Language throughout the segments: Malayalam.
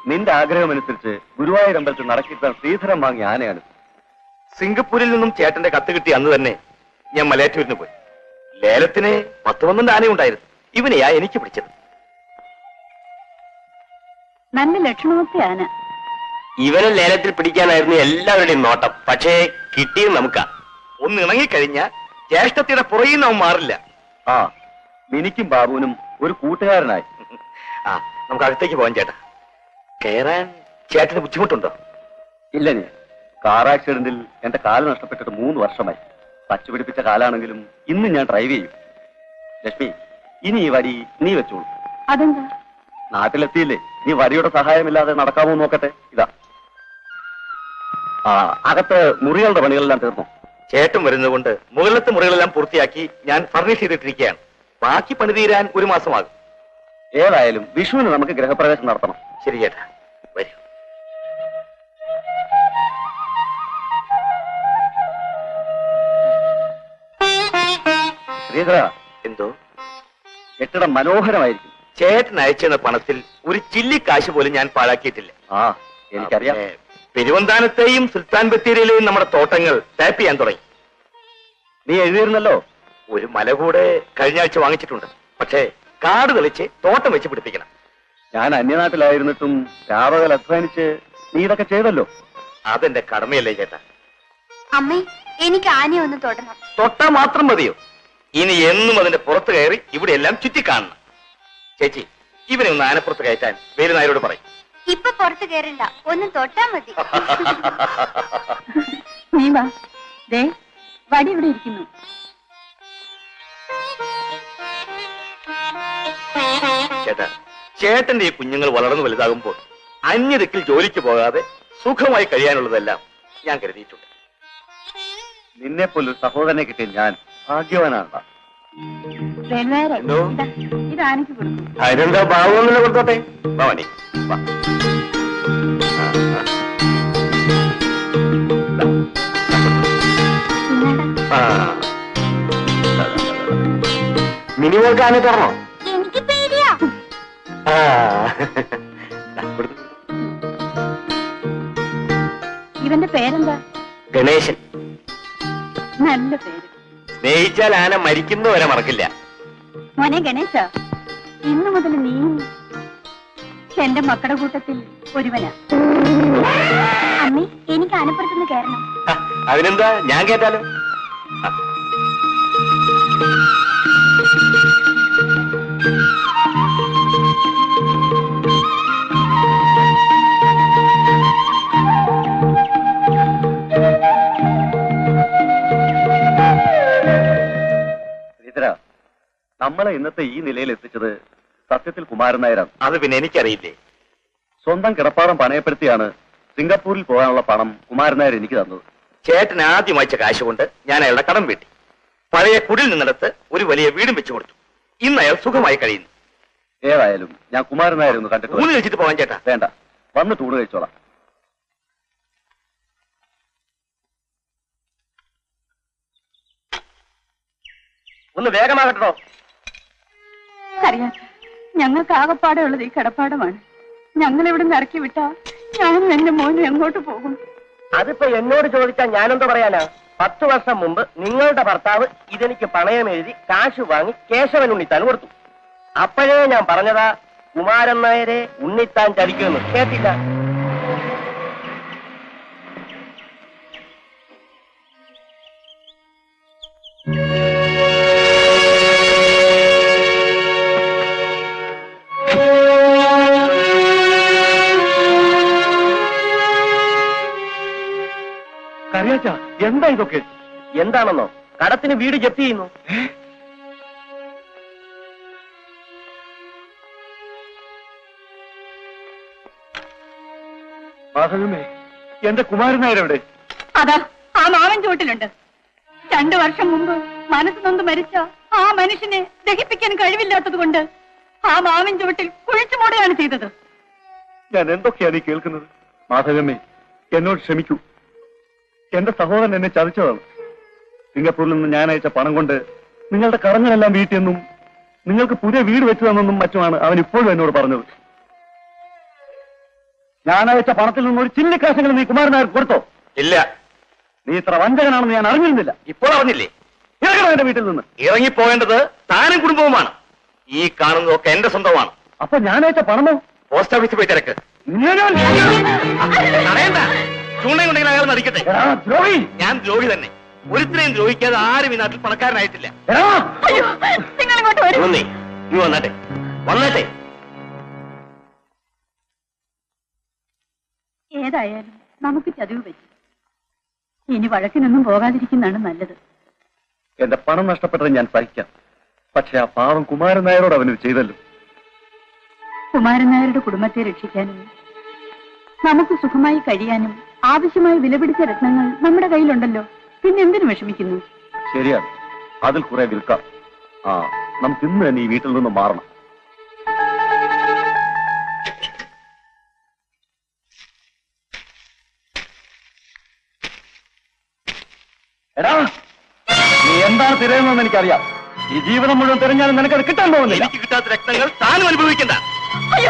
നിന്റെ ആഗ്രഹമനുസരിച്ച് ഗുരുവായൂർ അമ്പലത്തിൽ നടക്കിത്താൻ ശ്രീധരം വാങ്ങിയ ആനയാണ് സിംഗപ്പൂരിൽ നിന്നും ചേട്ടന്റെ കത്ത് കിട്ടി അന്ന് തന്നെ ഞാൻ മലയാറ്റൂരിന് പോയി ലേലത്തിന് പത്ത് പന്ത്രണ്ട് ആനയുണ്ടായിരുന്നു ഇവനെയാ എനിക്ക് പിടിച്ചത് നല്ല ലക്ഷണമൊക്കെ ആന ഇവനെ ലേലത്തിൽ പിടിക്കാനായിരുന്നു എല്ലാവരുടെയും നോട്ടം പക്ഷേ കിട്ടിയത് നമുക്കാ ഒന്ന് ഇണങ്ങിക്കഴിഞ്ഞ ജ്യേഷ്ഠത്തിയുടെ പുറകിൽ അവൻ മാറില്ല ആ മിനിക്കും ബാബുവിനും ഒരു കൂട്ടുകാരനായി ആ നമുക്ക് അകത്തേക്ക് പോകാൻ ചേട്ടാ കയറാൻ ചേട്ടന് ബുദ്ധിമുട്ടുണ്ടോ ഇല്ല നീ കാർ ആക്സിഡന്റിൽ എന്റെ കാല് നഷ്ടപ്പെട്ടിട്ട് മൂന്ന് വർഷമായി പച്ച പിടിപ്പിച്ച കാലാണെങ്കിലും ഇന്ന് ഞാൻ ഡ്രൈവ് ചെയ്യും ലക്ഷ്മി ഇനി ഈ വടി നീ വെച്ചോളൂ അതെന്താ നാട്ടിലെത്തിയില്ലേ നീ വടിയുടെ സഹായമില്ലാതെ നടക്കാമോ എന്ന് നോക്കട്ടെ ഇതാ ആ അകത്ത് മുറികളുടെ പണികളെല്ലാം തീർന്നു ചേട്ടൻ വരുന്നതുകൊണ്ട് മുകളിലത്തെ മുറികളെല്ലാം പൂർത്തിയാക്കി ഞാൻ ഫർണിഷ് ചെയ്തിട്ടിരിക്കുകയാണ് ബാക്കി പണി തീരാൻ ഒരു മാസമാകും ഏതായാലും വിഷുവിന് നമുക്ക് ഗൃഹപ്രവേശം നടത്തണം ശരി ചേട്ടാ വരൂ ശ്രീധര എന്തോ കെട്ടിടം മനോഹരമായിരിക്കും ചേട്ടൻ അയച്ചെന്ന പണത്തിൽ ഒരു ചില്ലി കാശ് പോലും ഞാൻ പാഴാക്കിയിട്ടില്ല ആ എനിക്കറിയാം പിന്നെ പെരുവന്താനത്തെയും സുൽത്താൻ ബത്തേരിയിലെയും നമ്മുടെ തോട്ടങ്ങൾ ടാപ്പ് ചെയ്യാൻ തുടങ്ങി നീ എഴുതിയിരുന്നല്ലോ ഒരു മല കൂടെ കഴിഞ്ഞ ആഴ്ച വാങ്ങിച്ചിട്ടുണ്ട് പക്ഷേ കാട് തെളിച്ച് തോട്ടം വെച്ച് പിടിപ്പിക്കണം ഞാൻ അന്യനാട്ടിലായിരുന്നിട്ടും രാവകൽ അധ്വാനിച്ച് നീ ഇതൊക്കെ ചെയ്തല്ലോ അതെന്റെ കടമയല്ലേ ചേട്ടാ അമ്മേ എനിക്ക് ആനയെ ഒന്ന് തൊടണം തൊട്ടാ മാത്രം മതിയോ ഇനി എന്നും അതിന്റെ പുറത്ത് കയറി ഇവിടെ എല്ലാം ചുറ്റിക്കാണണം ചേച്ചി ഇവനെ ഒന്ന് ആനപ്പുറത്ത് കയറ്റാൻ വേലുനായരോട് പറയും ഇപ്പൊ പുറത്ത് കയറില്ല ഒന്ന് തൊട്ടാ മതി നീ വാ ദേ വടി ഇവിടെ ഇരിക്കുന്നു ചേട്ടാ ചേട്ടന്റെ ഈ കുഞ്ഞുങ്ങൾ വളർന്നു വലുതാകുമ്പോൾ അന്യദിക്കിൽ ജോലിക്ക് പോകാതെ സുഖമായി കഴിയാനുള്ളതെല്ലാം ഞാൻ കരുതിയിട്ടുണ്ട് നിന്നെ പോലൊരു സഹോദരനെ കിട്ടിയ ഞാൻ ഭാഗ്യവാനാണ് വേലാര എന്തോ? ഇത് ആനയ്ക്ക് കൊടുക്കും അതിനെന്താ ഭാവമൊന്നുമില്ല കൊടുത്തോട്ടെ ഭവാനി വാ ആ. മിനി മോൾക്ക് ആനെ തരണോ എനിക്ക് പേടിയാ ആ. ദാ, കൊടുത്തു. ഇവന്റെ പേരെന്താ ഗണേശൻ നല്ല പേര് സ്നേഹിച്ചാൽ ആന മരിക്കുന്നവരെ മറക്കില്ല മോനെ ഗണേശ ഇന്നു മുതൽ നീ എന്റെ മക്കളുടെ കൂട്ടത്തിൽ ഒരുവനാ അമ്മേ എനിക്ക് ആനപ്പുറത്തുനിന്ന് കയറണം ആ, അതിനെന്താ ഞാൻ കേട്ടാലോ ആ. ശ്രീധര നമ്മളെ ഇന്നത്തെ ഈ നിലയിൽ എത്തിച്ചത് സത്യത്തിൽ കുമാരൻ നായരാണ് അത് പിന്നെ എനിക്കറിയില്ലേ സ്വന്തം കിടപ്പാടം പണയപ്പെടുത്തിയാണ് സിംഗപ്പൂരിൽ പോകാനുള്ള പണം കുമാരൻ നായർ എനിക്ക് തന്നത് ചേട്ടൻ ആദ്യം അയച്ച കാശ് കൊണ്ട് ഞാൻ അയാളുടെ കടം വീട്ടി പഴയ കുടിൽ നിന്നിടത്ത് ഒരു വലിയ വീടും വെച്ചു കൊടുത്തു ഇന്ന് അയാൾ സുഖമായി കഴിയുന്നു ഏതായാലും ഞാൻ കുമാരൻ നായർ ഒന്ന് കണ്ടിട്ട് ഊണ് വരാം. കഴിച്ചിട്ട് പോവാൻ ചേട്ടാ വേണ്ട വന്നിട്ട് ഊണ് കഴിച്ചോളാം ഒന്ന് വേഗമാകട്ടോ അറിയാം ഞങ്ങൾക്ക് ആകപ്പാടെ ഉള്ളത് ഈ കിടപ്പാടമാണ് ഞങ്ങൾ ഇവിടെ നിന്ന് ഇറക്കി വിട്ടാ ഞാനും എന്റെ മോനും എങ്ങോട്ട് പോകും അതിപ്പോ എന്നോട് ചോദിച്ചാൽ ഞാനെന്താ പറയാനാ പത്ത് വർഷം മുമ്പ് നിങ്ങളുടെ ഭർത്താവ് ഇതെനിക്ക് പണയം എഴുതി കാശ് വാങ്ങി കേശവൻ ഉണ്ണിത്താൻ കൊടുത്തു അപ്പോഴേ ഞാൻ പറഞ്ഞതാ കുമാരൻ നായരെ ഉണ്ണിത്താൻ ചതിക്കുമെന്ന് കേട്ടില്ല കറിയാച്ച എന്താ ഇതൊക്കെ എന്താണെന്നോ കടത്തിന് വീട് ജപ്തി ചെയ്യുന്നു മാധവമേ എന്റെ കുമാരൻ നായർ എവിടെ അതാ ആ മാവൻ ചുവട്ടിലുണ്ട് രണ്ടു വർഷം മുമ്പ് മനസ്സ് നൊന്ന് മരിച്ച ആ മനുഷ്യനെ ദഹിപ്പിക്കാൻ കഴിവില്ലാത്തത് കൊണ്ട് ആ മാവൻ ചുവട്ടിൽ കുഴിച്ചു മൂടുകയാണ് ചെയ്തത് ഞാൻ എന്തൊക്കെയാണ് ഈ കേൾക്കുന്നത് മാധവമ്മേ എന്നോട് ക്ഷമിക്കൂ എന്റെ സഹോദരൻ എന്നെ ചതിച്ചതാണ് സിംഗപ്പൂരിൽ നിന്ന് ഞാൻ അയച്ച പണം കൊണ്ട് നിങ്ങളുടെ കടങ്ങളെല്ലാം വീട്ടിയെന്നും നിങ്ങൾക്ക് പുതിയ വീട് വെച്ചു തന്നെന്നും മറ്റുമാണ് അവൻ ഇപ്പോഴും എന്നോട് പറഞ്ഞത് ഞാൻ അയച്ച പണത്തിൽ നിന്ന് ഒരു ചില്ലിക്കാശങ്ങൾ നീ കുമാരൻ നായർ കൊടുത്തോ ഇല്ല നീ ഇത്ര വഞ്ചകനാണെന്ന് ഞാൻ അറിഞ്ഞിരുന്നില്ല ഇപ്പോൾ അറിഞ്ഞില്ലേ ഇറങ്ങണം എന്റെ വീട്ടിൽ നിന്ന് ഇറങ്ങിപ്പോകേണ്ടത് താനും കുടുംബവുമാണ് ഈ കാണുന്നതൊക്കെ എന്റെ സ്വന്തമാണ് അപ്പൊ ഞാൻ അയച്ച പണമോ പോസ്റ്റ് ഓഫീസിൽ പോയി തിരക്ക് നിന്നെ ഞാൻ- തടയണ്ട ചൂണ്ടയുണ്ടെങ്കിൽ അയാൾ നടിക്കട്ടെ എടാ, ദ്രോഹി ഞാൻ ദ്രോഹി തന്നെ ഒരുത്തരെയും ദ്രോഹിക്കാതെ ആരും ഈ നാട്ടിൽ പണക്കാരനായിട്ടില്ല എടാ, അയ്യോ നിങ്ങൾ ഇങ്ങോട്ട് വരും ഒന്നേ നീ വന്നാട്ടെ വന്നട്ടെ ഏതായാലും നമുക്ക് ചതിവ് പറ്റി ഇനി വഴക്കിനൊന്നും പോകാതിരിക്കുന്നതാണ് നല്ലത് എന്റെ പണം നഷ്ടപ്പെട്ടത് ഞാൻ സഹിക്കാം പക്ഷെ ആ പാവം കുമാരൻ നായരോട് അവന് ചെയ്തല്ലോ കുമാരൻ നായരുടെ കുടുംബത്തെ രക്ഷിക്കാനും നമുക്ക് സുഖമായി കഴിയാനും ആവശ്യമായ വിലപിടിച്ച രത്നങ്ങൾ നമ്മുടെ കയ്യിലുണ്ടല്ലോ പിന്നെ എന്തിനു വിഷമിക്കുന്നു ശരിയാണ് അതിൽ കുറെ വിൽക്കാം ആ നമുക്ക് ഇന്ന് തന്നെ ഈ വീട്ടിൽ നിന്ന് മാറണം എടാ നീ എന്താണ് തിരയുന്നതെന്ന് എനിക്കറിയാം ഈ ജീവിതം മുഴുവൻ തിരഞ്ഞാലും നിനക്കത് കിട്ടാൻ പോകുന്നില്ല എനിക്ക് കിട്ടാത്ത രക്തങ്ങൾ താനും അനുഭവിക്കണ്ട അയ്യോ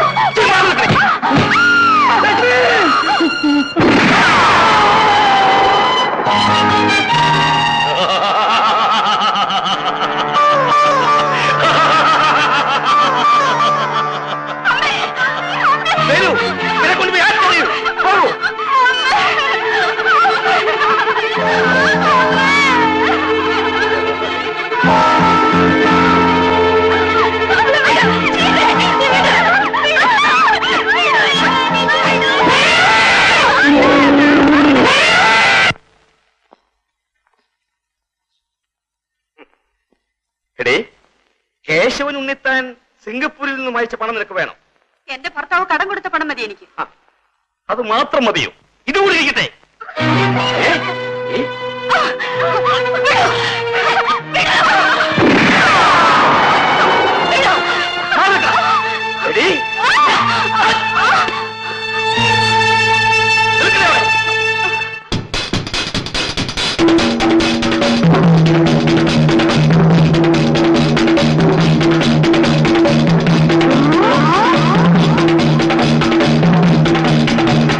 വരൂ ഇവരെ കൊണ്ടുപോയി ആശുപത്രിയിൽ പോകൂ എടേ കേശവൻ ഉണ്ണിത്താൻ സിംഗപ്പൂരിൽ നിന്ന് അയച്ച പണം നിനക്ക് വേണം എന്റെ ഭർത്താവ് കടം കൊടുത്ത പണം മതി എനിക്ക് ആ, അത് മാത്രം മതിയോ ഇതുകൂടി ഇരിക്കട്ടെ ഏ? ഏ? മാറിക്ക. എടീ. നിൽക്കില്ലേ അവിടെ?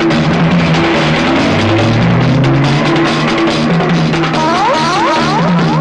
ആ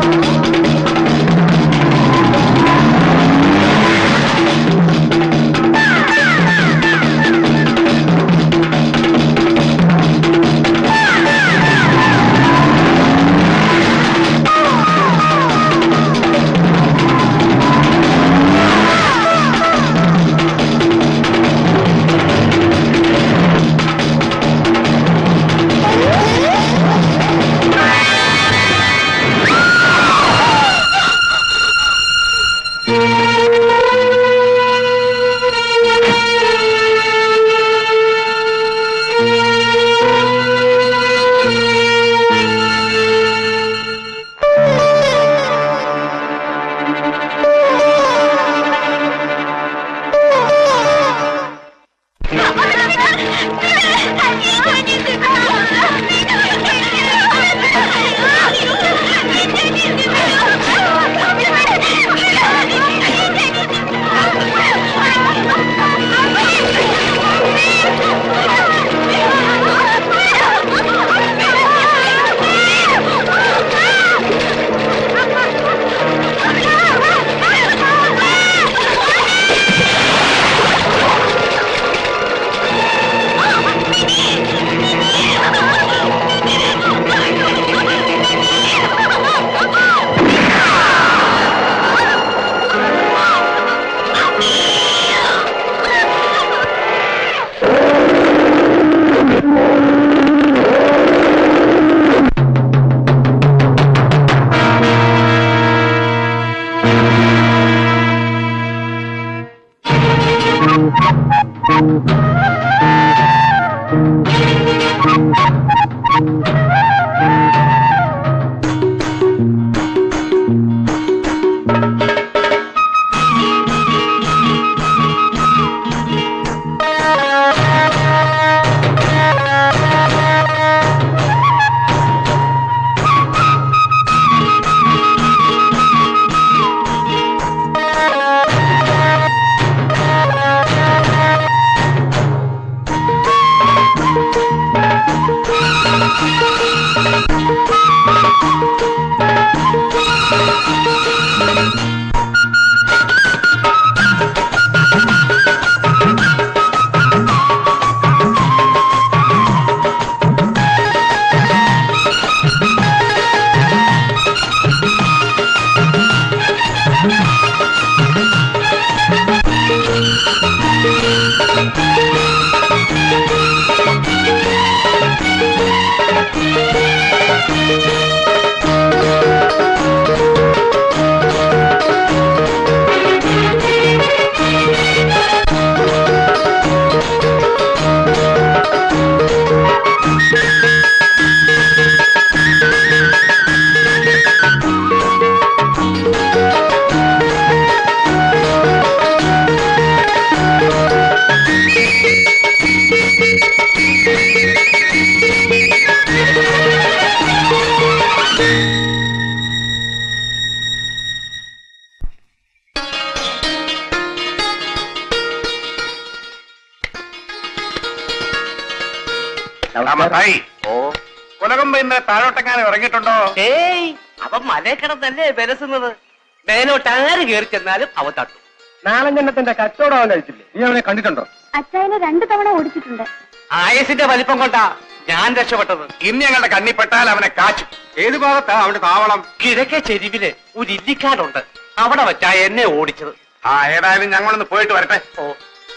നമസ്കാരം. ഓ കുലകമ്പ ഇന്ന് താഴോട്ടെങ്ങാനും ഇറങ്ങിയിട്ടുണ്ടോ ഏയ് അവൻ മലേ കിടന്നല്ലേ വിലസുന്നത് മേലോട്ട് ആര് കയറി ചെന്നാലും അവ തട്ടും നാലഞ്ചെണ്ണത്തിന്റെ കച്ചവടം അവൻ കഴിച്ചില്ലേ നീ അവനെ കണ്ടിട്ടുണ്ടോ അച്ചായനെ രണ്ടു തവണ ഓടിച്ചിട്ടുണ്ട് ആയസിന്റെ വലിപ്പം കൊണ്ടാ ഞാൻ രക്ഷപ്പെട്ടത് ഇന്ന് ഞങ്ങളുടെ കണ്ണിപ്പെട്ടാൽ അവനെ കാച്ചും ഏത് ഭാഗത്താ അവന്റെ താവളം കിഴക്കേ ചെരിവില് ഒരു ഇല്ലിക്കാടുണ്ട് അവിടെ വെച്ചാ എന്നെ ഓടിച്ചത് ആ ഏതായാലും ഞങ്ങളൊന്ന് പോയിട്ട് വരട്ടെ ഓ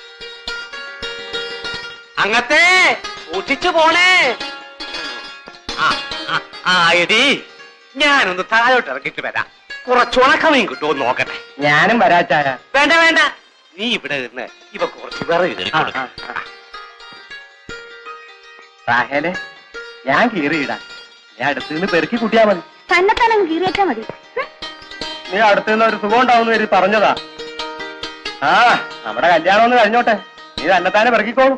അങ്ങത്തെ സൂക്ഷിച്ചു പോണേ ആ, ആ, ആ എടി ഞാനൊന്ന് താഴോട്ട് ഇറങ്ങിട്ട് വരാം കുറച്ചുണക്കമയും കിട്ടുമോ എന്ന് നോക്കട്ടെ ഞാനും വരാച്ചായ വേണ്ട വേണ്ട നീ ഇവിടെ നിന്ന് ഇവ കുറച്ച് വിറക് കയറി കൊടുക്ക്. റാഹേലെ ഞാൻ കീറിയിടാം ഞാൻ അടുത്ത് നിന്ന് പെറുക്കി കൂട്ടിയാ മതി തന്നെത്താനങ്ങ് കീറിയേറ്റാ മതി ഹ്. നീ അടുത്ത് നിന്ന് ഒരു സുഖം ഉണ്ടാവുന്ന കരുതി പറഞ്ഞതാ ആ നമ്മുടെ കല്യാണം ഒന്ന് കഴിഞ്ഞോട്ടെ നീ തന്നെത്താനെ പെറുക്കിക്കോളൂ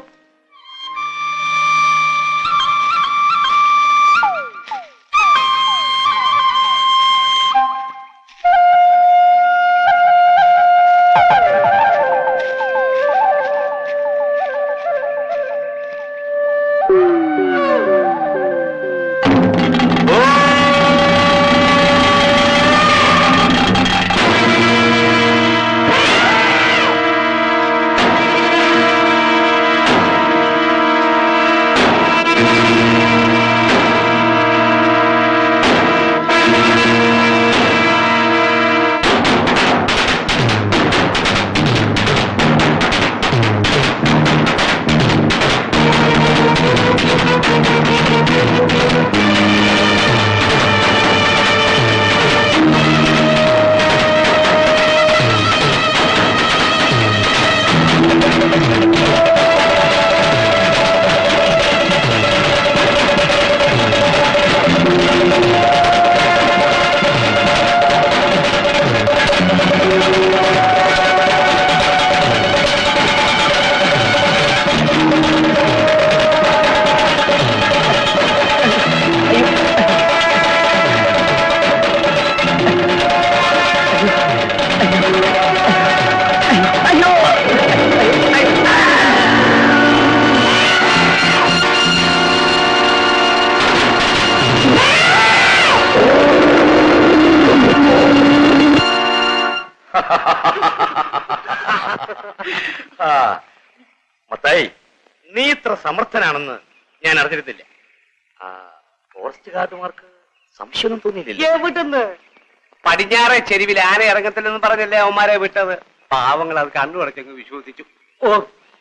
ആ, മത്തായി നീ ഇത്ര സമർത്ഥനാണെന്ന് ഞാൻ അറിഞ്ഞിരുന്നില്ല ആ, ഫോറസ്റ്റ് ഗാർഡുമാർക്ക് സംശയമൊന്നും തോന്നിയില്ല എവിടുന്ന് പടിഞ്ഞാറെ ചെരുവിൽ ആന ഇറങ്ങത്തില്ലെന്ന് പറഞ്ഞല്ലേ അവന്മാരെ വിട്ടത് പാവങ്ങൾ അത് കണ്ണുടച്ചങ്ങ് വിശ്വസിച്ചു ഓ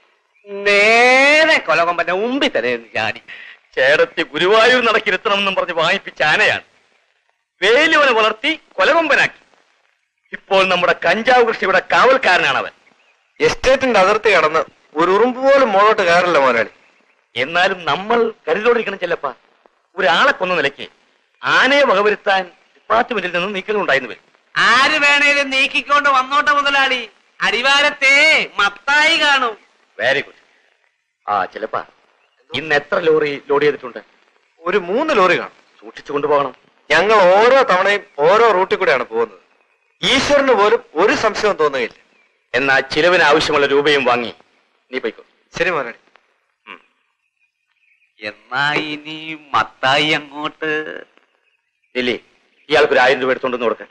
നേരെ കൊലകൊമ്പന്റെ മുമ്പിൽ തന്നെ നിന്ന് ചാടി ചേടത്തി ഗുരുവായൂർ നടക്കിരുത്തണമെന്നും പറഞ്ഞ് വാങ്ങിപ്പിച്ച ആനയാണ് വേലുവനെ വളർത്തി കൊലകൊമ്പനാക്കി ഇപ്പോൾ നമ്മുടെ കഞ്ചാവ് കൃഷിയുടെ കാവൽക്കാരനാണ് അവൻ എസ്റ്റേറ്റിന്റെ അതിർത്തി കടന്ന് ഒരു ഉറുമ്പ് പോലും മുകളോട്ട് കയറില്ല മോനാളി എന്നാലും നമ്മൾ കരുതോടിരിക്കണം ചെല്ലപ്പ ഒരാളെ കൊന്ന നിലയ്ക്ക് ആനയെ വകവരുത്താൻ ഡിപ്പാർട്ട്മെന്റിൽ നിന്ന് നീക്കലുണ്ടായിരുന്നു വരും ആര് വേണേലും നീക്കിക്കൊണ്ട് വന്നോട്ടെ മുതലാളി അടിവാരത്തെ മത്തായി കാണും വെരി ഗുഡ് ആ ചെലപ്പ ഇന്ന് എത്ര ലോറി ലോഡ് ചെയ്തിട്ടുണ്ട് ഒരു മൂന്ന് ലോറി കാണും സൂക്ഷിച്ചു കൊണ്ടുപോകണം ഞങ്ങൾ ഓരോ തവണയും ഓരോ റൂട്ടിൽ കൂടെയാണ് പോകുന്നത് ഈശ്വരന് പോലും ഒരു സംശയവും തോന്നുകയില്ല എന്നാ ചിലവിന് ആവശ്യമുള്ള രൂപയും വാങ്ങി നീ പോയിക്കോ ശരി മോനാളി എന്നാ ഇനി മത്തായി അങ്ങോട്ട് ലില്ലി ഇയാൾക്ക് ഒരു ആയിരം രൂപ എടുത്തോണ്ടെന്ന് കൊടുക്ക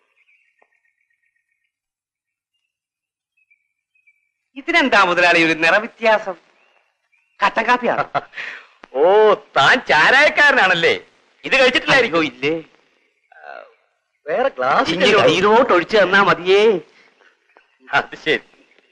ഇതിനെന്താ മുതലാളി ഒരു നിറവ്യത്യാസം കട്ടൻ കാപ്പിയാണ് ഓ താൻ ചാരായക്കാരനാണല്ലേ ഇത് കഴിച്ചിട്ടില്ലായിരിക്കും ഇല്ലേ വേറെ ഗ്ലാസ് ഇനി കയ്യിലോട്ട് ഒഴിച്ചു തന്നാ മതിയേ അത് ശരി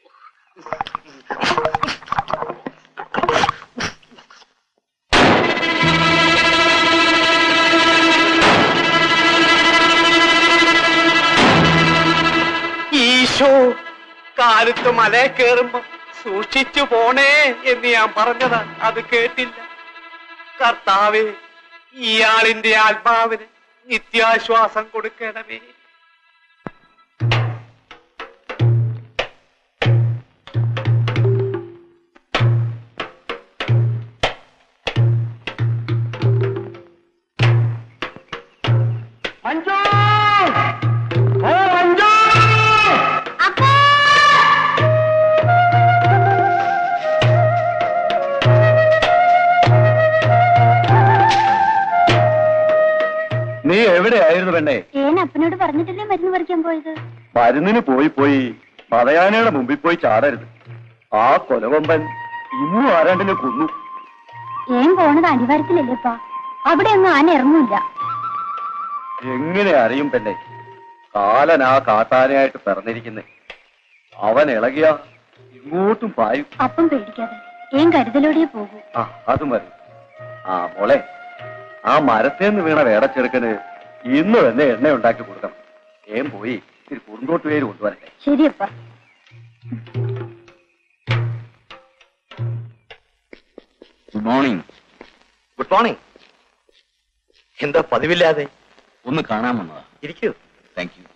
ഈശോ കാലത്ത് മല കയറുമ്പോ സൂക്ഷിച്ചു പോണേ എന്ന് ഞാൻ പറഞ്ഞതാ അത് കേട്ടില്ല കർത്താവേ ഇയാളിന്റെ ആത്മാവിന് നിത്യാശ്വാസം കൊടുക്കണമേ മഞ്ജു ഓ മഞ്ജു അപ്പാ പറഞ്ഞിട്ടല്ലേ മരുന്ന് പറിക്കാൻ പോയത് മരുന്നിന് പോയി പോയി പതയാനയുടെ മുമ്പിൽ പോയി ചാടരുത് ആ കൊലകൊമ്പൻ ഇന്നും ആരാണ്ടിനെ കൊന്നു ഏൻ പോണത് അടിവാരത്തിലല്ലേപ്പാ അവിടെ ഒന്നും ആന ഇറങ്ങൂല എങ്ങനെ അറിയും പെണ്ണെ കാലൻ ആ കാട്ടാനയായിട്ട് പിറന്നിരിക്കുന്നേ അവൻ ഇളകിയ ഇങ്ങോട്ടും പായും അപ്പം പേടിക്കാതെ ഏൻ കരുതലോടെ പോകൂ ആ അത് മതി ആ മോളെ ആ മരത്തേന്ന് വീണ വേടച്ചെറുക്കന് ഇന്ന് തന്നെ എണ്ണ ഉണ്ടാക്കി കൊടുക്കണം ഏം പോയി ഇത്തിരി കുറുന്തോട്ട് പേര് കൊണ്ടുവരട്ടെ ശരിയപ്പാ ഗുഡ് മോർണിംഗ് ഗുഡ് മോർണിംഗ് എന്താ പതിവില്ലാതെ ഒന്ന് കാണാൻ വന്നതാ ഇരിക്കൂ താങ്ക് യു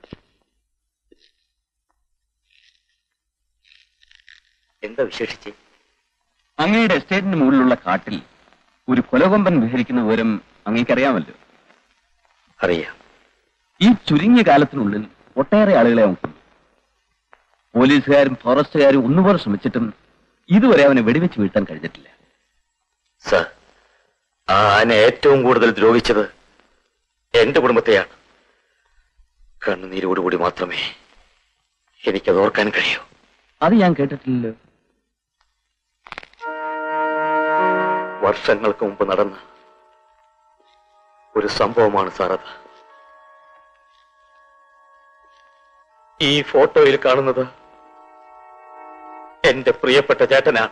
എന്താ വിശേഷിച്ച് അങ്ങയുടെ എസ്റ്റേറ്റിന് മുകളിലുള്ള കാട്ടിൽ ഒരു കൊലകൊമ്പൻ വിഹരിക്കുന്ന വിവരം അങ്ങേക്കറിയാമല്ലോ അറിയാം ഈ ചുരുങ്ങിയ കാലത്തിനുള്ളിൽ ഒട്ടേറെ ആളുകളെ അവൻ കൊന്നു പോലീസുകാരും ഫോറസ്റ്റുകാരും ഒന്നുപോലെ ശ്രമിച്ചിട്ടും ഇതുവരെ അവനെ വെടിവെച്ച് വീഴ്ത്താൻ കഴിഞ്ഞിട്ടില്ല സർ ആ ആന ഏറ്റവും കൂടുതൽ ദ്രോഹിച്ചത് എന്റെ കുടുംബത്തെയാണ് കണ്ണുനീരോടുകൂടി മാത്രമേ എനിക്കത് ഓർക്കാൻ കഴിയൂ അത് ഞാൻ കേട്ടിട്ടില്ലല്ലോ വർഷങ്ങൾക്ക് മുമ്പ് നടന്ന ഒരു സംഭവമാണ് സാർ അത് ഈ ഫോട്ടോയിൽ കാണുന്നത് എന്റെ പ്രിയപ്പെട്ട ചേട്ടനാണ്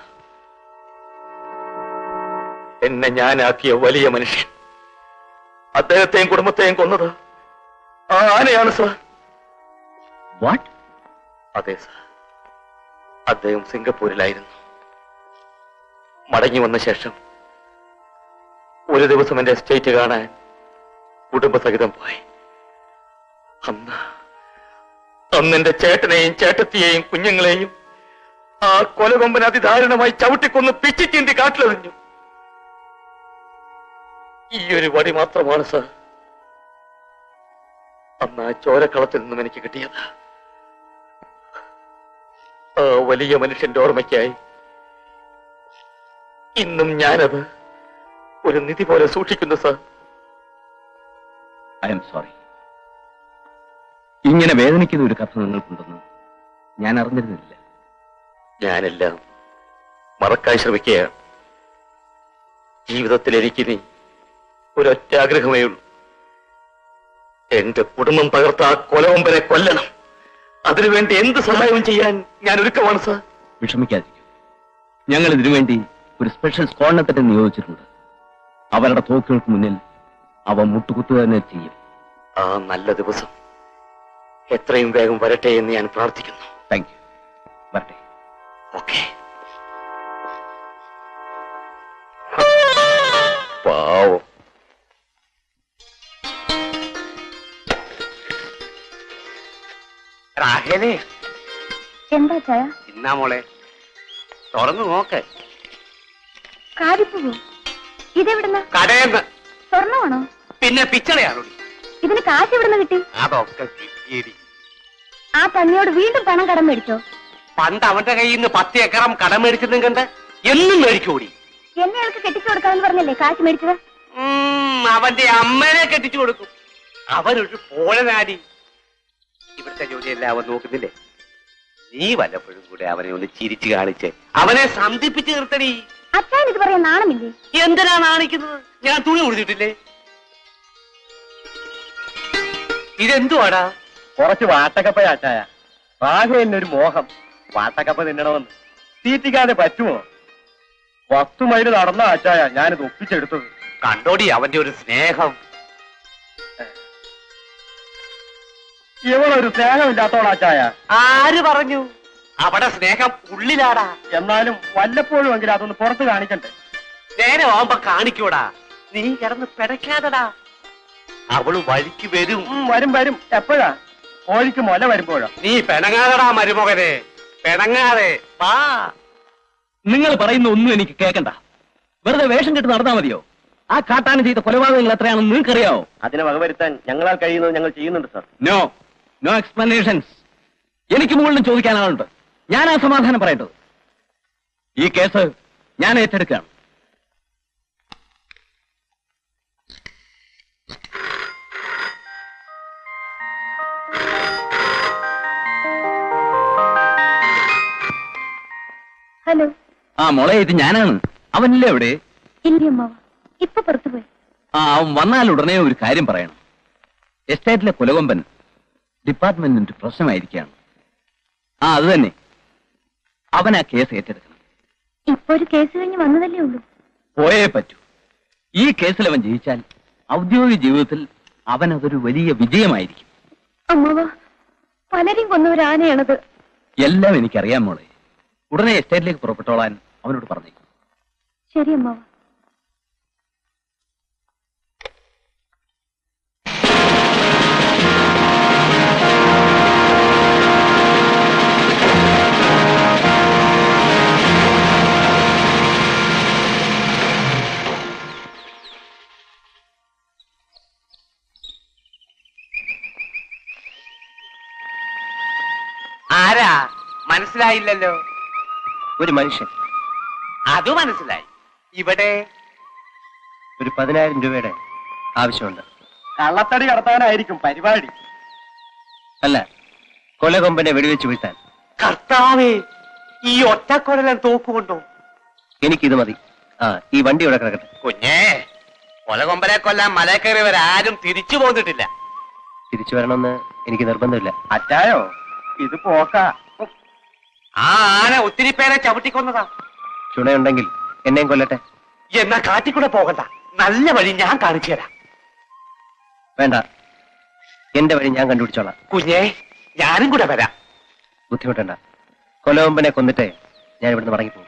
എന്നെ ഞാനാക്കിയ വലിയ മനുഷ്യൻ അദ്ദേഹത്തെയും കുടുംബത്തെയും കൊന്നത് ആ ആനയാണ് സാർ വാട്ട് അതെ സാർ അദ്ദേഹം സിംഗപ്പൂരിലായിരുന്നു മടങ്ങി വന്ന ശേഷം ഒരു ദിവസം എന്റെ എസ്റ്റേറ്റ് കാണാൻ കുടുംബസഹിതം പോയി അന്ന് അന്ന് എന്റെ ചേട്ടനെയും ചേട്ടത്തിയെയും കുഞ്ഞുങ്ങളെയും ആ കൊലകൊമ്പൻ അതിദാരുണമായി ചവിട്ടിക്കൊന്ന് പിച്ചിച്ചീന്തി കാട്ടിലെറിഞ്ഞു ഈ ഒരു വടി മാത്രമാണ് സാർ അന്ന് ആ ചോരക്കളത്തിൽ നിന്നും എനിക്ക് കിട്ടിയത് ആ വലിയ മനുഷ്യന്റെ ഓർമ്മയ്ക്കായി ഇന്നും ഞാനത് ഒരു നിധി പോലെ സൂക്ഷിക്കുന്നു സാർ ഐ എം സോറി ഇങ്ങനെ വേദനിക്കുന്ന ഒരു കഥ നിങ്ങൾക്കുണ്ടെന്ന് ഞാൻ അറിഞ്ഞിരുന്നില്ല ഞാനെല്ലാം മറക്കാൻ ശ്രമിക്കുകയാണ് ജീവിതത്തിൽ എനിക്ക് നീ ഒരൊറ്റ ആഗ്രഹമേ ഉള്ളൂ എന്റെ കുടുംബം തകർത്ത ആ കൊലവമ്പനെ കൊല്ലണം അതിനുവേണ്ടി എന്ത് സഹായവും ചെയ്യാൻ ഞാൻ ഒരുക്കമാണ് സാർ വിഷമിക്കാതിരിക്കും ഞങ്ങൾ ഇതിനുവേണ്ടി ഒരു സ്പെഷ്യൽ സ്ക്വാഡിനെ തന്നെ നിയോഗിച്ചിട്ടുണ്ട് അവരുടെ തോക്കുകൾക്ക് മുന്നിൽ അവ മുട്ടുകുത്തുക തന്നെ ചെയ്യും ആ നല്ല ദിവസം എത്രയും വേഗം വരട്ടെ എന്ന് ഞാൻ പ്രാർത്ഥിക്കുന്നു താങ്ക് യു വരട്ടെ ഓക്കെ പാവം രാഹേലേ എന്താ ചായ ഇന്നാ മോളെ തുറന്നു നോക്ക് കാരിപ്പൂവോ ഇതെവിടുന്ന കടയെന്ന് സ്വർണമാണോ പിന്നെ പിച്ചളയാണോ ഇതിന് കാശ് എവിടുന്ന് കിട്ടി അതൊക്കെ കിട്ടിയടി ആ പന്നിയോട് വീണ്ടും പണം കടം മേടിച്ചോ പണ്ട് അവന്റെ കയ്യിൽ നിന്ന് പത്ത് ഏക്കറം കടം മേടിച്ചതും കണ്ട് എന്നും മേടിക്കൂടി എന്നെ അയാൾക്ക് കെട്ടിച്ചു കൊടുക്കാമെന്ന് പറഞ്ഞല്ലേ കാശ് മേടിച്ചത് ഉം, അവന്റെ അമ്മനെ കെട്ടിച്ചു കൊടുക്കും അവനൊരു പോഴനാടി ഇവിടുത്തെ ജോലിയെല്ലാം അവൻ നോക്കുന്നില്ലേ നീ വല്ലപ്പോഴും കൂടെ അവനെ ഒന്ന് ചിരിച്ചു കാണിച്ച് അവനെ സന്ധിപ്പിച്ച് നിർത്തടി അച്ഛൻ ഇത് പറയാൻ നാണമില്ലേ എന്തിനാ നാണിക്കുന്നത് ഞാൻ തുണി കൊടുത്തിട്ടില്ലേ ഇതെന്തുവാടാ കുറച്ച് വാട്ടക്കപ്പ ചാച്ചായ ആകെ തന്നെ ഒരു മോഹം വാട്ടക്കപ്പ തിന്നണമെന്ന് തീറ്റിക്കാതെ പറ്റുമോ പത്തു മൈല് നടന്ന ആച്ചായ ഞാനിത് ഒപ്പിച്ചെടുത്തത് കണ്ടോടി അവന്റെ ഒരു സ്നേഹം ഇവളൊരു സ്നേഹമില്ലാത്തോളാച്ചായ ആര് പറഞ്ഞു അവിടെ സ്നേഹം ഉള്ളിലാടാ എന്നാലും വല്ലപ്പോഴും എങ്കിലും അതൊന്ന് പുറത്ത് കാണിക്കണ്ടേ നേരെ ആവുമ്പോ കാണിക്കൂടാ നീ കിടന്ന് പിടയ്ക്കാതടാ അവള് വഴിക്ക് വരും ഉം, വരും വരും എപ്പോഴാ കോഴിക്ക് മുല വരുമ്പോഴാ നീ പിണങ്ങാതടാ മരുമകനെ പിണങ്ങാതെ വാ നിങ്ങൾ പറയുന്ന ഒന്നും എനിക്ക് കേൾക്കണ്ട വെറുതെ വേഷം കെട്ട് നടന്നാ മതിയോ ആ കാട്ടാന ചെയ്ത കൊലപാതകങ്ങൾ എത്രയാണെന്ന് നിങ്ങൾക്കറിയാവോ അതിനെ വകവരുത്താൻ ഞങ്ങളാൽ കഴിയുന്നത് ഞങ്ങൾ ചെയ്യുന്നുണ്ട് സാർ നോ നോ എക്സ്പ്ലനേഷൻസ് എനിക്ക് മുകളിലും ചോദിക്കാൻ ആളുണ്ട് ഞാൻ ആ സമാധാനം പറയേണ്ടത് ഈ കേസ് ഞാൻ ഏറ്റെടുക്കുകയാണ് പോയാലോ ആ മോളെ ഇത് ഞാനാണ് അവനില്ലേ അവിടെ ഇല്ല അമ്മാവ ഇപ്പൊ പുറത്തു പോയി ആ അവൻ വന്നാൽ ഉടനെ ഒരു കാര്യം പറയണം എസ്റ്റേറ്റിലെ കുലകൊമ്പൻ ഡിപ്പാർട്ട്മെന്റിന് ഒരു പ്രശ്നമായിരിക്കുകയാണ് ആ അത് തന്നെ അവൻ ആ കേസ് ഏറ്റെടുക്കണം ഇപ്പൊ ഒരു കേസ് കഴിഞ്ഞ് വന്നതല്ലേ ഉള്ളൂ പോയേ പറ്റൂ ഈ കേസിൽ അവൻ ജയിച്ചാൽ ഔദ്യോഗിക ജീവിതത്തിൽ അവൻ അതൊരു വലിയ വിജയമായിരിക്കും അമ്മാവ പലരും കൊന്ന ഒരു ആനയാണത് എല്ലാം എനിക്കറിയാം മോളെ ഉടനെ എസ്റ്റേറ്റിലേക്ക് പുറപ്പെട്ടോളാൻ അവനോട് പറഞ്ഞു ശരി അമ്മാവ ആരാ മനസ്സിലായില്ലല്ലോ ഒരു മനുഷ്യൻ അത് മനസ്സിലായി ഇവിടെ ഒരു പതിനായിരം രൂപയുടെ ആവശ്യമുണ്ട് കള്ളത്തടി കടത്താനായിരിക്കും പരിപാടി അല്ല കൊലകൊമ്പനെ വെടിവെച്ച് വീഴ്ത്താൻ കർത്താവേ ഈ ഒറ്റക്കൊരലൻ തോക്കുകൊണ്ടോ എനിക്കിത് മതി ആ ഈ വണ്ടി ഇവിടെ കിടക്കട്ടെ കുഞ്ഞേ കൊലകൊമ്പനെ കൊല്ലാൻ മലക്കയറിയവരാരും തിരിച്ചു പോന്നിട്ടില്ല തിരിച്ചു വരണമെന്ന് എനിക്ക് നിർബന്ധമില്ല അറ്റായോ ഇത് പോക്ക ആ ആന ഒത്തിരി പേരെ ചവിട്ടിക്കൊന്നതാ ചുണയുണ്ടെങ്കിൽ എന്നെയും കൊല്ലട്ടെ എന്നാ കാട്ടിക്കൂടെ പോകണ്ട നല്ല വഴി ഞാൻ കാണിച്ചു തരാം വേണ്ട എന്റെ വഴി ഞാൻ കണ്ടുപിടിച്ചോളാം കുഞ്ഞേ ഞാനും കൂടെ വരാം ബുദ്ധിമുട്ടണ്ട കൊലകൊമ്പനെ കൊന്നിട്ടേ ഞാൻ ഇവിടുന്ന് മടങ്ങിപ്പോകും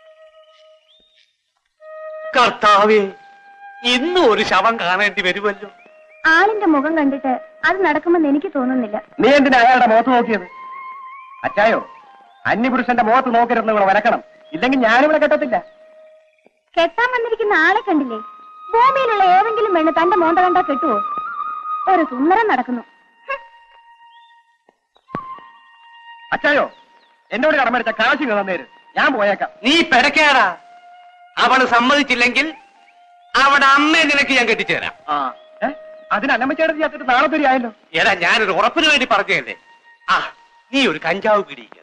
കർത്താവേ ഇന്നും ഒരു ശവം കാണേണ്ടി വരുമല്ലോ ആളിന്റെ മുഖം കണ്ടിട്ട് അത് നടക്കുമെന്ന് എനിക്ക് തോന്നുന്നില്ല നീ എന്തിനാ അയാളുടെ മുഖത്ത് നോക്കിയത് അച്ചായോ അന്യപുരുഷന്റെ മുഖത്ത് നോക്കരുതെന്ന് ഇവിടെ വരക്കണം ഇല്ലെങ്കിൽ ഞാനിവിടെ കെട്ടത്തില്ല കെട്ടാൻ വന്നിരിക്കുന്ന ആളെ കണ്ടില്ലേ ഭൂമിയിലുള്ള ഏതെങ്കിലും പെണ്ണ് തന്റെ മോന്ത കണ്ടാ കെട്ടുവോ ഒരു സുന്ദരം നടക്കുന്നു ഹ്, അച്ചായോ എന്നോട് കടമെടുത്ത കാശ് തന്നേര് ഞാൻ പോയേക്കാം നീ പെടക്കേടാ അവള് സമ്മതിച്ചില്ലെങ്കിൽ അവിടെ അമ്മയെ നിനക്ക് ഞാൻ കെട്ടിച്ചേരാം ആ ഏ? അതിന് അന്നമ്മച്ചേട്ടത്തി ചത്തിട്ട് നാളെ തരികയായല്ലോ ഏടാ ഞാനൊരു ഉറപ്പിന് വേണ്ടി പറഞ്ഞതല്ലേ ആ നീ ഒരു കഞ്ചാവ് പിടിക്കുക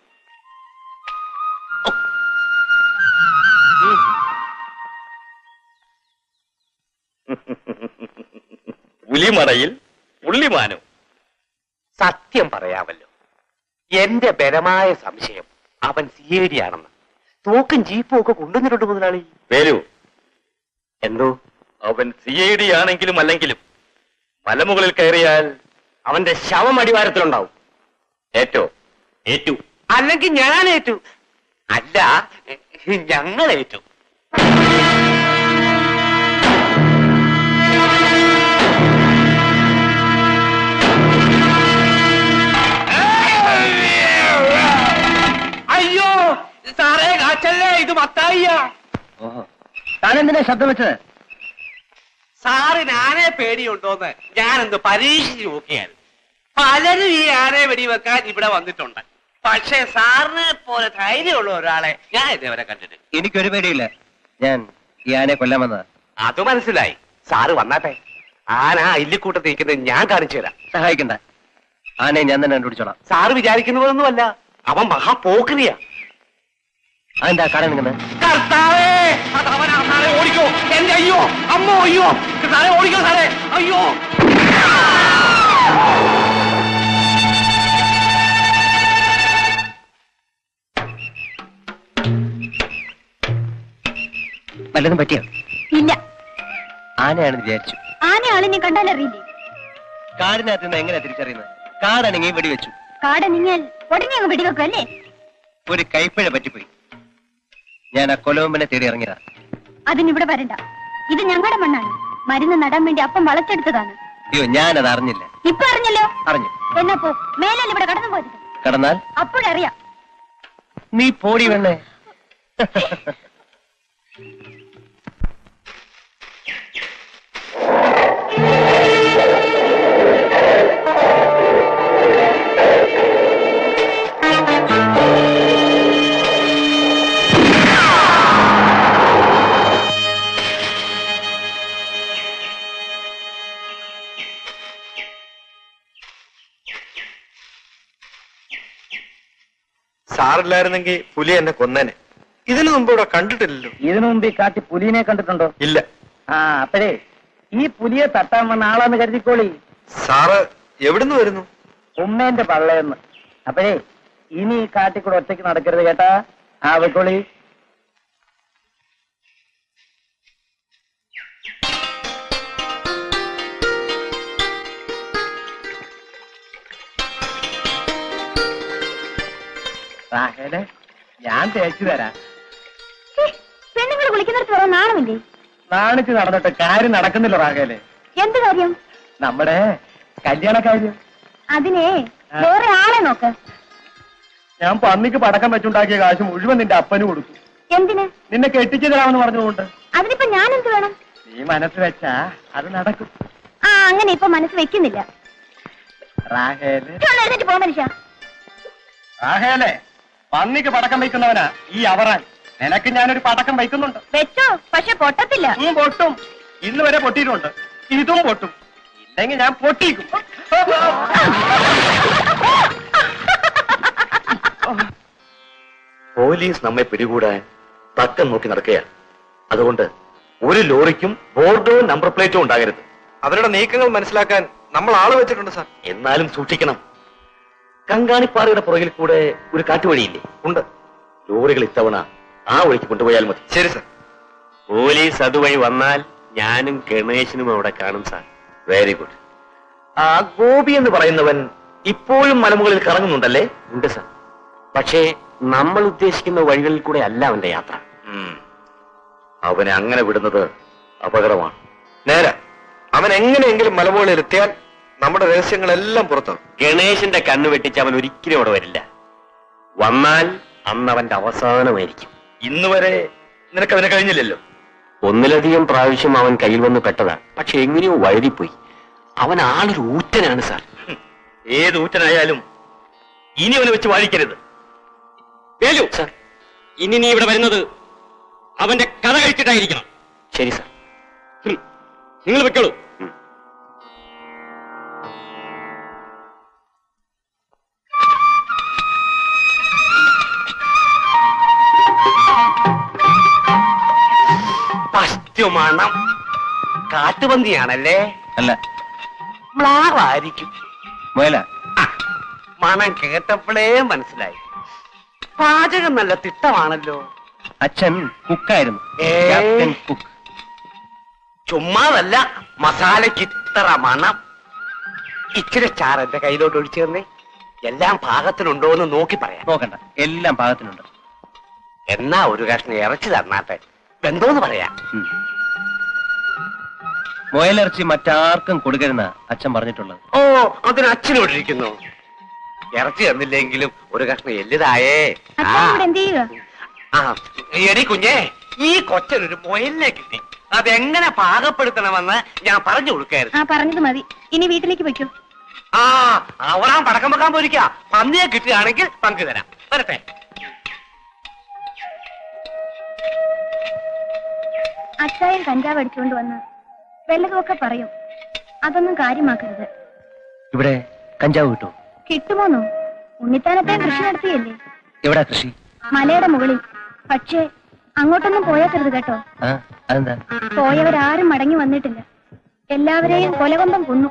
പുലിമടയിൽ പുള്ളിമാനോ സത്യം പറയാമല്ലോ എന്റെ ബലമായ സംശയം അവൻ സി ഐ ഡി ആണെന്ന് തോക്കും ജീപ്പും ഒക്കെ കൊണ്ടുവന്നിട്ടുണ്ട് മുതലാളി വേലു എന്തോ അവൻ സി ഐ ഡി ആണെങ്കിലും അല്ലെങ്കിലും മലമുകളിൽ കയറിയാൽ അവന്റെ ശവം അടിവാരത്തിലുണ്ടാവും ഏറ്റോ ഏറ്റു അല്ലെങ്കിൽ ഞാൻ ഏറ്റു അല്ല ഞങ്ങൾ ഏറ്റു അയ്യോ സാറേ കാച്ചല്ലേ ഇത് മത്തായിയാ ഓഹോ താനെന്തിനാ ശബ്ദം വെച്ചത് സാറിന് ആനയെ പേടിയുണ്ടോന്ന് ഞാനെന്ത് പരീക്ഷിച്ച് നോക്കിയാൽ പലരും ഈ ആനയെ വെടിവെക്കാൻ ഇവിടെ വന്നിട്ടുണ്ട് പക്ഷേ സാറിനെ പോലെ ധൈര്യമുള്ള ഒരാളെ ഞാൻ ഇതേവരെ കണ്ടിട്ടില്ല എനിക്കൊരു പേടിയില്ല ഞാൻ ഈ ആനയെ കൊല്ലാൻ വന്നതാ അത് മനസ്സിലായി സാറ് വന്നാട്ടെ ആന ഇല്ലിക്കൂട്ടത്ത് നിൽക്കുന്നത് ഞാൻ കാണിച്ചു തരാം സഹായിക്കണ്ട ആനയെ ഞാൻ തന്നെ കണ്ടുപിടിച്ചോളാം സാറ് വിചാരിക്കുന്നതൊന്നുമല്ല അവൻ മഹാപോക്രിയാ അതെന്താ കാണാൻ നിൽക്കുന്നത് കർത്താവേ അതവനാ സാറേ ഓടിക്കോ എന്റെ അയ്യോ അമ്മോ അയ്യോ സാറേ ഓടിക്കോ സാറേ അയ്യോ വല്ലതും പറ്റിയോ ഇല്ല ആനയാണെന്ന് വിചാരിച്ചു ആന ആളിനെ കണ്ടാലറിയില്ലേ കാടിനകത്ത് നിന്ന് എങ്ങനെയാ തിരിച്ചറിയുന്നത് കാടാണെങ്കിൽ വെടിവെച്ചു കാടനിങ്ങാൽ ഉടനെ അങ്ങ് വെടിവെക്കും അല്ലേ ഒരു കൈപ്പിഴ പറ്റിപ്പോയി ഞാൻ ആ കൊലവമ്പനെ തേടി ഇറങ്ങിയതാ അതിനിവിടെ വരണ്ട ഇത് ഞങ്ങളുടെ മണ്ണാണ് മരുന്ന് നടാൻ വേണ്ടി അപ്പം വളച്ചെടുത്തതാണ് അയ്യോ ഞാനത് അറിഞ്ഞില്ല ഇപ്പൊ അറിഞ്ഞല്ലോ അറിഞ്ഞു എന്നാ പോ മേലല്ല ഇവിടെ കടന്നു പോയത് കടന്നാൽ അപ്പോഴറിയാം നീ പോടി വേണേ സാറില്ലായിരുന്നെങ്കിൽ പുലി എന്നെ കൊന്നേനെ ഇതിനു മുമ്പ് ഇവിടെ കണ്ടിട്ടില്ലല്ലോ ഇതിനു മുമ്പ് ഈ കാട്ടി പുലിനെ കണ്ടിട്ടുണ്ടോ ഇല്ല ആ അപ്പോഴേ ഈ പുലിയെ തട്ടാൻ വന്ന ആളാന്ന് കരുതിക്കോളി സാറ് എവിടുന്ന് വരുന്നു ഉമ്മേന്റെ പള്ളയെന്ന് അപ്പോഴേ ഇനി ഈ കാട്ടിൽ കൂടെ ഒറ്റയ്ക്ക് നടക്കരുത് കേട്ടാ ആ വെക്കോളി റാഹേലെ ഞാൻ തേച്ചു തരാം പെണ്ണുങ്ങൾ വിളിക്കുന്നിടത്ത് വരാൻ നാണമില്ലേ നാണിച്ച് നടന്നിട്ട് കാര്യം നടക്കുന്നില്ല റാഹേലെ എന്ത് കാര്യം നമ്മുടെ കല്യാണ കാര്യം അതിനെ വേറെ ആളെ നോക്ക് ഞാൻ പന്നിക്ക് പടക്കം വെച്ചുണ്ടാക്കിയ കാശ് മുഴുവൻ നിന്റെ അപ്പന് കൊടുത്തു എന്തിന് നിന്നെ കെട്ടിച്ചു തരാമെന്ന് പറഞ്ഞുകൊണ്ട് അതിനിപ്പോ ഞാൻ എന്ത് വേണം നീ മനസ്സ് വെച്ചാ അത് നടക്കും ആ അങ്ങനെ ഇപ്പൊ മനസ്സ് വെക്കുന്നില്ല റാഹേല് ഇതൊന്ന് എഴുന്നേറ്റ് പോ മനുഷ്യ റാഹേലെ പന്നിക്ക് പടക്കം വയ്ക്കുന്നവനാ ഈ അവറാൻ നിനക്ക് ഞാനൊരു പടക്കം വയ്ക്കുന്നുണ്ട് വെച്ചോ പക്ഷെ പൊട്ടത്തില്ല നീ പൊട്ടും ഇന്ന് വരെ പൊട്ടിയിട്ടുണ്ട് ഇതും പൊട്ടും ഇല്ലെങ്കിൽ ഞാൻ പൊട്ടിക്കും പോലീസ് നമ്മെ പിടികൂടാൻ തക്കം നോക്കി നടക്കുകയാണ് അതുകൊണ്ട് ഒരു ലോറിക്കും ബോർഡോ നമ്പർ പ്ലേറ്റോ ഉണ്ടാകരുത് അവരുടെ നീക്കങ്ങൾ മനസ്സിലാക്കാൻ നമ്മൾ ആള് വെച്ചിട്ടുണ്ട് സാർ എന്നാലും സൂക്ഷിക്കണം കങ്കാണിപ്പാറയുടെ പുറകിൽ കൂടെ ഒരു കാട്ടുവഴിയില്ലേ ഉണ്ട് ലോറികൾ ഇത്തവണ ആ വഴിക്ക് കൊണ്ടുപോയാൽ മതി ശരി സാർ പോലീസ് അതുവഴി വന്നാൽ ഞാനും ഗണേശനും അവിടെ കാണും സാർ വെരി ഗുഡ് ആ ഗോപി എന്ന് പറയുന്നവൻ ഇപ്പോഴും മലമുകളിൽ കറങ്ങുന്നുണ്ടല്ലേ ഉണ്ട് സാർ പക്ഷേ നമ്മൾ ഉദ്ദേശിക്കുന്ന വഴികളിൽ കൂടെ അല്ല അവന്റെ യാത്ര ഉം. അവനെ അങ്ങനെ വിടുന്നത് അപകടമാണ് നേരെ അവൻ എങ്ങനെയെങ്കിലും മലമുകളിൽ എത്തിയാൽ നമ്മുടെ രഹസ്യങ്ങളെല്ലാം പുറത്താവും ഗണേശന്റെ കണ്ണ് വെട്ടിച്ച് അവൻ ഒരിക്കലും അവിടെ വരില്ല വന്നാൽ അന്ന് അവന്റെ അവസാനമായിരിക്കും ഇന്ന് വരെ നിനക്ക് അതിനെ കഴിഞ്ഞില്ലല്ലോ ഒന്നിലധികം പ്രാവശ്യം അവൻ കയ്യിൽ വന്ന് പെട്ടതാ പക്ഷെ എങ്ങനെയോ വഴുതിപ്പോയി അവൻ ആളൊരു ഊറ്റനാണ് സാർ ഏത് ഊറ്റനായാലും ഇനി അവനെ വെച്ച് വാഴിക്കരുത് വേലു സാർ ഇനി നീ ഇവിടെ വരുന്നത് അവന്റെ കഥ കഴിച്ചിട്ടായിരിക്കണം ശരി സാർ നിങ്ങൾ വെക്കോളൂ ഫസ്റ്റ് മണം കാട്ടുപന്തിയാണല്ലേ അല്ല മ്ലാവായിരിക്കും മുയല ആ, മണം കേട്ടപ്പോഴേ മനസ്സിലായി പാചകം നല്ല തിട്ടമാണല്ലോ അച്ഛൻ കുക്കായിരുന്നു ഏയ്. ക്യാപ്റ്റൻ കുക്ക് ചുമ്മാതല്ല മസാലയ്ക്ക് ഇത്ര മണം ഇച്ചിരി ചാറ് എന്റെ കയ്യിലോട്ട് ഒഴിച്ചു തന്നേ എല്ലാം പാകത്തിനുണ്ടോ എന്ന് നോക്കി പറയാം നോക്കണ്ട എല്ലാം പാകത്തിനുണ്ട് എന്നാ ഒരു കഷ്ണം ഇറച്ചി തന്നാട്ടെ എന്തോന്ന് പറയാം ഉം. മുയലിറച്ചി മറ്റാർക്കും കൊടുക്കരുന്ന അച്ഛൻ പറഞ്ഞിട്ടുള്ളത് ഓ അതിന് അച്ഛനോടിരിക്കുന്നു ഇറച്ചി തന്നില്ലെങ്കിലും ഒരു കഷ്ണം എല്ലിതായേ ആ അച്ഛൻ ഇവിടെ എന്ത് ചെയ്യുക ആ എടി കുഞ്ഞേ ഈ കൊച്ചനൊരു മൊയലിനെ കിട്ടി അതെങ്ങനെ പാകപ്പെടുത്തണമെന്ന് ഞാൻ പറഞ്ഞു കൊടുക്കായിരുന്നു ആ പറഞ്ഞത് മതി ഇനി വീട്ടിലേക്ക് വെക്കൂ ആ അവറാൻ പടക്കം വെക്കാൻ പോയിരിക്ക പന്നിയെ കിട്ടുകയാണെങ്കിൽ പങ്കു തരാം വരട്ടെ അച്ചായൻ കഞ്ചാവ് അടിച്ചുകൊണ്ട് വന്ന് വല്ലതുമൊക്കെ പറയും അതൊന്നും കാര്യമാക്കരുത് ഇവിടെ കഞ്ചാവ് കിട്ടും കിട്ടുമോന്നോ ഉണ്ണിത്താനത്തെ കൃഷി നടത്തിയല്ലേ എവിടാ കൃഷി മലയുടെ മുകളിൽ പക്ഷേ അങ്ങോട്ടൊന്നും പോയേക്കരുത് കേട്ടോ ആ അതെന്താ പോയവരാരും മടങ്ങി വന്നിട്ടില്ല എല്ലാവരെയും കൊലകൊമ്പം കൊന്നു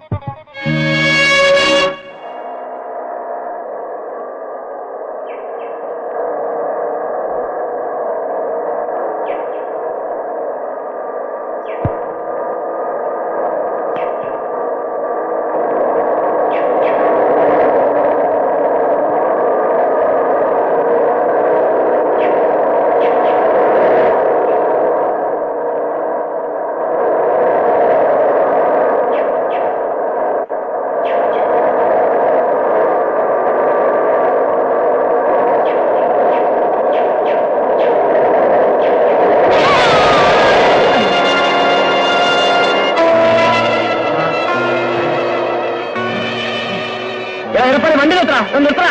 വണ്ടി നിർത്തറ നിർത്തറ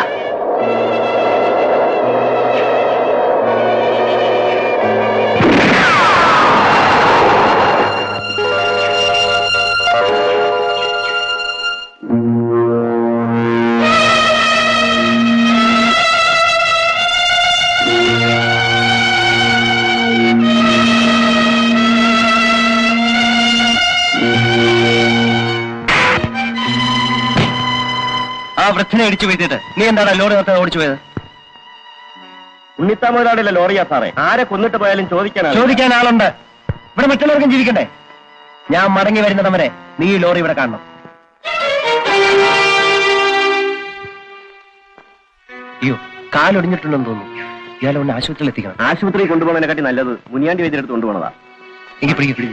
ആ വൃദ്ധനെ ഇടിച്ചു വീഴ്ത്തിയിട്ട് നീ എന്താണ് ലോറി നിർത്താൻ ഓടിച്ചു പോയത് ഉണ്ണിത്താ മുതലാളിയല്ല ലോറിയാ സാറേ ആരെ കൊന്നിട്ട് പോയാലും ചോദിക്കാനാ ചോദിക്കാൻ ആളുണ്ട് ഇവിടെ മറ്റുള്ളവർക്കും ജീവിക്കണ്ടേ ഞാൻ മടങ്ങി വരുന്നിടം വരെ നീ ഈ ലോറി ഇവിടെ കാണണം അയ്യോ കാലൊടിഞ്ഞിട്ടുണ്ടെന്ന് തോന്നുന്നു ഇയാളെ ഒന്ന് ആശുപത്രിയിൽ എത്തിക്കണം ആശുപത്രി കൊണ്ടുപോകുന്നതിനെക്കാട്ടി നല്ലത് മുനിയാണ്ടി വൈദ്യരെടുത്ത് കൊണ്ടുപോകണതാ എങ്കിൽ പിടിക്കും പിടിക്കും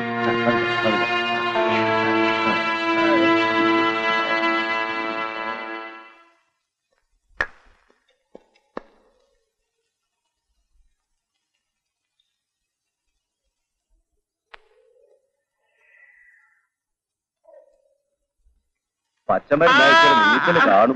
പച്ചമരുന്നാഴ്ച നീച്ചല് കാണും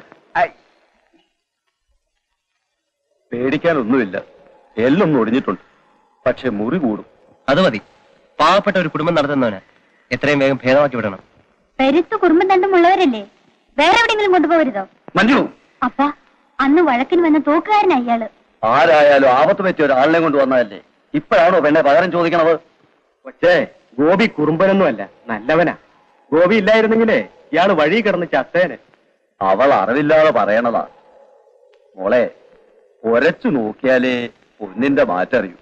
പേടിക്കാനൊന്നുമില്ല എല്ലൊന്നും ഒടിഞ്ഞിട്ടുണ്ട് പക്ഷെ മുറി കൂടും അത് മതി പാവപ്പെട്ട ഒരു കുടുംബം നടത്തുന്നവന് എത്രയും വേഗം ഭേദമാക്കി വിടണം പെരുത്ത് കുറുമ്പം തണ്ടുമുള്ളവരല്ലേ വേറെ എവിടെയെങ്കിലും കൊണ്ടുപോകരുതോ മഞ്ജു അപ്പ അന്ന് വഴക്കിന് വന്ന തോക്കുകാരനാ ഇയാള് ആരായാലും ആപത്ത് പറ്റിയ ഒരാളിനെ കൊണ്ട് വന്നതല്ലേ ഇപ്പോഴാണോ പെണ്ണെ പകരം ചോദിക്കണത് പക്ഷേ ഗോപി കുറുമ്പനൊന്നുമല്ല നല്ലവനാ ഗോപി ഇല്ലായിരുന്നെങ്കിലേ ഇയാള് വഴി കിടന്ന് ചത്തേനെ അവൾ അറിവില്ലാതെ പറയണതാ മോളെ ഒരച്ചു നോക്കിയാലേ പൊന്നിന്റെ മാറ്ററിയൂ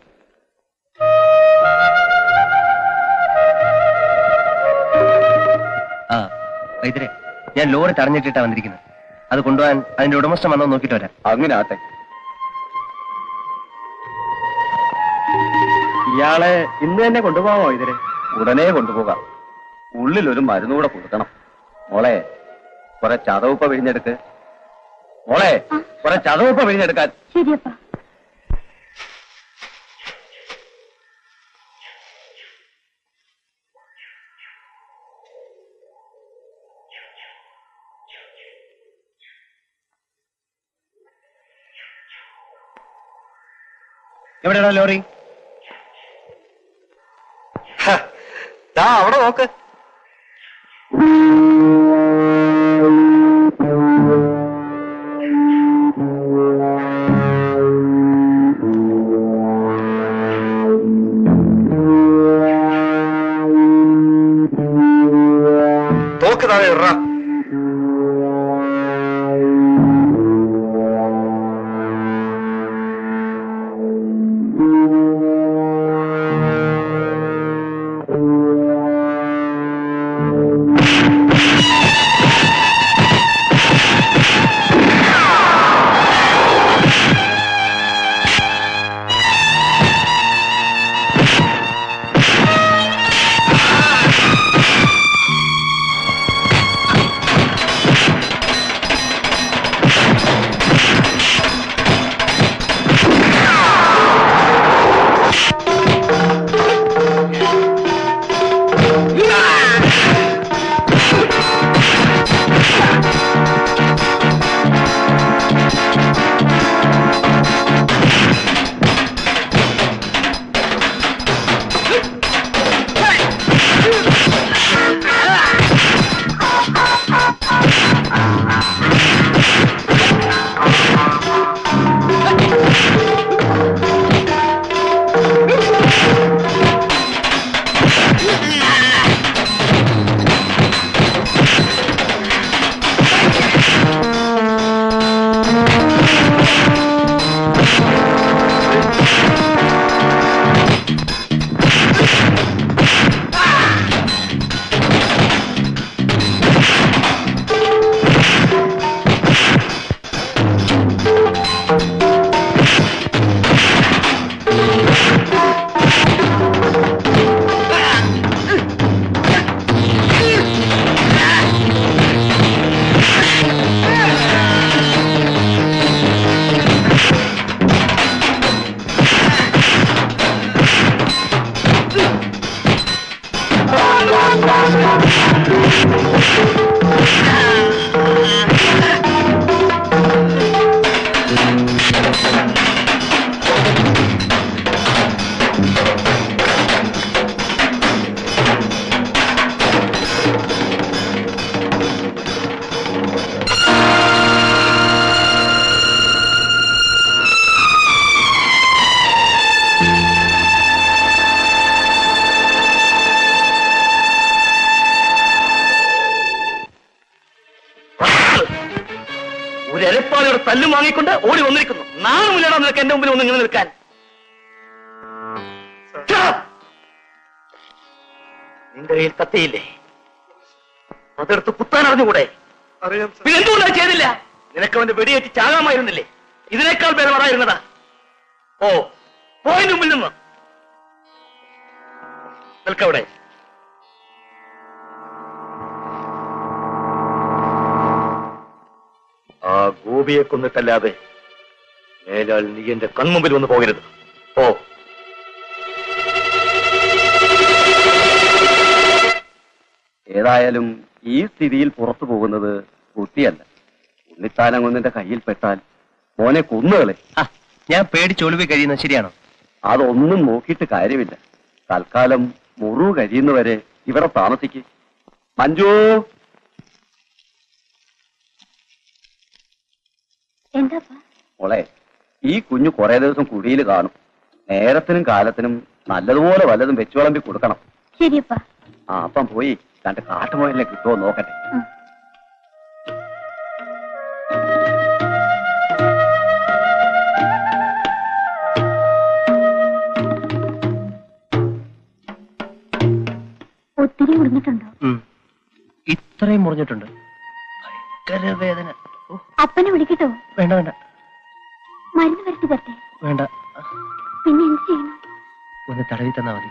ആ വൈദ്യരെ ഞാൻ ലോറി തടഞ്ഞിട്ടിട്ടാ വന്നിരിക്കുന്നത് അത് കൊണ്ടുപോകാൻ അതിന്റെ ഉടമസ്ഥൻ വന്നോ നോക്കിയിട്ട് വരാം അങ്ങനെ ആട്ടെ ഇയാളെ ഇന്ന് തന്നെ കൊണ്ടുപോകാമോ ഇതിന് ഉടനെ കൊണ്ടുപോകാം ഉള്ളിൽ ഒരു മരുന്നുകൂടെ കൊടുക്കണം മോളെ കുറെ ചതവുപ്പ വിഴിഞ്ഞെടുക്ക് മോളെ കുറെ ചതവുപ്പ വിഴിഞ്ഞെടുക്കാൻ ശരിയപ്പ എവിടെയാണോ ലോറി ദാ അവിടെ നോക്ക് തോക്ക് താഴെ ഇടറ ഒരു എരപ്പാളിയുടെ തല്ലും വാങ്ങിക്കൊണ്ട് ഓടി വന്നിരിക്കുന്നു നാണമില്ലടാ നിനക്ക് എന്റെ മുമ്പിൽ ഒന്ന് ഇങ്ങനെ നിൽക്കാൻ Stop! നിന്റെ കയ്യിൽ കത്തിയില്ലേ അതെടുത്ത് കുത്താൻ അറിഞ്ഞുകൂടെ അറിയാം പിന്നെ എന്തുകൊണ്ടാ ചെയ്തില്ല നിനക്ക് അവന്റെ വെടിയേറ്റ് ചാകാമായിരുന്നില്ലേ ഇതിനേക്കാൾ ബലവറായിരുന്നതാ ഓ പോയിന്റ് മുമ്പിൽ നിന്ന് നിൽക്കവിടെ ആ ഗോപിയെ കൊന്നിട്ടല്ലാതെ മേലാൽ നീ എന്റെ കൺമുമ്പിൽ വന്ന് പോകരുത് ഓ ഏതായാലും ഈ സ്ഥിതിയിൽ പുറത്തു പോകുന്നത് ബുദ്ധിയല്ല ഉണ്ണിത്താനം ഒന്നിന്റെ കയ്യിൽ പെട്ടാൽ മോനെ കൊന്നുകളെ ഞാൻ പേടിച്ചൊളിവി കഴിയുന്നത് ശരിയാണോ അതൊന്നും നോക്കിയിട്ട് കാര്യമില്ല തൽക്കാലം മുറിവ് കഴിയുന്നവരെ ഇവിടെ താമസിക്ക് മഞ്ജു എന്താപ്പാ മോളെ ഈ കുഞ്ഞു കുറെ ദിവസം കുഴിയിൽ കാണും നേരത്തിനും കാലത്തിനും നല്ലതുപോലെ വല്ലതും വെച്ചു വിളമ്പി കൊടുക്കണം ശരിയപ്പാ ആ അപ്പം പോയി രണ്ട് കാട്ടുമോയലിനെ കിട്ടുമോ നോക്കട്ടെ ഒത്തിരി മുറിഞ്ഞിട്ടുണ്ടോ ഇത്രയും മുറിഞ്ഞിട്ടുണ്ട് ഭയങ്കര വേദന ഓ, അപ്പനെ വിളിക്കട്ടോ വേണ്ട വേണ്ട മരുന്ന് വരട്ടി തരട്ടെ വേണ്ട പിന്നെ എന്ത് ചെയ്യണം ഒന്ന് തടവി തന്നാ മതി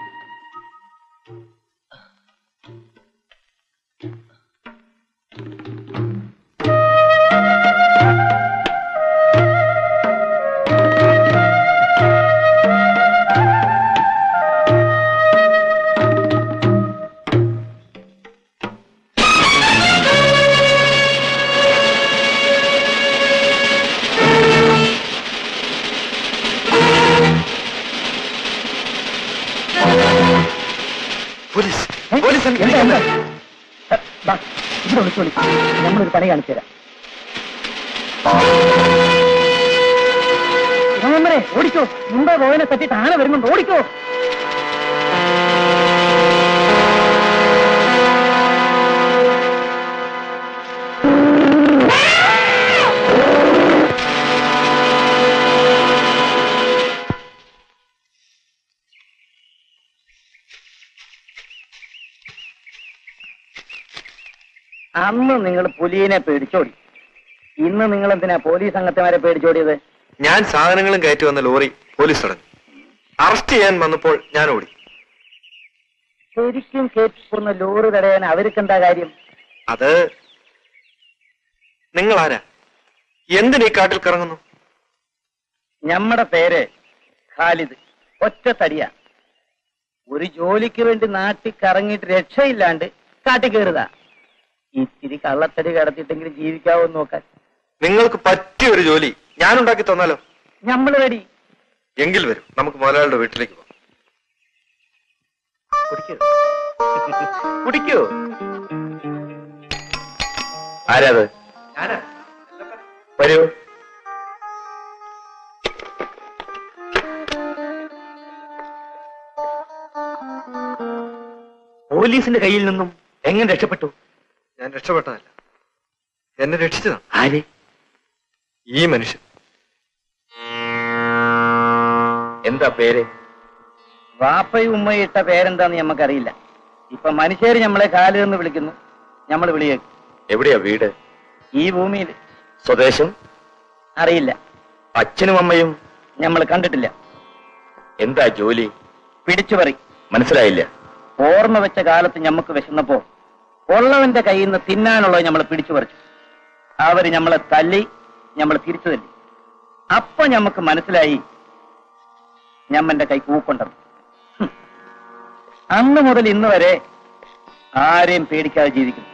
പോലീസ് പോലീസ് നമ്മളൊരു പണി കാണിച്ചു തരാം ഓടിക്കോ മുമ്പേ പോയനെ പറ്റിട്ട് ആന വരുന്നുണ്ട് ഓടിക്കോ അന്ന് നിങ്ങൾ പുലിയെ പേടിച്ചോടി ഇന്ന് നിങ്ങൾ എന്തിനാ പോലീസ് അംഗത്തിമാരെ പേടിച്ചോടിയത് ഞാൻ സാധനങ്ങളും കയറ്റി വന്ന ലോറി പോലീസ് തടഞ്ഞു അറസ്റ്റ് ചെയ്യാൻ വന്നപ്പോൾ ഞാൻ ഓടി ശരിക്കും കേട്ടിപ്പുറന്ന ലോറി തടയാൻ അവർക്ക് എന്താ കാര്യം അത് നിങ്ങൾ ആരാ എന്തിനീ കാട്ടിൽ കറങ്ങുന്നു ഞമ്മടെ പേര് ഖാലിദ് ഒറ്റ തടിയ ഒരു ജോലിക്ക് വേണ്ടി നാട്ടിൽ കറങ്ങിയിട്ട് രക്ഷയില്ലാണ്ട് കാട്ടി കയറുക ഇത്തിരി കള്ളത്തടി കടത്തിയിട്ടെങ്കിലും ജീവിക്കാവോ എന്ന് നോക്കാൻ നിങ്ങൾക്ക് പറ്റിയ ഒരു ജോലി ഞാൻ ഉണ്ടാക്കി തന്നാലോ ഞമ്മള് റെഡി എങ്കിൽ വരും നമുക്ക് മുതലാളിയുടെ വീട്ടിലേക്ക് പോകാം കുടിക്കൂ കുടിക്കൂ ആരാത് വരൂ പോലീസിന്റെ കയ്യിൽ നിന്നും എങ്ങനെ രക്ഷപ്പെട്ടു ഞാൻ രക്ഷപ്പെട്ടതല്ല എന്നെ രക്ഷിച്ചതാണ് ആര് ഈ മനുഷ്യൻ എന്താ പേര് വാപ്പയും ഉമ്മയും ഇട്ട പേരെന്താന്ന് ഞമ്മക്കറിയില്ല ഇപ്പൊ മനുഷ്യര് നമ്മളെ കാല് എന്ന് വിളിക്കുന്നു നമ്മൾ വിളിയേക്കും എവിടെയാ വീട് ഈ ഭൂമിയിൽ സ്വദേശം അറിയില്ല അച്ഛനും അമ്മയും നമ്മൾ കണ്ടിട്ടില്ല എന്താ ജോലി പിടിച്ചുപറി മനസ്സിലായില്ല ഓർമ്മ വെച്ച കാലത്ത് ഞമ്മക്ക് വിശന്നപ്പോ ഉള്ളവന്റെ കയ്യിൽ നിന്ന് തിന്നാനുള്ളത് നമ്മൾ പിടിച്ചു പറിച്ചു അവര് നമ്മളെ തല്ലി നമ്മൾ തിരിച്ചു തല്ലി അപ്പൊ ഞമ്മക്ക് മനസ്സിലായി ഞമ്മന്റെ കൈ കൂക്കൊണ്ടെന്ന് ഹും. അന്ന് മുതൽ ഇന്ന് വരെ ആരെയും പേടിക്കാതെ ജീവിക്കുന്നു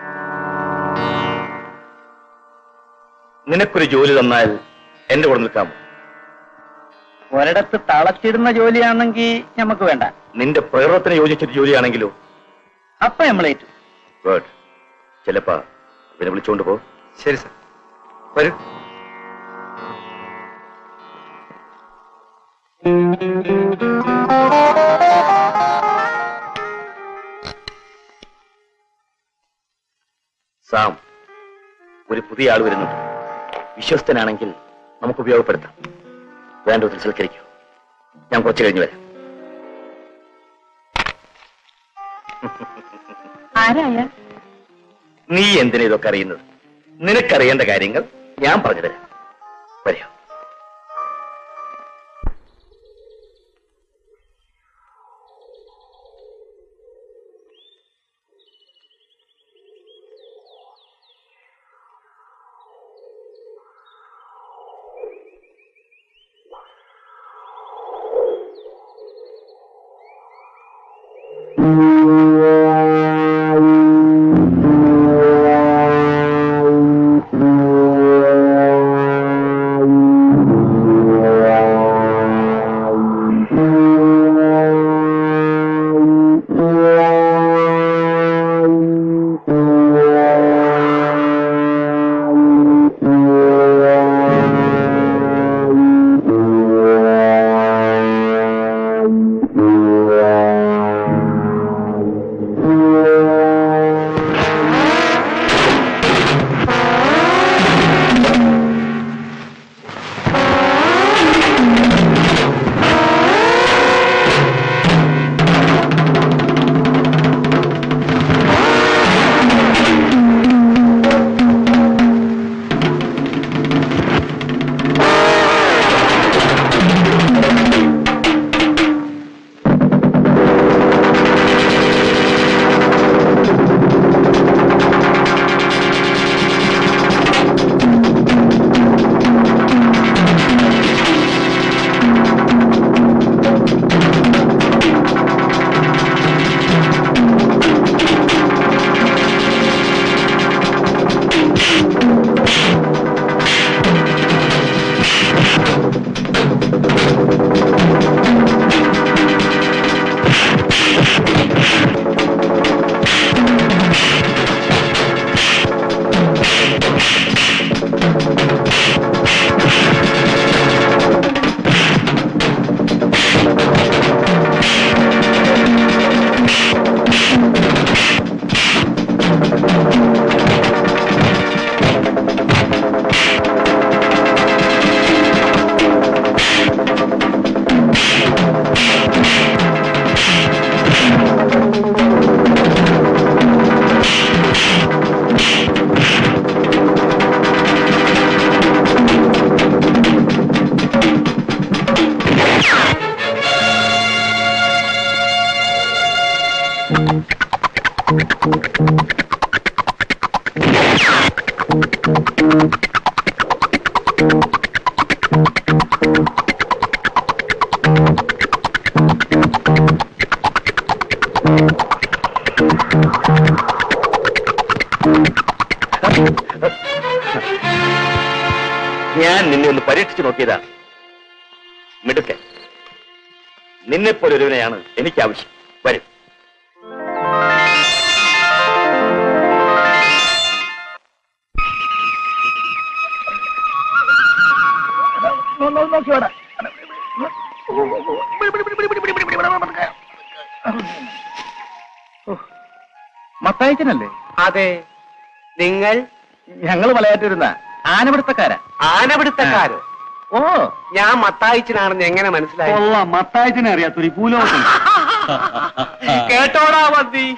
നിനക്കൊരു ജോലി തന്നാൽ എന്റെ കൂടെ നിൽക്കാമോ ഒരിടത്ത് തളച്ചിടുന്ന ജോലിയാണെങ്കിൽ ഞമ്മക്ക് വേണ്ട നിന്റെ പ്രകൃതത്തിന് യോജിച്ചൊരു ജോലിയാണെങ്കിലോ അപ്പൊ നമ്മളേറ്റു ഗുഡ് ചിലപ്പാ ഇവനെ വിളിച്ചോണ്ട് പോ ശരി സർ വരൂ സാം ഒരു പുതിയ ആൾ വരുന്നുണ്ട് വിശ്വസ്തനാണെങ്കിൽ നമുക്ക് ഉപയോഗപ്പെടുത്താം വേണ്ട വിധത്തിൽ സൽക്കരിക്കൂ ഞാൻ കുറച്ച് കഴിഞ്ഞ് വരാം ആരായ നീ എന്തിനാ ഇതൊക്കെ അറിയുന്നത് നിനക്കറിയേണ്ട കാര്യങ്ങൾ ഞാൻ പറഞ്ഞു തരാം വരൂ ഞാൻ നിന്നെ ഒന്ന് പരീക്ഷിച്ചു നോക്കിയതാണ് മിടുക്കൻ നിന്നെപ്പോലെ ഒരുവനെയാണ് എനിക്ക് ആവശ്യം വരും മത്തായിച്ചനല്ലേ അതെ നിങ്ങൾ ഞങ്ങൾ വളയാറ്റിരുന്ന ആനപിടുത്തക്കാരാ ആനപിടുത്തക്കാരോ ഓ ഞാൻ മത്തായിച്ചനാണെന്ന് എങ്ങനെ മനസ്സിലായി കൊള്ളാം മത്തായത്തിനെ അറിയാത്തൊരു ഭൂലോകം കേട്ടോടാ മതി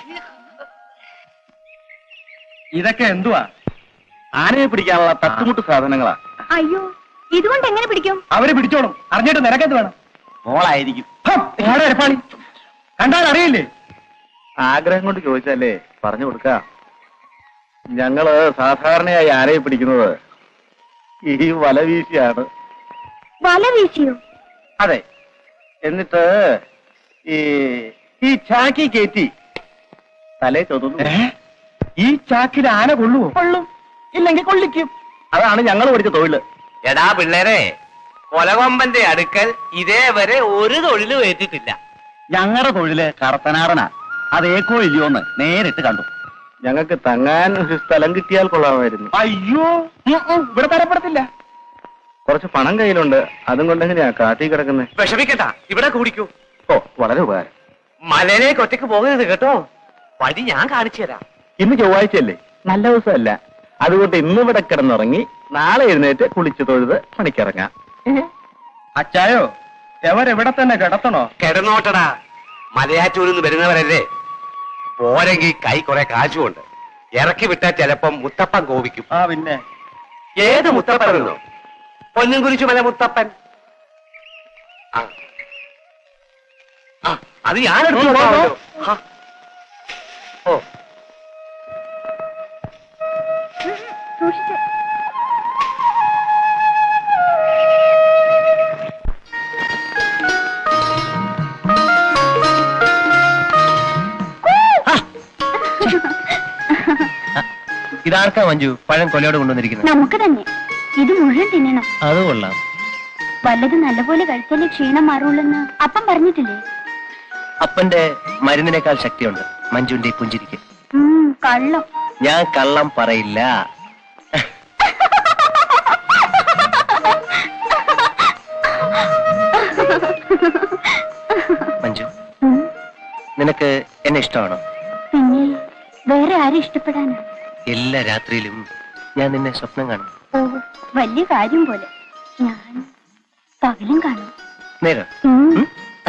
ഇതൊക്കെ എന്തുവാ ആനയെ പിടിക്കാനുള്ള തട്ടുമുട്ട് സാധനങ്ങളാ അയ്യോ ഇതുകൊണ്ട് എങ്ങനെ പിടിക്കും അവര് പിടിച്ചോളും അറിഞ്ഞിട്ട് നിനക്കെന്ത് വേണം മോളായിരിക്കും എരപ്പാളി കണ്ടാൽ അറിയില്ലേ ആഗ്രഹം കൊണ്ട് ചോദിച്ചല്ലേ പറഞ്ഞു കൊടുക്ക ഞങ്ങള് സാധാരണയായി ആനയെ പിടിക്കുന്നത് ഈ വല വീശിയാണ് വല വീശിയോ അതെ എന്നിട്ട് ഈ ഈ ചാക്കി കയറ്റി തലേ ചൊതുന്നു ഈ ചാക്കിൽ ആന കൊള്ളുവോ കൊള്ളും ഇല്ലെങ്കിൽ കൊള്ളിക്കും അതാണ് ഞങ്ങൾ പഠിച്ച തൊഴില് എടാ പിള്ളേരെ കൊലകൊമ്പന്റെ അടുക്കൽ ഇതേവരെ ഒരു തൊഴിലും ഏറ്റിട്ടില്ല ഞങ്ങളുടെ തൊഴില് കറത്തനാടനാ അത് ഏക്കോ ഇല്ലയോന്ന് നേരിട്ട് കണ്ടു ഞങ്ങൾക്ക് തങ്ങാൻ ഒരു സ്ഥലം കിട്ടിയാൽ കൊള്ളാമായിരുന്നു അയ്യോ ഇവിടെ തരപ്പെടത്തില്ല കുറച്ച് പണം കയ്യിലുണ്ട് അതും കൊണ്ട് എങ്ങനെയാ കാട്ടി കിടക്കുന്നത് വിഷമിക്കണ്ട ഇവിടെ കൂടിക്കൂ ഓ വളരെ ഉപകാരം മലയിലേക്ക് ഒറ്റയ്ക്ക് പോകരുത് കേട്ടോ വഴി ഞാൻ കാണിച്ചു തരാം ഇന്ന് ചൊവ്വാഴ്ചയല്ലേ നല്ല ദിവസമല്ല അതുകൊണ്ട് ഇന്ന് ഇവിടെ കിടന്നുറങ്ങി നാളെ എഴുന്നേറ്റ് കുളിച്ചു തൊഴുത് പണിക്കിറങ്ങാം അച്ചായോ എവരെവിടെ തന്നെ കിടത്തണോ കിടന്നോട്ടടാ മലയാറ്റൂരിൽ നിന്ന് വരുന്നവരല്ലേ പോരെങ്കിൽ കൈ കുറെ കാശുമുണ്ട് ഇറക്കി വിട്ടാൽ ചിലപ്പം മുത്തപ്പൻ കോപിക്കും ആ പിന്നെ ഏത് മുത്തപ്പൻ എന്നോ പൊന്നും കുരിശു മല മുത്തപ്പൻ ആ. ആ, അത് ഞാനെടുത്തു ഉം, പോ, പോ. ആ. ഓ സൂക്ഷിച്ച് ഇതാർക്കാ മഞ്ജു പഴം കൊലയോട് കൊണ്ടുവന്നിരിക്കുന്നത് നമുക്ക് തന്നെ ഇത് മുഴുവൻ തിന്നണം അത് കൊള്ളാം വല്ലത് നല്ലപോലെ കഴിച്ചാലേ ക്ഷീണം മാറുള്ളെന്ന് അപ്പം പറഞ്ഞിട്ടില്ലേ അപ്പന്റെ മരുന്നിനേക്കാൾ ശക്തിയുണ്ട് മഞ്ജുവിന്റെ ഈ പുഞ്ചിരിക്ക് ഉം, കള്ളം ഞാൻ കള്ളം പറയില്ല മഞ്ജു ഉം, നിനക്ക് എന്നെ ഇഷ്ടമാണോ പിന്നെ വേറെ ആരും ഇഷ്ടപ്പെടാനാ എല്ലാ രാത്രിയിലും ഞാൻ നിന്നെ സ്വപ്നം കാണും ഓ വലിയ കാര്യം പോലെ ഞാൻ പകലും കാണും നേരം ഉം.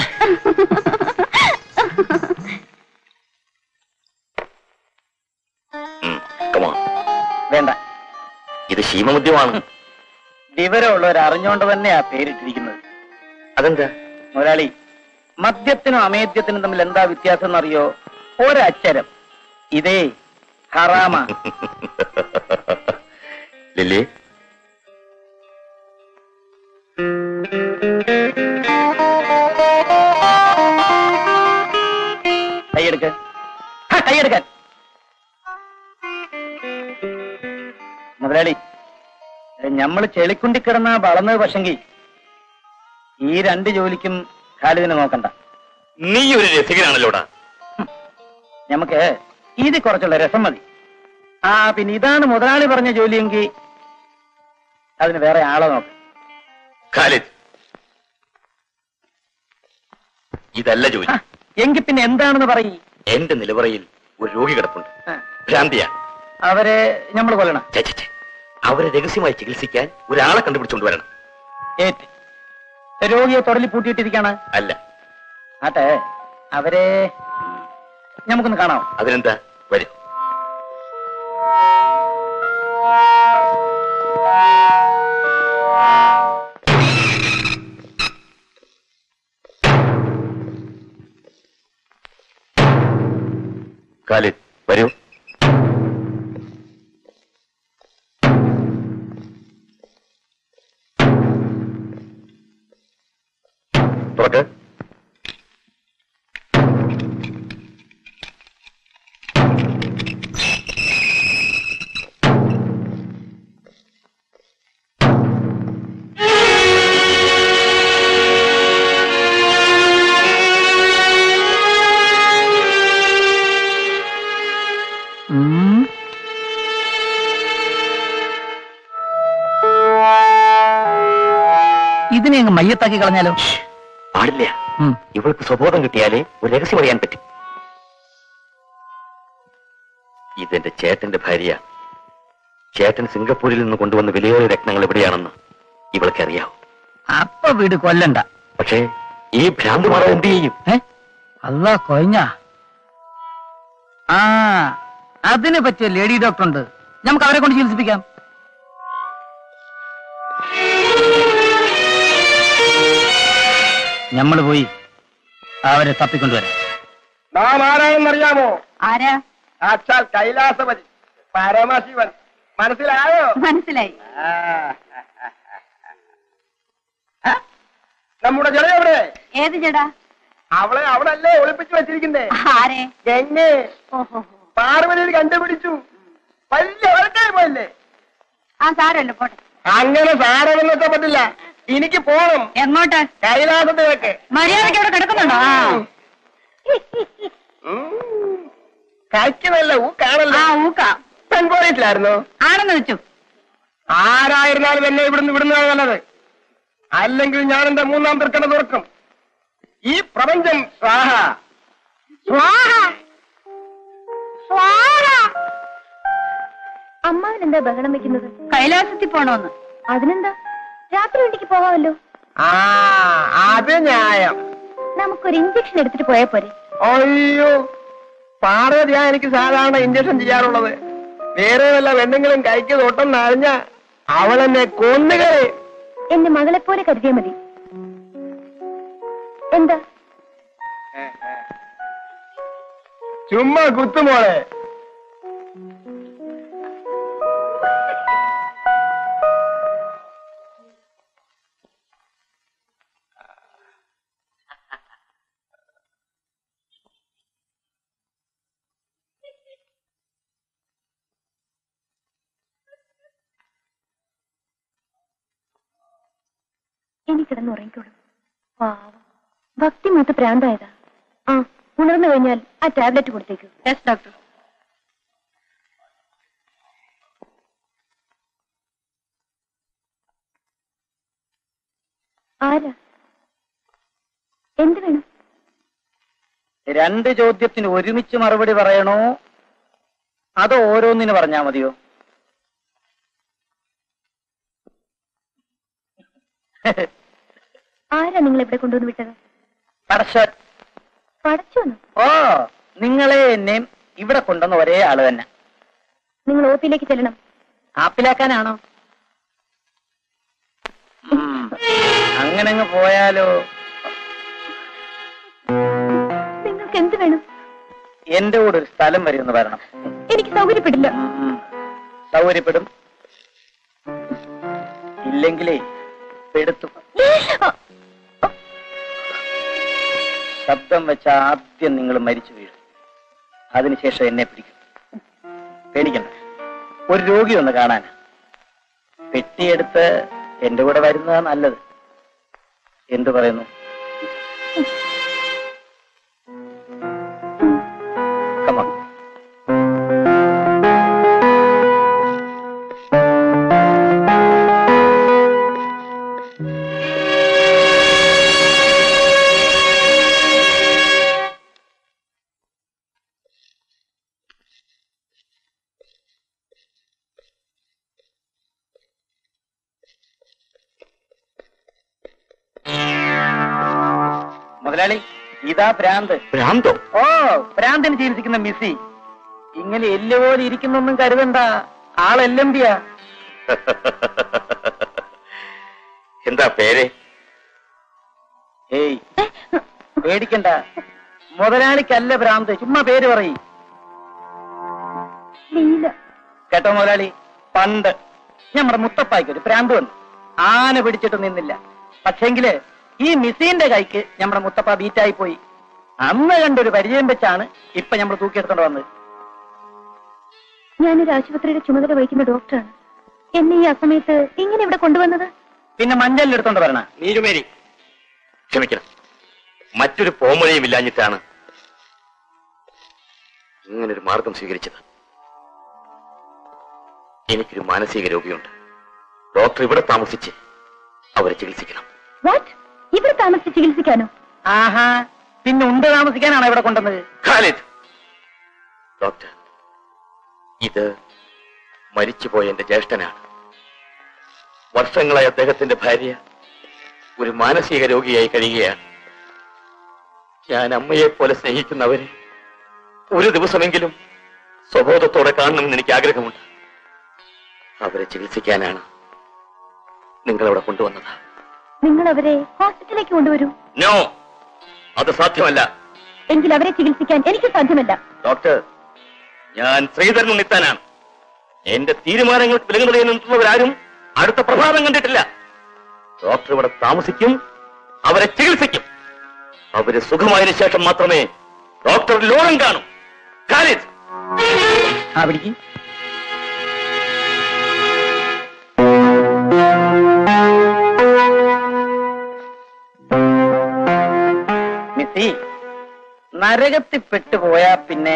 വേണ്ട ഇത് ശീമമദ്യമാണ് വിവരമുള്ളവർ അറിഞ്ഞുകൊണ്ട് തന്നെയാ പേരിട്ടിരിക്കുന്നത് അതെന്താ മുതലാളി മദ്യത്തിനും അമേദ്യത്തിനും തമ്മിൽ എന്താ വ്യത്യാസം എന്നറിയോ ഒരക്ഷരം ഇതേ ഹറാമ ലില്ലി കൈയെടുക്ക ഹാ, കൈയെടുക്കാൻ മുതലാളി ഞമ്മള് ചെളിക്കുണ്ടി കിടന്ന വളർന്നത് പക്ഷെങ്കിൽ ഈ രണ്ട് ജോലിക്കും ഖാലിദിനെ നോക്കണ്ട നീ ഒരു രസികനാണല്ലോടാ നമുക്ക് ഇത് കുറച്ചുള്ള രസം മതി ആ പിന്നെ ഇതാണ് മുതലാളി പറഞ്ഞ ജോലിയെങ്കിൽ അതിന് വേറെ ആളെ നോക്കാം ഖാലിദ് ഇതല്ല ജോലി ആ, എങ്കിൽ പിന്നെ എന്താണെന്ന് പറയ് എന്റെ നിലവറയിൽ ഒരു രോഗി കിടപ്പുണ്ട് ആ, ഭ്രാന്തിയാ അവരെ നമ്മൾ കൊല്ലണം ഛെ, ഛെ, ഛെ. അവരെ രഹസ്യമായി ചികിത്സിക്കാൻ ഒരാളെ കണ്ടുപിടിച്ചുകൊണ്ട് വരണം ഏറ്റ് രോഗിയെ തൊടലി പൂട്ടിയിട്ടിരിക്കാണ് അല്ല ആട്ടെ അവരെ നമുക്കൊന്ന് കാണാം അതിനെന്താ വരും ഖാലിദ് വരൂ തുറക്ക് ഇതിനെ അങ്ങ് മയ്യത്താക്കി കളഞ്ഞാലോ പാടില്ല ഉം. ഇവൾക്ക് സ്വബോധം കിട്ടിയാലേ ഒരു രഹസ്യം അറിയാൻ പറ്റും ഇതെന്റെ ചേട്ടന്റെ ഭാര്യ ചേട്ടൻ സിംഗപ്പൂരിൽ നിന്ന് കൊണ്ടുവന്ന വിലയേറിയ രത്നങ്ങൾ എവിടെയാണെന്ന് ഇവൾക്ക് അറിയാവും അപ്പൊ വീട് കൊല്ലണ്ട പക്ഷേ ഈ ഭ്രാന്ത് മാറാൻ എന്ത് ചെയ്യും ഏ അല്ല കൊഞ്ഞ ആ അതിന് പറ്റിയ ലേഡി ഡോക്ടർ ഉണ്ട് നമുക്ക് അവരെ കൊണ്ട് ചികിത്സിപ്പിക്കാം നമ്മൾ പോയി അവരെ തപ്പിക്കൊണ്ടുവരാം നാം ആരാണെന്നറിയാമോ ആരാ സാക്ഷാൽ കൈലാസപതി പരമശിവൻ മനസ്സിലായോ മനസ്സിലായി ആ? നമ്മുടെ ജല എവിടെ ഏത് ജടാ അവളെ അവിടെ അല്ലേ ഒളിപ്പിച്ചു വെച്ചിരിക്കുന്നേ ആരെ എങ്ങേ ഓഹോ പാർവതിയിൽ കണ്ടുപിടിച്ചു വലിയ വഴക്കായി പോയില്ലേ ആ സാരല്ലോ പോട്ടെ അങ്ങനെ സാരമെന്ന് വെച്ചാൽ പറ്റില്ല എനിക്ക് പോണം എങ്ങോട്ട് കൈലാസത്തിലേക്ക് മര്യാദയ്ക്ക് അവിടെ കിടക്കുന്നുണ്ടോ ആ. കഴിക്കുന്നല്ല ഊ കാണല്ലോ ആ ഊക്ക പെൺപോലീസിലായിരുന്നു ആണെന്ന് വെച്ചു ആരായിരുന്നാലും എന്നെ ഇവിടുന്ന് വിടുന്നതാണ് നല്ലത് അല്ലെങ്കിൽ ഞാൻ എന്റെ മൂന്നാം തൃക്കണ തുറക്കും ഈ പ്രപഞ്ചം സ്വാഹ സ്വാഹ സ്വാഹ അമ്മാവൻ എന്താ ബഹളം വെക്കുന്നത് കൈലാസത്തിൽ പോണോന്ന് അതിനെന്താ രാത്രി വണ്ടിക്ക് പോകാമല്ലോ ആ അത് ന്യായം നമുക്കൊരു ഇഞ്ചക്ഷൻ എടുത്തിട്ട് പോയാ പോരെ അയ്യോ പാറതിയാ എനിക്ക് സാധാരണ ഇഞ്ചക്ഷൻ ചെയ്യാറുള്ളത് വേറെ വല്ല പെണ്ണുങ്ങളും കൈക്ക് തൊട്ടെന്ന് അറിഞ്ഞ അവളെന്നെ കൊന്നുകളെ എന്റെ മകളെ പോലെ കരുതിയാ മതി എന്താ ചുമ്മാ കുത്തുമോളെ ഇനി കിടന്ന് ഉറങ്ങിക്കോളും പാവം ഭക്തി മൂത്ത് പ്രാന്തായതാ ആ ഉണർന്നു കഴിഞ്ഞാൽ ആ ടാബ്ലറ്റ് കൊടുത്തേക്കൂ യെസ് ഡോക്ടർ ആരാ എന്ത് വേണം രണ്ട് ചോദ്യത്തിന് ഒരുമിച്ച് മറുപടി പറയണോ അതോ ഓരോന്നിന് പറഞ്ഞാ മതിയോ ആരാ നിങ്ങൾ ഇവിടെ കൊണ്ടുവന്ന് വിട്ടത് പടശൻ പടച്ചോന്നു ഓ നിങ്ങളെ എന്നെയും ഇവിടെ കൊണ്ടുവന്ന ഒരേ ആള് തന്നെ നിങ്ങൾ ഓപ്പിയിലേക്ക് ചെല്ലണം ആപ്പിലാക്കാനാണോ ഉം, അങ്ങനെ അങ്ങ് പോയാലോ നിങ്ങൾക്ക് എന്ത് വേണം എന്റെ കൂടെ ഒരു സ്ഥലം വരെ ഒന്ന് വരണം എനിക്ക് സൗകര്യപ്പെടില്ല ഉം, സൗകര്യപ്പെടും ഇല്ലെങ്കിലേ പെടുത്തു ശബ്ദം വെച്ച ആദ്യം നിങ്ങൾ മരിച്ചു വീഴും അതിനുശേഷം എന്നെ പിടിക്കും പേടിക്കണ്ട ഒരു രോഗി ഒന്ന് കാണാൻ പെട്ടിയെടുത്ത് എന്റെ കൂടെ വരുന്നതാ നല്ലത് എന്തു പറയുന്നു കമാ മുതലാളി ഇതാ ഭ്രാന്ത് ഭ്രാന്തോ ഓ ഭ്രാന്തിന് ചികിത്സിക്കുന്ന മിസ്സി ഇങ്ങനെ എല്ല് പോലെ ഇരിക്കുന്നൊന്നും കരുതണ്ട ആളെല്ലമ്പിയാ എന്താ പേര് ഏയ് പേടിക്കണ്ട മുതലാളിക്കല്ല ഭ്രാന്ത് ചുമ്മാ പേര് പറയും ലീല കേട്ടോ മുതലാളി പണ്ട് നമ്മുടെ മുത്തപ്പായ്ക്ക് ഒരു ഭ്രാന്ത് വന്നു ആന പിടിച്ചിട്ട് നിന്നില്ല പക്ഷെങ്കില് ഈ മിസ്സിന്റെ കൈക്ക് നമ്മുടെ മുത്തപ്പ ബീറ്റായി പോയി അന്ന് കണ്ടൊരു പരിചയം വെച്ചാണ് ഇപ്പൊ നമ്മൾ തൂക്കിയെടുത്തോണ്ട് വന്നത് ഞാനൊരു ആശുപത്രിയുടെ ചുമതല വഹിക്കുന്ന ഡോക്ടറാണ് എന്നെ ഈ അസമയത്ത് ഇങ്ങനെ ഇവിടെ കൊണ്ടുവന്നത് പിന്നെ മഞ്ഞളിലെടുത്തോണ്ട് വരണ നീരുമേരി ക്ഷമിക്കണം മറ്റൊരു പോംവഴിയും ഇല്ലാഞ്ഞിട്ടാണ് ഇങ്ങനൊരു മാർഗം സ്വീകരിച്ചത് എനിക്കൊരു മാനസിക രോഗിയുണ്ട് ഡോക്ടർ ഇവിടെ താമസിച്ച് അവരെ ചികിത്സിക്കണം വാട്ട് ഇവിടെ താമസിച്ച് ചികിത്സിക്കാനോ ആഹാ പിന്നെ ഉണ്ട് താമസിക്കാനാണ് ഇവിടെ കൊണ്ടുവന്നത് ഖാലിദ് ഡോക്ടർ ഇത് മരിച്ചുപോയ എന്റെ ജ്യേഷ്ഠനാണ് വർഷങ്ങളായി അദ്ദേഹത്തിന്റെ ഭാര്യ ഒരു മാനസിക രോഗിയായി കഴിയുകയാണ് ഞാൻ അമ്മയെ പോലെ സ്നേഹിക്കുന്നവരെ ഒരു ദിവസമെങ്കിലും സ്വബോധത്തോടെ കാണണമെന്ന് എനിക്ക് ആഗ്രഹമുണ്ട് അവരെ ചികിത്സിക്കാനാണ് നിങ്ങളവിടെ കൊണ്ടുവന്നത് നിങ്ങൾ അവരെ ഹോസ്പിറ്റലിലേക്ക് കൊണ്ടുവരൂ നോ അത് സാധ്യമല്ല എങ്കിൽ അവരെ ചികിത്സിക്കാൻ എനിക്ക് സാധ്യമല്ല ഡോക്ടർ ഞാൻ ശ്രീധരൻ ഉണ്ണിത്താനാണ് എന്റെ തീരുമാനങ്ങൾക്ക് വിലങ്ങുതലയിൽ നിന്നിട്ടുള്ളവരാരും അടുത്ത പ്രഭാതം കണ്ടിട്ടില്ല ഡോക്ടർ ഇവിടെ താമസിക്കും അവരെ ചികിത്സിക്കും അവര് സുഖമായതിനു ശേഷം മാത്രമേ ഡോക്ടർ ലോകം കാണൂ ഖാലിദ് ആ പിടിക്ക് മിസ്സി നരകത്തിൽ പെട്ടുപോയാ പിന്നെ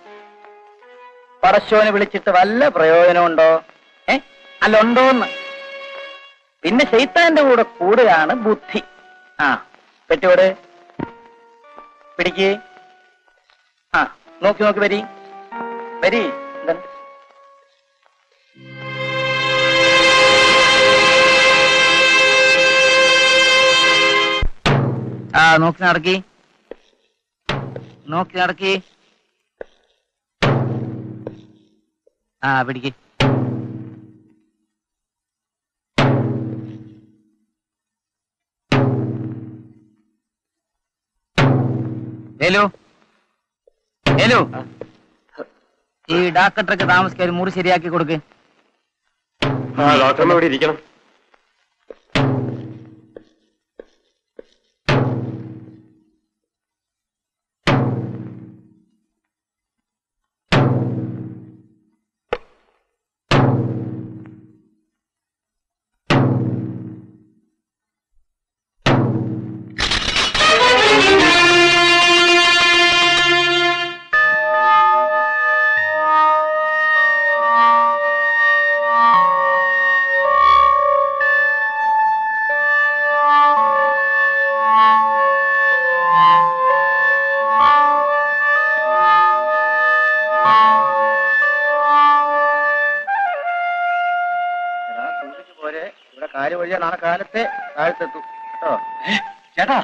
പടശോനെ വിളിച്ചിട്ട് വല്ല പ്രയോജനമുണ്ടോ ഏ അല്ല ഉണ്ടോന്ന് പിന്നെ ശൈത്താന്റെ കൂടെ കൂടുകയാണ് ബുദ്ധി ആ പെട്ടിയോട് പിടിക്ക് ആ നോക്കി നോക്കി വരി വരി എന്താണ് നോക്കി നടക്കി നോക്കി നടക്കി ആ പിടിക്ക് ഹലോ ഹലോ ഈ ഡാക്ടർക്ക് താമസിക്കാൻ ഒരു മുറി ശരിയാക്കി കൊടുക്ക് ആ ഡോക്ടർ ഇവിടെ ഇരിക്കണം പോരെ ഇവിടെ കാര്യം വഴിയാ നാളെ കാലത്തെ താഴത്തെത്തു കേട്ടോ ചേട്ടാ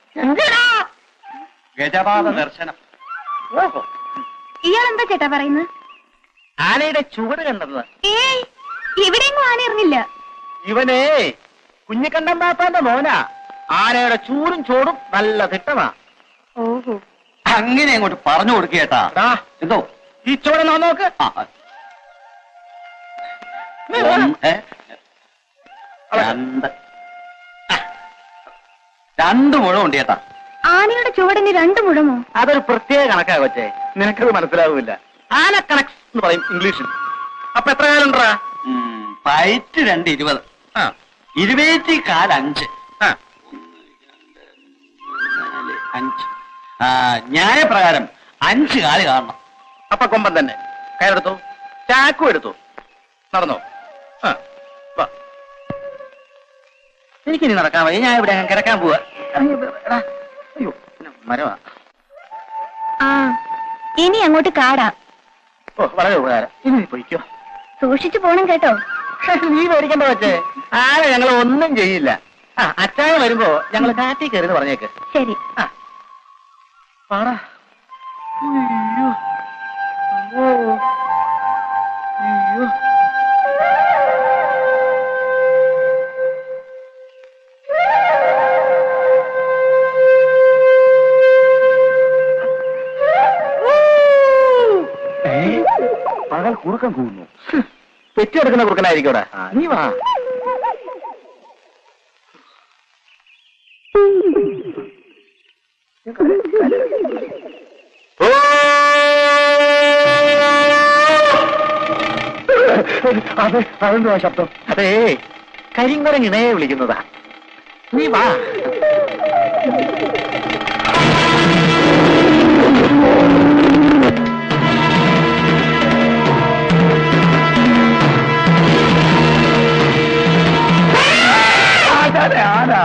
ഗജപാത ദർശനം ഓഹോ ഇയാളെന്താ ചേട്ടാ പറയുന്നത് ആനയുടെ ചുവട് കണ്ടത് ഏയ് ഇവിടെയെങ്ങും ആന ഇറങ്ങില്ല ഇവനെ കുഞ്ഞിക്കണ്ടൻ പാപ്പാന്റെ മോനാ ആനയുടെ ചൂടും ചോടും നല്ല തിട്ടമാ ഓഹോ അങ്ങനെ അങ്ങോട്ട് പറഞ്ഞു കൊടുക്കേട്ടാ എടാ, എന്തോ ഈ ചുവട് നോ നോക്ക് ആ, ആ. ഒന്ന്, ഏ, രണ്ട് ആ, രണ്ട് മുഴം ഉണ്ട് ചേട്ടാ ആനയുടെ ചുവടിന് രണ്ട് മുഴമോ അതൊരു പ്രത്യേക കണക്കാ കൊച്ചേ നിനക്കത് മനസ്സിലാവില്ല ആന കണക്സ് എന്ന് പറയും ഇംഗ്ലീഷിൽ അപ്പൊ എത്ര കാലം ഉണ്ടാ ഉം, പയറ്റ് രണ്ട് ഇരുപത് ആ ഇരുപത്തി കാൽ അഞ്ച് ആ നാല്, അഞ്ച് ആ ന്യായപ്രകാരം അഞ്ച് കാല് കാണണം അപ്പൊ കൊമ്പൻ തന്നെ കയറെടുത്തു ചാക്കും എടുത്തു നടന്നോ ആ വാ എനിക്കിനി നടക്കാൻ വയ്യ ഞാൻ ഇവിടെ അങ്ങ് കിടക്കാൻ പോവാ അയ്യോ, എടാ, അയ്യോ പിന്നെ മരമാ ആ ഇനി അങ്ങോട്ട് കാടാ ഓ വളരെ ഉപകാരം ഇനി നീ പൊയ്ക്കോ സൂക്ഷിച്ചു പോണം കേട്ടോ നീ പേടിക്കണ്ട വെച്ചേ ആരെ ഞങ്ങൾ ഒന്നും ചെയ്യില്ല ആ അച്ചായ വരുമ്പോ ഞങ്ങൾ കാറ്റി കയറി പറഞ്ഞേക്ക് ശരി ആ പാടാ അയ്യോ അമ്മോ. അയ്യോ പകൽ കുറുക്കം കൂടുന്നു പെറ്റിയെടുക്കുന്ന കുറുക്കനായിരിക്കും ഇവിടെ നീ വാ അത് അതെന്തുവാ ശബ്ദം അതേ കരിങ്കുരൻ ഇണയെ വിളിക്കുന്നതാ നീ വാ ആരാ ആരാ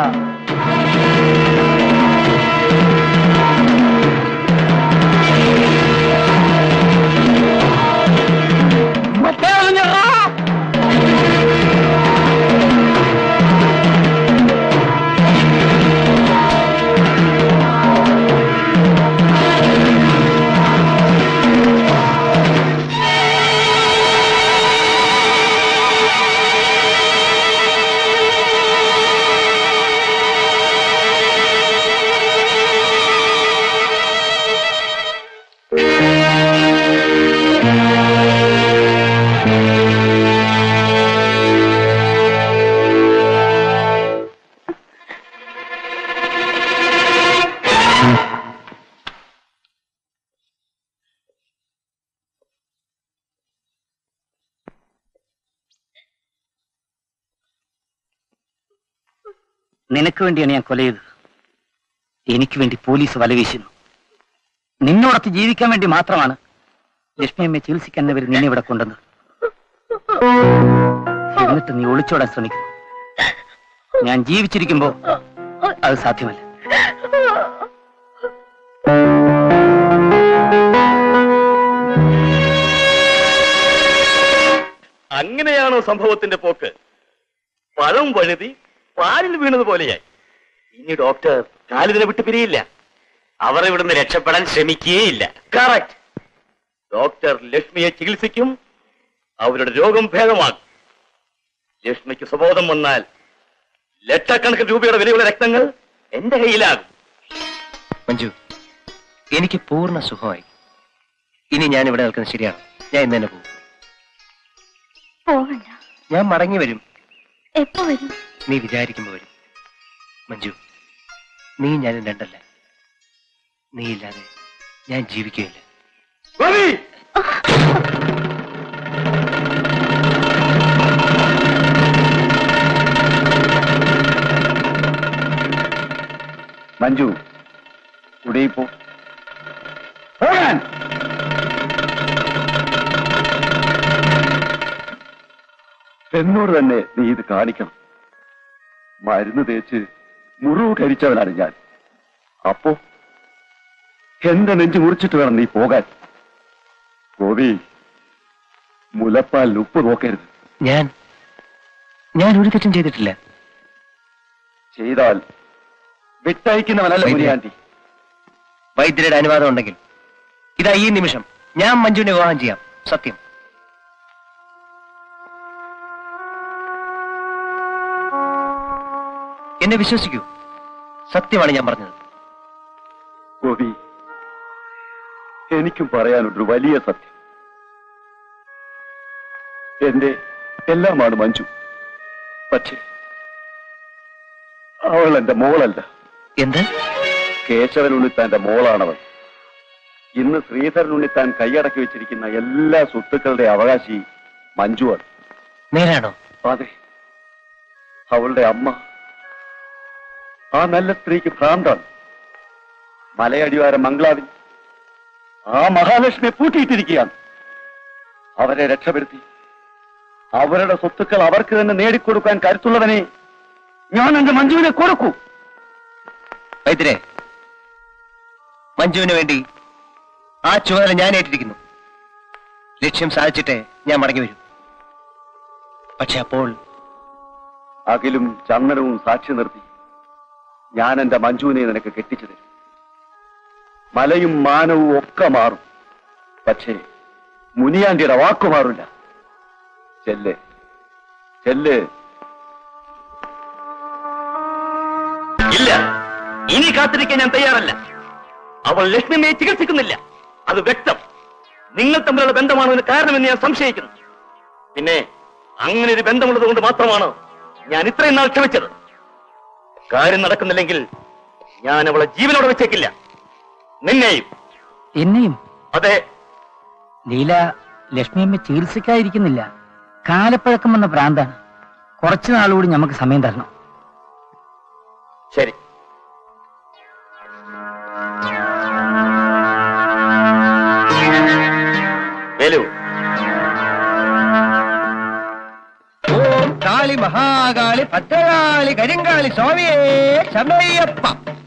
മറ്റേ ആളിഞ്ഞെടാ. നിനക്ക് വേണ്ടിയാണ് ഞാൻ കൊല ചെയ്തത് എനിക്ക് വേണ്ടി പോലീസ് വലവീശുന്നു നിന്നോടൊത്ത് ജീവിക്കാൻ വേണ്ടി മാത്രമാണ് ലക്ഷ്മി അമ്മയെ ചികിത്സിക്കാൻ എന്നവർ നിന്നെ ഇവിടെ കൊണ്ടുവന്നത് എന്നിട്ട് നീ ഒളിച്ചോടാൻ ശ്രമിക്കുന്നു ഞാൻ ജീവിച്ചിരിക്കുമ്പോ അത് സാധ്യമല്ല അങ്ങനെയാണോ സംഭവത്തിന്റെ പോക്ക് പഴം വഴുതി പാലിൽ വീണതുപോലെയായി ഇനി ഡോക്ടർ കാലിതിനെ വിട്ട് പിരിയില്ല അവർ ഇവിടുന്ന് രക്ഷപ്പെടാൻ ശ്രമിക്കുകയില്ല കറക്റ്റ് ഡോക്ടർ ലക്ഷ്മിയെ ചികിത്സിക്കും അവരുടെ രോഗം ഭേദമാക്കും ലക്ഷ്മിക്ക് സുബോധം വന്നാൽ ലക്ഷക്കണക്കിന് രൂപയുടെ വിലയുള്ള രക്തങ്ങൾ എന്റെ കയ്യിലാകും മഞ്ജു എനിക്ക് പൂർണ്ണ സുഖമായി ഇനി ഞാൻ ഇവിടെ നിൽക്കുന്നത് ശരിയാണ് ഞാൻ ഇന്ന് തന്നെ പോകും പോകണ്ട ഞാൻ മടങ്ങി വരും എപ്പോ വരും നീ വിചാരിക്കുമ്പോ വരും മഞ്ജു നീ ഞാനും രണ്ടല്ല നീ ഇല്ലാതെ ഞാൻ ജീവിക്കുകയില്ല മഞ്ജു ഇവിടെ പോ പോകാൻ എന്നോട് തന്നെ നീ ഇത് കാണിക്കണം മരുന്ന് തേച്ച് മുറിവ് കരിച്ചവനാണ് ഞാൻ അപ്പോ എന്റെ നെഞ്ചു മുറിച്ചിട്ട് വേണം നീ പോകാൻ ഗോപി മുലപ്പാൽ ഉപ്പ് നോക്കരുത് ഞാൻ ഞാൻ ഒരു തെറ്റും ചെയ്തിട്ടില്ല ചെയ്താൽ വിട്ടയക്കുന്നവനല്ല വൈദ്യ. മുനിയാണ്ടി വൈദ്യരുടെ അനുവാദം ഉണ്ടെങ്കിൽ ഇതാ ഈ നിമിഷം ഞാൻ മഞ്ജുവിനെ വിവാഹം ചെയ്യാം സത്യം എന്നെ വിശ്വസിക്കൂ സത്യമാണ് ഞാൻ പറഞ്ഞത് ഗോപി എനിക്കും പറയാനുണ്ടൊരു വലിയ സത്യം എന്റെ എല്ലാമാണ് മഞ്ജു പക്ഷേ അവൾ എന്റെ മോളല്ല എന്ത് കേശവൻ ഉണ്ണിത്താന്റെ മോളാണവൾ ഇന്ന് ശ്രീധരൻ ഉണ്ണിത്താൻ കൈയടക്കി വെച്ചിരിക്കുന്ന എല്ലാ സ്വത്തുക്കളുടെ അവകാശി മഞ്ജുവാണ് നേരാണോ അതെ അവളുടെ അമ്മ ആ നല്ല സ്ത്രീക്ക് ഭ്രാന്താണ് മലയടിവാര മംഗളാവിൽ ആ മഹാലക്ഷ്മിയെ പൂട്ടിയിട്ടിരിക്കുകയാണ് അവരെ രക്ഷപ്പെടുത്തി അവരുടെ സ്വത്തുക്കൾ അവർക്ക് തന്നെ നേടിക്കൊടുക്കാൻ കരുത്തുള്ളവനെ ഞാൻ എന്റെ മഞ്ജുവിനെ കൊടുക്കൂ വൈദ്യരെ മഞ്ജുവിന് വേണ്ടി ആ ചുമതല ഞാൻ ഏറ്റിരിക്കുന്നു ലക്ഷ്യം സാധിച്ചിട്ടേ ഞാൻ മടങ്ങി വരൂ പക്ഷെ അപ്പോൾ അകിലും ചന്ദനവും സാക്ഷി നിർത്തി ഞാൻ എന്റെ മഞ്ജുവിനെ നിനക്ക് കെട്ടിച്ചു തരും മലയും മാനവും ഒക്കെ മാറും പക്ഷേ മുനിയാണ്ടിയുടെ വാക്കു മാറില്ല ചെല്ല് ചെല്ല് ഇല്ല ഇനി കാത്തിരിക്കാൻ ഞാൻ തയ്യാറല്ല അവൾ ലക്ഷ്മിയെ ചികിത്സിക്കുന്നില്ല അത് വ്യക്തം നിങ്ങൾ തമ്മിലുള്ള ബന്ധമാണ് അതിന് കാരണമെന്ന് ഞാൻ സംശയിക്കുന്നു പിന്നെ അങ്ങനെ ഒരു ബന്ധമുള്ളത് കൊണ്ട് മാത്രമാണ് ഞാൻ ഇത്രയും നാൾ ക്ഷമിച്ചത് കാര്യം നടക്കുന്നില്ലെങ്കിൽ ഞാൻ അവളെ ജീവനോടെ വെച്ചേക്കില്ല നിന്നെയും എന്നെയും അതെ ലീല ലക്ഷ്മിയമ്മ ചികിത്സിക്കാതിരിക്കുന്നില്ല കാലപ്പഴക്കം വന്ന ഭ്രാന്താണ് കുറച്ചു നാളുകൂടി നമുക്ക് സമയം തരണം ശരി വേലു ഓം കാളി മഹാകാളി ഭദ്രകാളി കരിങ്കാളി സ്വാമിയേ ശമയ്യപ്പ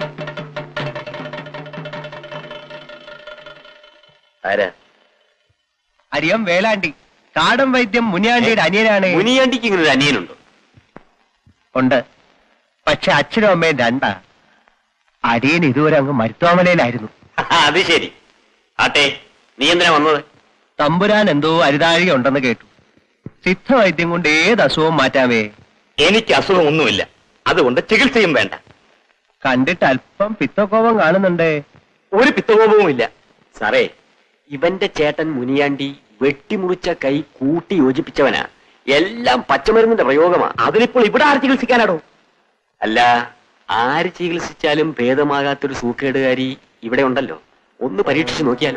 ആരാ അരിയം വേലാണ്ടി കാടം വൈദ്യം മുനിയാണ്ടിയുടെ അനിയനാണ് മുനിയാണ്ടിക്ക് ഇങ്ങനെ ഒരു അനിയനുണ്ടോ ഉണ്ട് പക്ഷെ അച്ഛനും അമ്മയും രണ്ടാ അടിയൻ ഇതുവരെ അങ്ങ് മരുത്തോമലയിലായിരുന്നു അത് ശരി ആട്ടെ നീ എന്തിനാ വന്നത് തമ്പുരാൻ എന്തോ അരുതാഴിക ഉണ്ടെന്ന് കേട്ടു സിദ്ധവൈദ്യം കൊണ്ട് ഏത് അസുഖവും മാറ്റാമേ എനിക്ക് അസുഖമൊന്നുമില്ല അതുകൊണ്ട് ചികിത്സയും വേണ്ട കണ്ടിട്ട് അല്പം പിത്തക്കോപം കാണുന്നുണ്ടേ ഒരു പിത്തകോപവും ഇല്ല സാറേ ഇവന്റെ ചേട്ടൻ മുനിയാണ്ടി വെട്ടിമുറിച്ച കൈ കൂട്ടി യോജിപ്പിച്ചവനാ എല്ലാം പച്ചമരുന്നിന്റെ പ്രയോഗമാ അതിനിപ്പോൾ ഇവിടെ ആര് ചികിത്സിക്കാനാടോ അല്ല ആര് ചികിത്സിച്ചാലും ഭേദമാകാത്തൊരു സൂക്കേടുകാരി ഇവിടെ ഉണ്ടല്ലോ ഒന്ന് പരീക്ഷിച്ചു നോക്കിയാലോ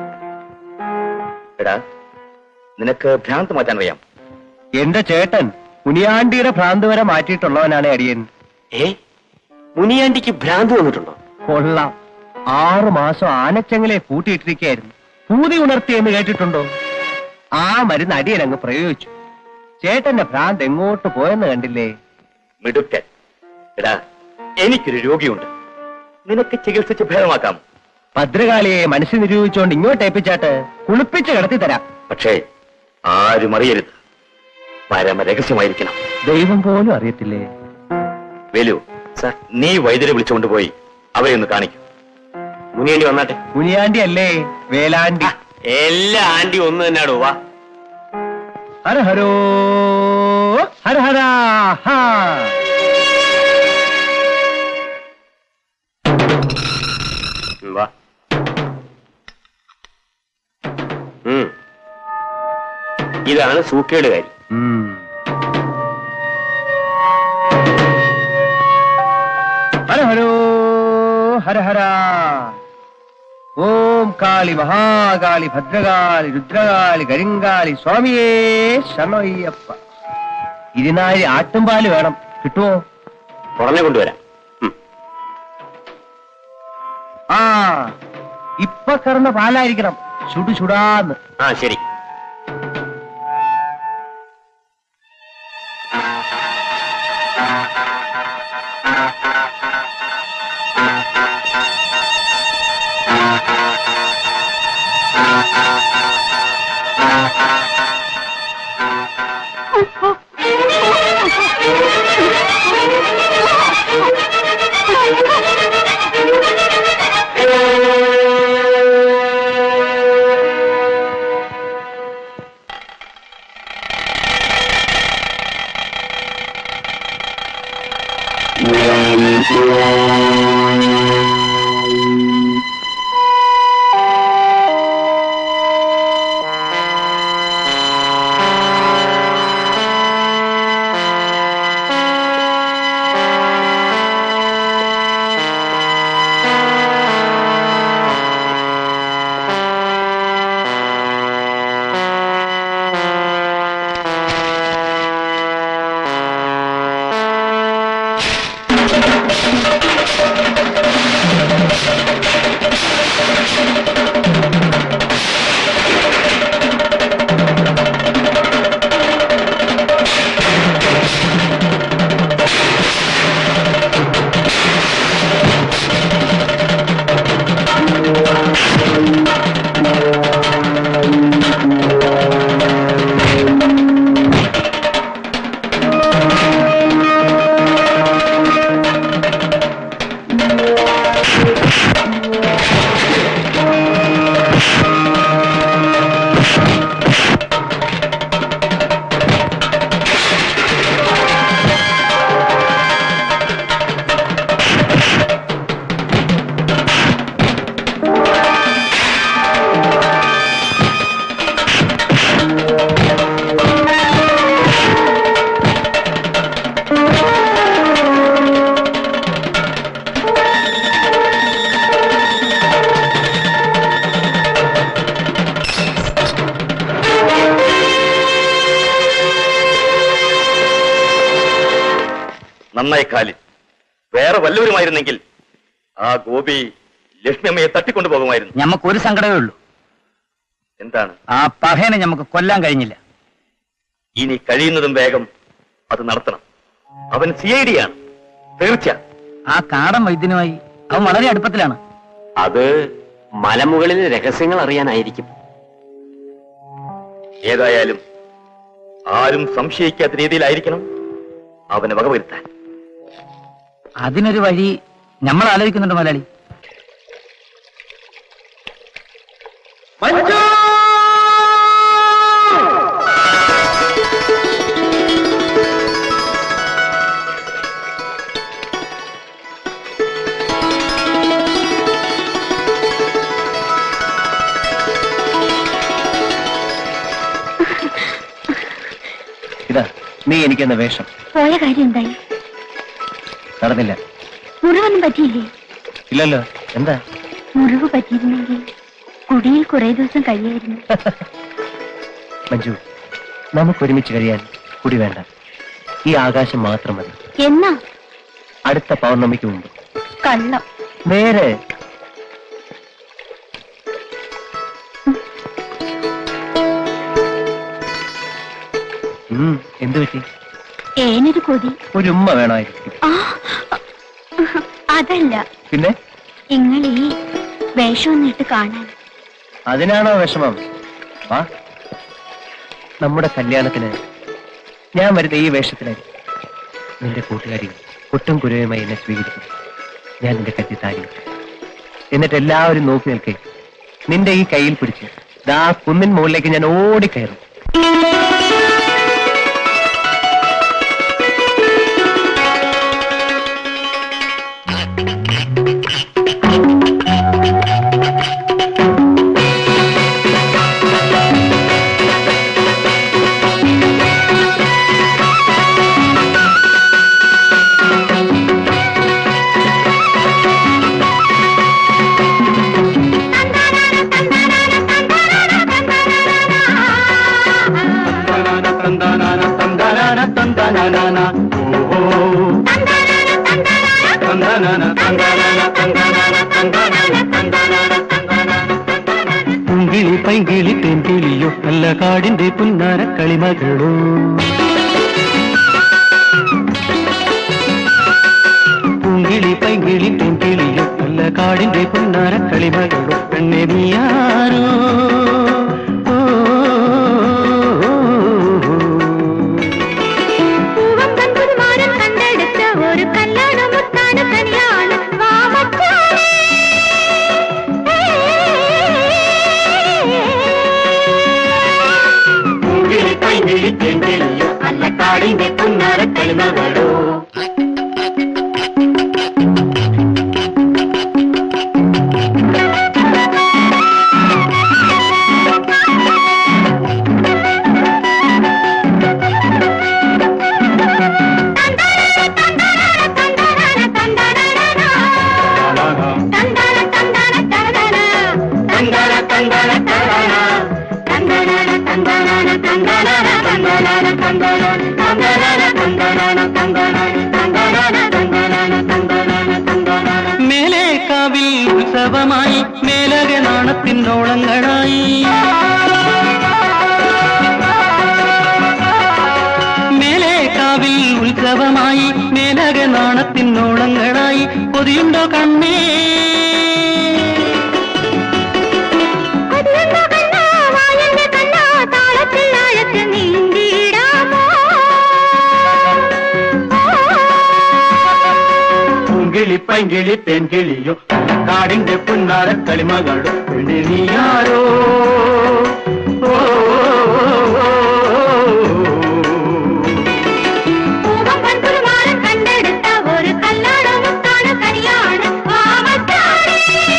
എടാ നിനക്ക് ഭ്രാന്ത് മാറ്റാൻ അറിയാം എന്റെ ചേട്ടൻ മുനിയാണ്ടിയുടെ ഭ്രാന്ത് വരെ മാറ്റിയിട്ടുള്ളവനാണ് അടിയൻ ഏ മുനിയാണ്ടിക്ക് ഭ്രാന്ത് വന്നിട്ടുണ്ടോ കൊള്ളാം ആറു മാസം ആനച്ചങ്ങലെ പൂട്ടിയിട്ടിരിക്കുകയായിരുന്നു പൂതി ഉണർത്തിയെന്ന് കേട്ടിട്ടുണ്ടോ ആ മരുന്ന് അടിയൻ അങ്ങ് പ്രയോഗിച്ചു ചേട്ടന്റെ ഭ്രാന്ത് എങ്ങോട്ട് പോയെന്ന് കണ്ടില്ലേ മിടുക്കൻ എടാ എനിക്കൊരു രോഗിയുണ്ട് നിനക്ക് ചികിത്സിച്ച് ഭേദമാക്കാം ഭദ്രകാളിയെ മനസ്സിൽ നിരൂപിച്ചുകൊണ്ട് ഇങ്ങോട്ട് ഏൽപ്പിച്ചാട്ട് കുളിപ്പിച്ച് കിടത്തി തരാം പക്ഷേ ആരും അറിയരുത് പരമ രഹസ്യമായിരിക്കണം ദൈവം പോലും അറിയത്തില്ലേ വേലു സർ നീ വൈദ്യരെ വിളിച്ചുകൊണ്ടുപോയി അവരെ ഒന്ന് കാണിക്കും മുനിയേണ്ടി വന്നാട്ടെ മുനിയാണ്ടി അല്ലേ വേലാണ്ടി എല്ലാ ആന്റി ഒന്ന് തന്നെയാടോ വാ ഹര ഹരോ ഹര ഹരാ ഹാ ഉം, വാ ഉം. ഇതാണ് സൂക്കേടുകാരി ഹര ഹരോ ഹര ഹര ഓം കാളി മഹാകാളി ഭദ്രകാളി രുദ്രകാളി കരിങ്കാളി സ്വാമിയേ ശരണയ്യപ്പ ഇരുനാഴി ആട്ടുംപാല് വേണം കിട്ടുമോ ഉടനെ കൊണ്ടുവരാം ഉം. ആ ഇപ്പൊ കറന്ന പാലായിരിക്കണം ചുടു ചുടാന്ന് ആ ശരി നന്നായി കാലിൽ വേറെ വല്ലവരുമായിരുന്നെങ്കിൽ ആ ഗോപി ലക്ഷ്മി അമ്മയെ തട്ടിക്കൊണ്ടു പോകുമായിരുന്നു ഞമ്മക്ക് ഒരു സങ്കടമേ ഉള്ളൂ എന്താണ് ആ പഹേനെ ഞമ്മക്ക് കൊല്ലാൻ കഴിഞ്ഞില്ല ഇനി കഴിയുന്നതും വേഗം അത് നടത്തണം അവൻ സി ഐ ഡി ആണ് തീർച്ച ആ കാടൻ വൈദ്യനുമായി അവൻ വളരെ അടുപ്പത്തിലാണ് അത് മലമുകളിൽ രഹസ്യങ്ങൾ അറിയാനായിരിക്കും ഏതായാലും ആരും സംശയിക്കാത്ത രീതിയിലായിരിക്കണം അവനെ വകവരുത്താൻ അതിനൊരു വഴി നമ്മൾ ആലോചിക്കുന്നുണ്ട് മലയാളി ഇതാ നീ എനിക്കെന്ന വേഷം പോയ കാര്യം എന്തായി നടന്നില്ല മുറിവൊന്നും പറ്റിയില്ലേ ഇല്ലല്ലോ എന്താ മുറിവ് പറ്റിയിരുന്നെങ്കിൽ കുടിയിൽ കുറെ ദിവസം കഴിയായിരുന്നു മഞ്ജു നമുക്ക് ഒരുമിച്ച് കഴിയാൻ കുടി വേണ്ട ഈ ആകാശം മാത്രം മതി എന്നാ അടുത്ത പൗർണമിക്ക് മുമ്പ് കള്ളം നേരെ ഉം, എന്ത് പറ്റി ഏനൊരു കൊതി ഒരു ഉമ്മ വേണമായിരിക്കും ആ അതല്ല പിന്നെ നിങ്ങൾ ഈ വേഷം ഒന്നിട്ട് കാണാൻ അതിനാണോ വിഷമം വാ നമ്മുടെ കല്യാണത്തിന് ഞാൻ വരുന്ന ഈ വേഷത്തിലായിരിക്കും നിന്റെ കൂട്ടുകാരികൾ കുട്ടും കുരുവുമായി എന്നെ സ്വീകരിക്കും ഞാൻ നിന്റെ കത്തി താരി എന്നിട്ട് എല്ലാവരും നോക്കി നിൽക്കേ നിന്റെ ഈ കയ്യിൽ പിടിച്ച് ദാ കുന്നിൻ മുകളിലേക്ക് ഞാൻ ഓടിക്കയറും പുങ്കിളി പൈങ്കിളി തെങ്കിളിയോ നല്ല കാടിന്റെ പുന്നാര കളിമകളോ പുങ്കിളി പൈങ്കിളി തെങ്കിളിയോ നല്ല കാടിന്റെ പുന്നാര കളിമകളോ പെണ്ണെ നീയാരോ ഓ, ഓ, ഓ, ഓ. പൂവമ്പൻ പുതുമാരൻ കണ്ടെടുത്ത ഒരു കല്യാണമുത്താണ് കനിയാണ് വാമച്ചാലേ പൂങ്കിളി പൈങ്കിളി തെങ്കിളിയോ നല്ല കാടിന്റെ പുന്നാര കളിമകളോ മേലെ കാവിൽ ഉത്സവമായി മേലക നാണത്തിനോളങ്ങളായി മേലെ കാവിൽ ഉത്സവമായി മേലക നാണത്തിനോളങ്ങളായി പൊതിയുണ്ടോ കണ്ണേ കൊതിയുണ്ടോ കണ്ണാ, വായന്റെ കണ്ണാ, താളത്തിൽ ആഴത്തിൽ നീന്തിയിടാമോ? പൂങ്കിളി പൈങ്കിളി തെൻകിളിയോ കാടിന്റെ പുന്നാര കളിമകളോ പെണ്ണെ നീയാരോ ഓ, ഓ, ഓ, പൂവമ്പൻ പുതുമാരൻ കണ്ടെടുത്ത ഒരു കല്യാണമുത്താണ് കനിയാണ് വാമച്ചാലേ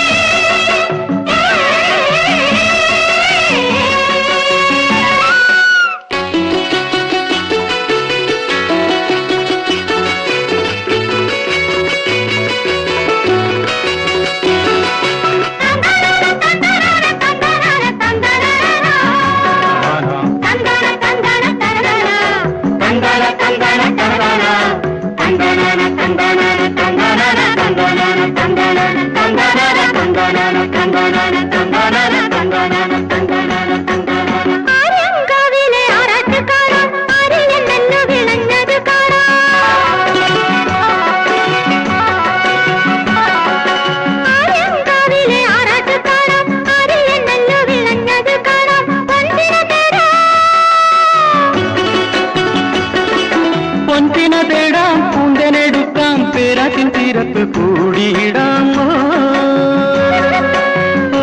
ആര്യങ്കാവിലെ ആറാട്ടുകാരാ, ആര്യൻ എന്നു വിളഞ്ഞത് ആര്യങ്കാവിലെ ആറാട്ടുകാരാ, ആര്യൻ എന്നു വിളഞ്ഞത് കാണാം. പൊൻതിര തേടാം. പൊൻതിന തേടാം പൂന്തനെടുക്കാം പേരാറ്റിൻ തീരത്ത് കൂടിയിടാം ഓ, ഓ.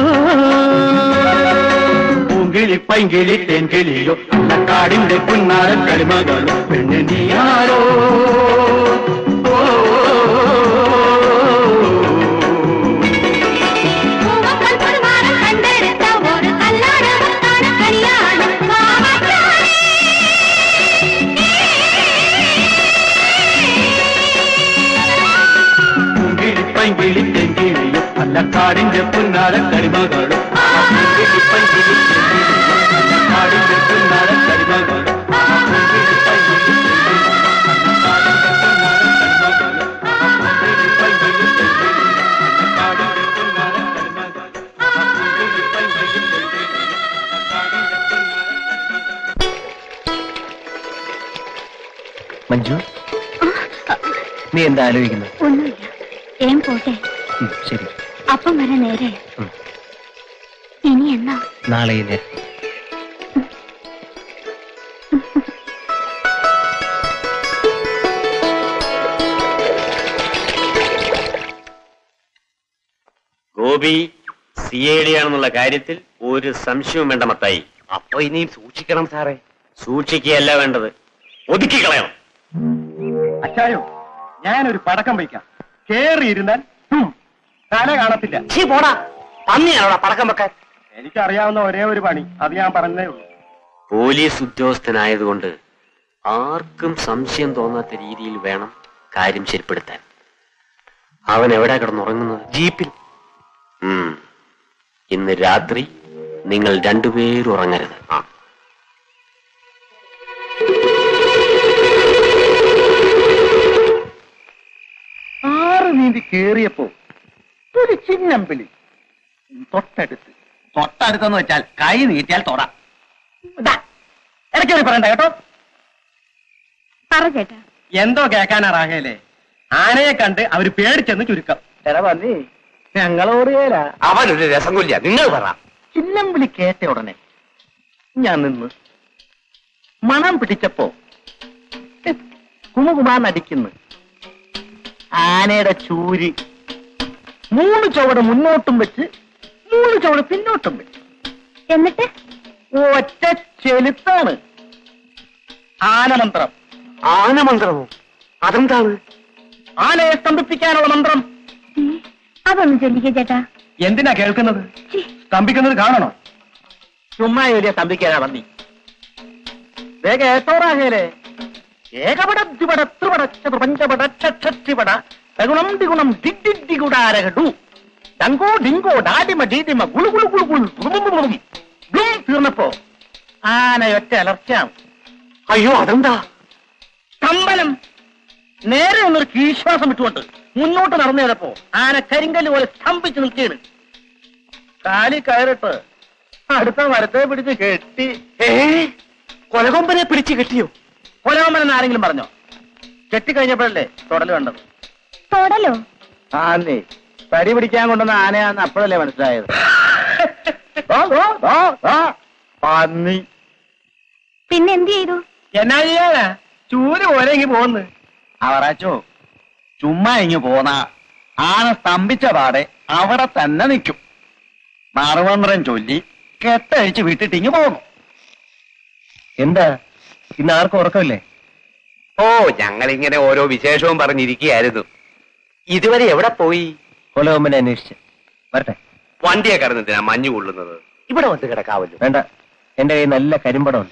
പൂങ്കിളി പൈങ്കിളി തേൻകിളിയോ അല്ല കാടിന്റെ പുന്നാര കളിമകളോ പെണ്ണെ നീയാരോ ഓ, പൂവമ്പൻ പുതുമാരൻ കണ്ടെടുത്ത ഒരു കല്യാണമുത്താണ് കനിയാണ് വാമച്ചാലേ പൂങ്കിളി പൈങ്കിളി തെങ്കിളിയോ അല്ല കാടിന്റെ പുന്നാര കളിമകളോ പൂങ്കിളി പൈങ്കിളി തെങ്കിളിയോ അല്ല കാടിന്റെ പുന്നാര കളിമകളോ പൂങ്കിളി പൈങ്കിളി തെങ്കിളിയോ അല്ല കാടിന്റെ പുന്നാര കളിമകളോ പൂങ്കിളി പൈങ്കിളി തെങ്കിളിയോ അല്ല കാടിന്റെ പുന്നാര കളിമകളോ പൂങ്കിളി പൈങ്കിളി തെങ്കിളിയോ അല്ല കാടിന്റെ പുന്നാര മഞ്ജു നീ എന്താ ആലോചിക്കുന്നത് ഒന്നുമില്ല ഏം പോട്ടെ ഉം, ശരി അപ്പം വരെ നേരെ ഉം. ഇനി എന്നാ നാളെ ഈ നേരം ഗോപി സി ഐ ഡി ആണെന്നുള്ള കാര്യത്തിൽ ഒരു സംശയവും വേണ്ട മത്തായി അപ്പൊ ഇനിയും സൂക്ഷിക്കണം സാറേ സൂക്ഷിക്കുകയല്ല വേണ്ടത് ഒതുക്കി കളയണം അച്ചായോ ഞാനൊരു പടക്കം വയ്ക്കാം കേറിയിരുന്നാൽ ഹും, തല കാണത്തില്ല ചീ പോടാ പന്നിയാണോടാ പടക്കം വെക്കാൻ എനിക്കറിയാവുന്ന ഒരേ ഒരു പണി അത് ഞാൻ പറഞ്ഞതേ ഉള്ളൂ പോലീസ് ഉദ്യോഗസ്ഥനായതുകൊണ്ട് ആർക്കും സംശയം തോന്നാത്ത രീതിയിൽ വേണം കാര്യം ശരിപ്പെടുത്താൻ അവൻ എവിടെ കിടന്നുറങ്ങുന്നത് ജീപ്പിൽ ഉം. ഇന്ന് രാത്രി നിങ്ങൾ രണ്ടുപേരും ഉറങ്ങരുത് ആ ആറ് നീന്തി കേറിയപ്പോ ഒരു ചിന്നമ്പിളി തൊട്ടടുത്ത് തൊട്ടടുത്തെന്ന് വെച്ചാൽ കൈ നീട്ടിയാൽ തൊട ഇടയ്ക്ക് പറയണ്ട കേട്ടോ പറ ചേട്ടാ എന്തോ കേക്കാനാ റാഹേലേ ആനയെ കണ്ട് അവര് പേടിച്ചെന്ന് ചുരുക്കം എടാ പന്നി ഞങ്ങളോട് കേല അവനൊരു രസം കൊല്ല നിങ്ങൾ പറ ചിന്നമ്പിളി കേട്ട ഉടനെ ഞാൻ നിന്ന് മണം പിടിച്ചപ്പോ കുമുകുമാന്നടിക്കുന്നു ആനയുടെ ചൂരി മൂന്ന് ചുവട് മുന്നോട്ടും വെച്ച് മൂന്ന് ചുവട് പിന്നോട്ടും വെച്ച് എന്നിട്ട് ഒറ്റ ചെലുത്താണ് ആനമന്ത്രം ആനമന്ത്രമോ അതെന്താണ് ആനയെ സ്തംഭിപ്പിക്കാനുള്ള മന്ത്രം ഏ, അതൊന്ന് ചൊല്ലിക്കേ ചേട്ടാ എന്തിനാ കേൾക്കുന്നത് ഛീ, സ്തംഭിക്കുന്നത് കാണണോ ചുമ്മാ വലിയ സ്തംഭിക്കാനാ പന്നി വേഗം ഏത്തോറാകേലേ ഏകപട ദ്വിപട ത്രിപട ചതുർപഞ്ചപട ഛിപട ഗുണം ദ്വിഗുണം ഡിഡിഡിഗുടാരകടു ഡങ്കോ ഡിങ്കോ ഡാഡിമ ഡീഡിമ ഗുളു ഗുളു ഗുളു ഗുളു ഗുളും ഗുളും ഗും തീർന്നപ്പോ ആനയൊറ്റ അലർച്ചയാണ് അയ്യോ അതെന്താ സ്തംഭനം നേരെ ഒന്നൊരു കീശ്വാസം വിട്ടുകൊണ്ട് മുന്നോട്ട് നടന്നു നേരപ്പോ ആന കരിങ്കല്ല് പോലെ സ്തംഭിച്ചു നിൽക്കുകയാണ് കാലി കയറിട്ട് അടുത്ത മരത്തെ പിടിച്ച് കെട്ടി ഏ കൊലകൊമ്പനെ പിടിച്ചു കെട്ടിയോ കൊലവമ്മനെന്ന് ആരെങ്കിലും പറഞ്ഞോ കെട്ടിക്കഴിഞ്ഞപ്പോഴല്ലേ തുടല് വേണ്ടത് തൊടലോ ആന്നേ തടി പിടിക്കാൻ കൊണ്ടുവന്ന ആനയാന്ന് അപ്പോഴല്ലേ മനസ്സിലായത് ദോ, ദോ, ദോ, ദോ. പന്നി പിന്നെ എന്ത് ചെയ്തു എന്നാ ചെയ്യാനാ ചൂര് പോലെ ഇങ്ങ് പോന്ന് അവറാച്ചോ ചുമ്മാ ഇങ്ങ് പോന്ന ആന സ്തംഭിച്ച പാടെ അവിടെ തന്നെ നിൽക്കും മറുമന്ത്രം ചൊല്ലി കെട്ടഴിച്ച് വിട്ടിട്ട് ഇങ്ങ് പോകുന്നു എന്താ ഇന്ന് ആർക്കും ഉറക്കമില്ലേ ഓ ഞങ്ങൾ ഇങ്ങനെ ഓരോ വിശേഷവും പറഞ്ഞിരിക്കുകയായിരുന്നു ഇതുവരെ എവിടെ പോയി കൊലകൊമ്പനെ അന്വേഷിച്ച് വരട്ടെ വണ്ടിയെ കടന്നതിനാ മഞ്ഞു കൊള്ളുന്നത് ഇവിടെ വന്ന് കിടക്കാവല്ലോ വേണ്ട എന്റെ കയ്യിൽ നല്ല കരിമ്പടമുണ്ട്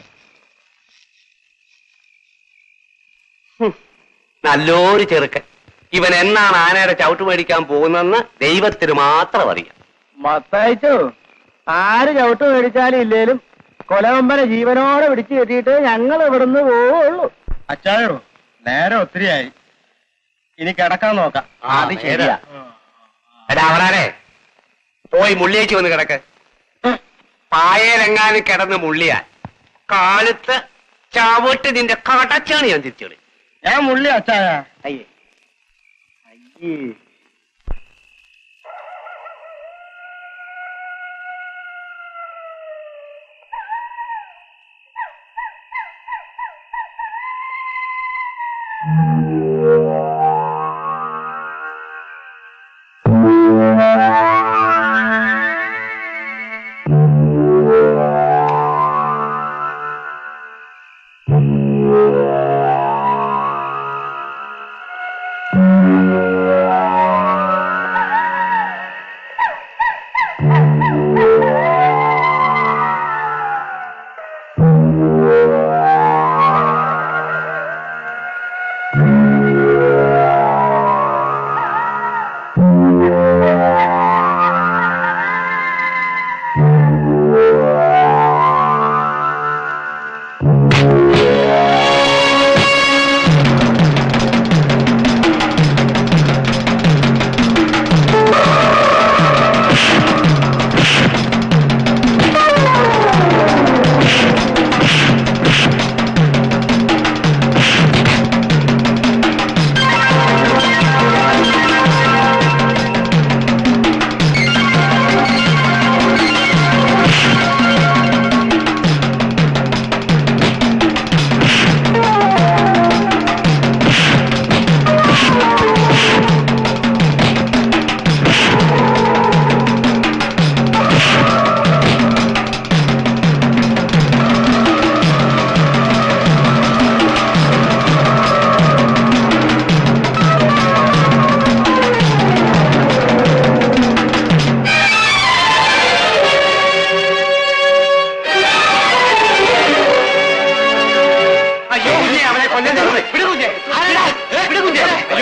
നല്ലൊരു ചെറുക്കൻ ഇവൻ എന്നാണ് ആനയുടെ ചവിട്ട് മേടിക്കാൻ പോകുന്നതെന്ന് ദൈവത്തിന് മാത്രം അറിയാം മത്തയച്ചോ ആര് ചവിട്ട് മേടിച്ചാലും ഇല്ലേലും കൊലവമ്പനെ ജീവനോടെ പിടിച്ചു കെട്ടിയിട്ട് ഞങ്ങൾ ഇവിടുന്ന് പോവുള്ളൂ അച്ചായോ നേരെ ഒത്തിരിയായി ഇനി കിടക്കാൻ നോക്കാം അത് ശരിയാ എടാ അവളാരെ പോയി മുള്ളിയേക്ക് വന്ന് കിടക്ക് പായയിലെങ്ങാനും കിടന്ന് മുള്ളിയാൽ കാലത്ത് ചവിട്ട് നിന്റെ കടച്ചാണ് ഞാൻ തിരിച്ചോളി ഞാൻ മുള്ളി അച്ചായ അയ്യേ അയ്യേ ആ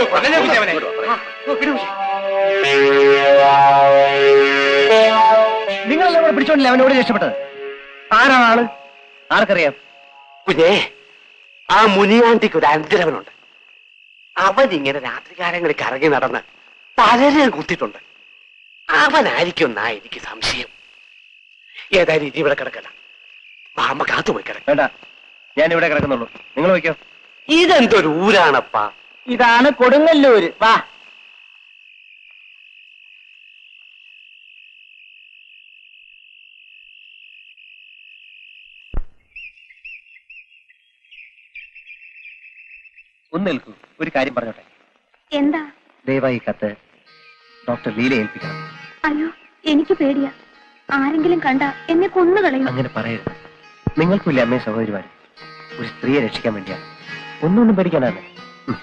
നിങ്ങളെല്ലാം കൂടെ പിടിച്ചോണ്ടില്ല അവനോട് രക്ഷപ്പെട്ടത് ആരാണ് ആള് ആർക്കറിയാം കുഞ്ഞേ ആ മുനിയാണ്ടിക്ക് ഒരു അന്തരവനുണ്ട് അവൻ ഇങ്ങനെ രാത്രികാലങ്ങളിൽ കറങ്ങി നടന്ന് പലരെയും കുത്തിയിട്ടുണ്ട് അവനായിരിക്കും എന്നാ എനിക്ക് സംശയം ഏതായാലും ഇനി ഇവിടെ കിടക്കല മാമ കാത്തുപോയി കിടക്ക വേണ്ട ഞാൻ ഇവിടെ കിടക്കുന്നുള്ളൂ നിങ്ങൾ വയ്ക്കോ ഇതെന്തൊരു ഊരാണപ്പാ ഇതാണ് കൊടുങ്ങല്ലൂര് വാ ഒന്ന് നിൽക്കൂ ഒരു കാര്യം പറഞ്ഞോട്ടെ എന്താ ദയവായി ഈ കത്ത് ഡോക്ടർ ലീല ഏൽപ്പിക്കണം അയ്യോ എനിക്ക് പേടിയാ ആരെങ്കിലും കണ്ട എന്നെ കൊന്നുകളയും അങ്ങനെ പറയരുത് നിങ്ങൾക്കില്ല അമ്മയും സഹോദരിമാരും ഒരു സ്ത്രീയെ രക്ഷിക്കാൻ വേണ്ടിയാണ് ഒന്നുകൊണ്ടും പേടിക്കാനാണ് ഉം.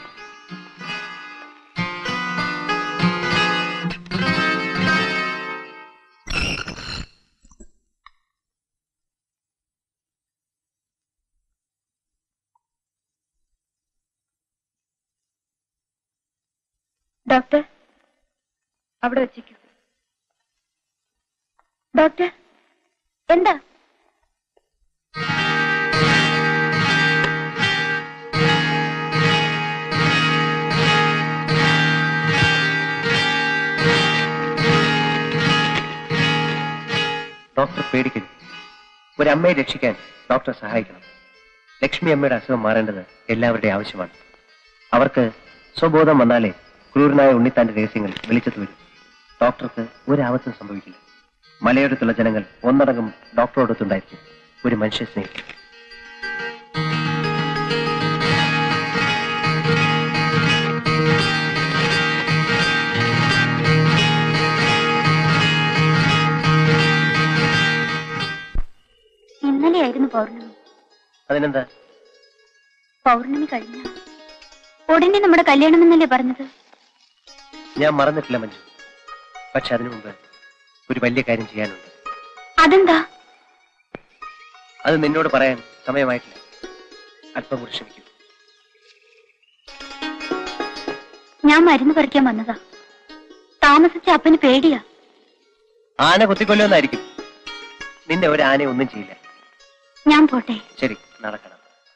ഡോക്ടർ അവിടെ വെച്ചേക്കൂ ഡോക്ടർ എന്താ ഡോക്ടർ പേടിക്കരുത് ഒരു അമ്മയെ രക്ഷിക്കാൻ ഡോക്ടർ സഹായിക്കണം ലക്ഷ്മി അമ്മയുടെ അസുഖം മാറേണ്ടത് എല്ലാവരുടെയും ആവശ്യമാണ് അവർക്ക് സ്വബോധം വന്നാലേ ക്രൂരനായ ഉണ്ണിത്താന്റെ രഹസ്യങ്ങൾ വെളിച്ചത്ത് വരും ഡോക്ടർക്ക് ഒരു ആപത്തും സംഭവിക്കില്ല മലയോരത്തുള്ള ജനങ്ങൾ ഒന്നടങ്കം ഡോക്ടറോടൊത്തുണ്ടായിരിക്കും ഒരു മനുഷ്യ സ്നേഹിക്കും ഇന്നലെയായിരുന്നു പൗർണമി അതിനെന്താ പൗർണമി കഴിഞ്ഞ ഉടനെ നമ്മുടെ കല്യാണം എന്നല്ലേ പറഞ്ഞത് ഞാൻ മറന്നിട്ടില്ല മഞ്ജു പക്ഷെ അതിനു മുമ്പ് ഒരു വലിയ കാര്യം ചെയ്യാനുണ്ട് അതെന്താ അത് നിന്നോട് പറയാൻ സമയമായിട്ടില്ല അല്പം കൂടി ക്ഷമിക്കൂ ഞാൻ മരുന്ന് പറിക്കാൻ വന്നതാ താമസിച്ച അപ്പന് പേടിയാ ആന കുത്തിക്കൊല്ലുമെന്നായിരിക്കും നിന്നെ ഒരു ആനയെ ഒന്നും ചെയ്യില്ല ഞാൻ പോട്ടെ ശരി നടക്കണം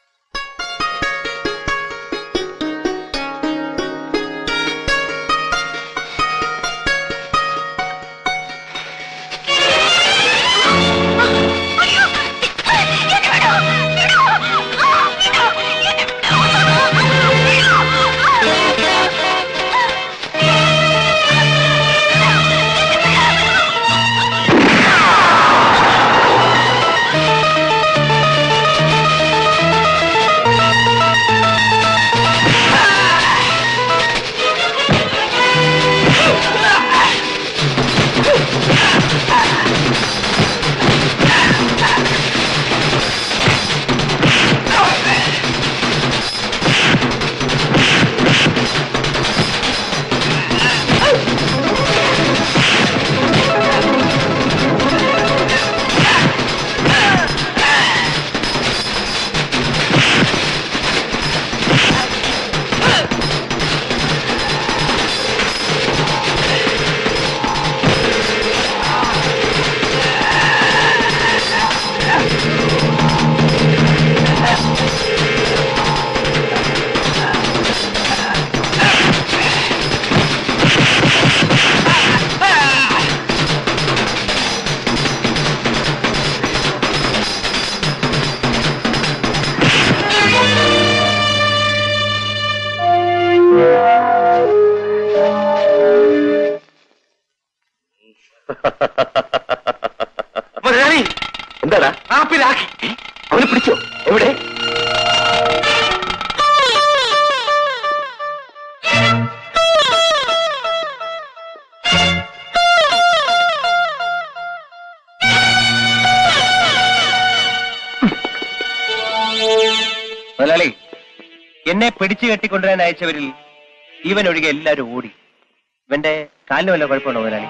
മുതലാളി എന്താടാ ആ പിലാക്കി അവനെ പിടിച്ചോ എവിടെ മുതലാളി എന്നെ പിടിച്ചു കെട്ടിക്കൊണ്ടുവരാൻ അയച്ചവരിൽ ഇവൻ ഒഴികെ എല്ലാവരും ഓടി ഇവന്റെ കാലിന് വല്ല കുഴപ്പമുണ്ടോ മുതലാളി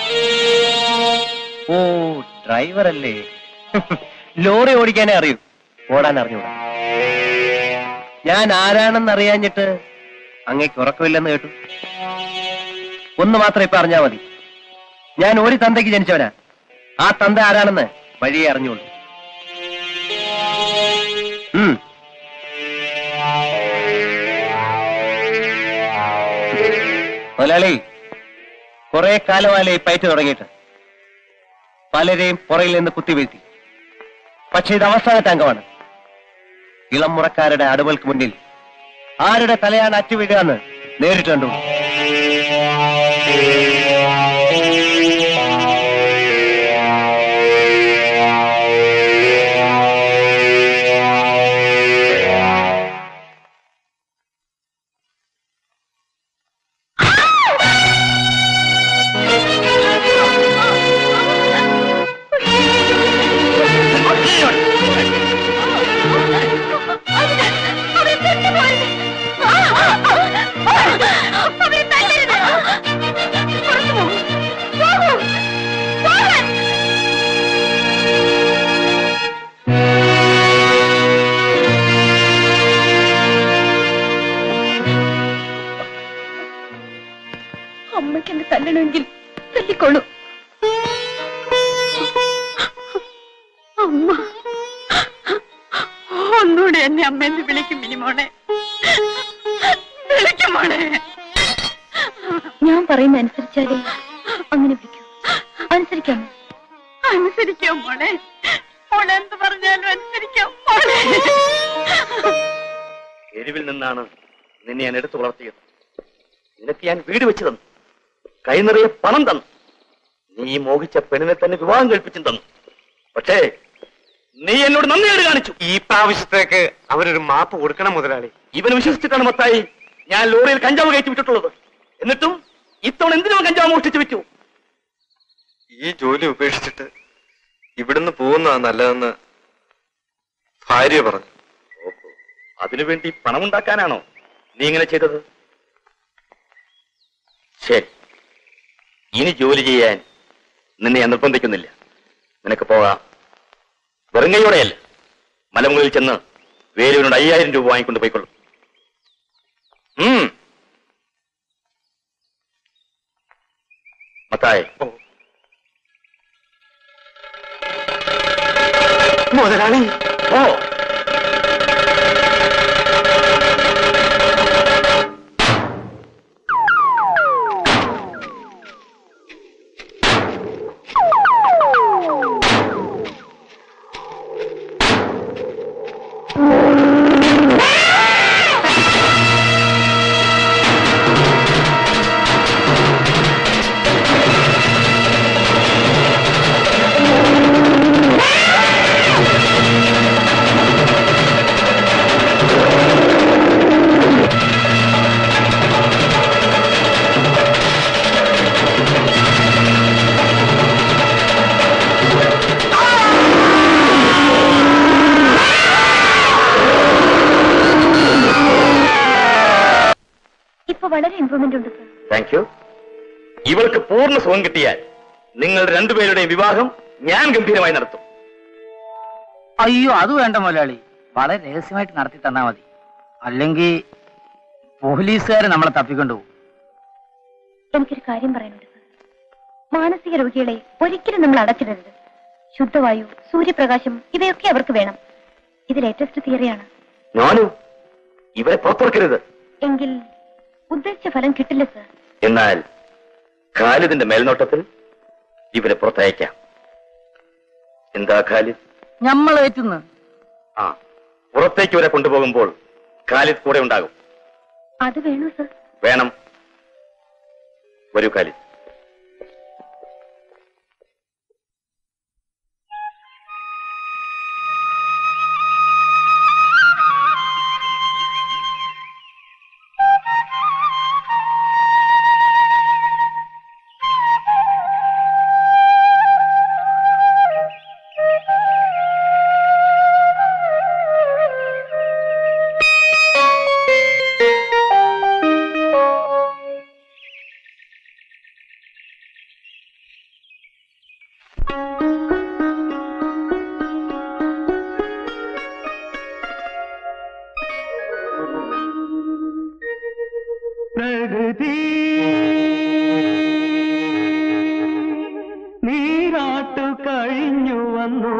ഓ ഡ്രൈവർ അല്ലേ ലോറി ഓടിക്കാനേ അറിയൂ ഓടാൻ അറിഞ്ഞൂടാ ഞാൻ ആരാണെന്ന് അറിയാഞ്ഞിട്ട് അങ്ങേക്ക് ഉറക്കമില്ലെന്ന് കേട്ടു ഒന്ന് മാത്രം ഇപ്പൊ അറിഞ്ഞാ മതി ഞാൻ ഒരു തന്തയ്ക്ക് ജനിച്ചവനാ ആ തന്ത ആരാണെന്ന് വഴിയെ അറിഞ്ഞോളൂ ഉം. മുതലാളി കുറെ കാലമാലേ ഈ പയറ്റ് തുടങ്ങിയിട്ട് പലരെയും പുറയിൽ നിന്ന് കുത്തിവീഴ്ത്തി പക്ഷെ ഇത് അവസാനത്തെ അംഗമാണ് ഇളം മുറക്കാരുടെ അടുവൾക്ക് മുന്നിൽ ആരുടെ തലയാണ് അറ്റുവീഴുക എന്ന് നേരിട്ട് കണ്ടു അമ്മയ്ക്ക് എന്നെ തല്ലണമെങ്കിൽ തല്ലിക്കൊള്ളൂ അമ്മ ഒന്നുകൂടെ എന്നെ അമ്മയെന്ന് വിളിക്കും മിനിമോളെ വിളിക്കും മോളെ ഞാൻ പറയുന്ന അനുസരിച്ചാലേ അങ്ങനെ വിളിക്കൂ അനുസരിക്കാമോ അനുസരിക്കാം മോളെ മോളെ എന്ത് പറഞ്ഞാലും അനുസരിക്കാം മോളെ എരിവിൽ നിന്നാണ് നിന്നെ ഞാൻ എടുത്തു വളർത്തിയത് നിനക്ക് ഞാൻ വീട് വെച്ച് തന്നു കൈ നിറയെ പണം തന്നു നീ മോഹിച്ച പെണ്ണിനെ തന്നെ വിവാഹം കഴിപ്പിച്ചും തന്നു പക്ഷേ നീ എന്നോട് നന്ദിയേട് കാണിച്ചു ഈ പ്രാവശ്യത്തേക്ക് അവരൊരു മാപ്പ് കൊടുക്കണം മുതലാളി ഇവന് വിശ്വസിച്ചിട്ടാണ് മത്തായി ഞാൻ ലോറിയിൽ കഞ്ചാവ് കയറ്റി വിട്ടിട്ടുള്ളത് എന്നിട്ടും ഇത്തവണ എന്തിനോ കഞ്ചാവ് മോഷ്ടിച്ചു വിറ്റു ഈ ജോലി ഉപേക്ഷിച്ചിട്ട് ഇവിടുന്ന് പോകുന്നതാ നല്ലതെന്ന് ഭാര്യ പറഞ്ഞു ഓഹോ, അതിനുവേണ്ടി പണമുണ്ടാക്കാനാണോ നീ ഇങ്ങനെ ചെയ്തത് ശരി ഇനി ജോലി ചെയ്യാൻ നിന്നെ ഞാൻ നിർബന്ധിക്കുന്നില്ല നിനക്ക് പോകാം വെറുങ്ങയോടെയല്ല മലമുകളിൽ ചെന്ന് വേലുവിനോട് അയ്യായിരം രൂപ വാങ്ങിക്കൊണ്ട് പോയിക്കൊള്ളു ഉം. മത്തായി മുതലാളി ഓ ഇപ്പൊ വളരെ ഇമ്പ്രൂവ്മെന്റ് ഉണ്ട് സർ താങ്ക് യു ഇവൾക്ക് പൂർണ്ണ സുഖം കിട്ടിയാൽ നിങ്ങൾ രണ്ടുപേരുടെയും വിവാഹം ഞാൻ ഗംഭീരമായി നടത്തും അയ്യോ അത് വേണ്ട മുതലാളി വളരെ രഹസ്യമായിട്ട് നടത്തി തന്നാ മതി അല്ലെങ്കിൽ പോലീസുകാരെ നമ്മളെ തപ്പിക്കൊണ്ടുപോകും എനിക്കൊരു കാര്യം പറയാനുണ്ട് സർ മാനസിക രോഗികളെ ഒരിക്കലും നമ്മൾ അടച്ചിടരുത് ശുദ്ധവായു സൂര്യപ്രകാശം ഇവയൊക്കെ അവർക്ക് വേണം ഇത് ലേറ്റസ്റ്റ് തിയറിയാണ് ഞാനും ഇവരെ പുറത്തിറക്കരുത് എങ്കിൽ ഉദ്ദേശിച്ച ഫലം കിട്ടില്ല സർ എന്നാൽ ഖാലിദിന്റെ മേൽനോട്ടത്തിൽ ഇവരെ പുറത്തയക്കാം എന്താ ഖാലിദ് നമ്മൾ ഏറ്റുന്ന് ആ പുറത്തേക്ക് ഇവരെ കൊണ്ടുപോകുമ്പോൾ ഖാലിദ് കൂടെ ഉണ്ടാകും അത് വേണോ സർ വേണം വരൂ ഖാലിദ് പ്രകൃതി നീരാട്ടു കഴിഞ്ഞു വന്നു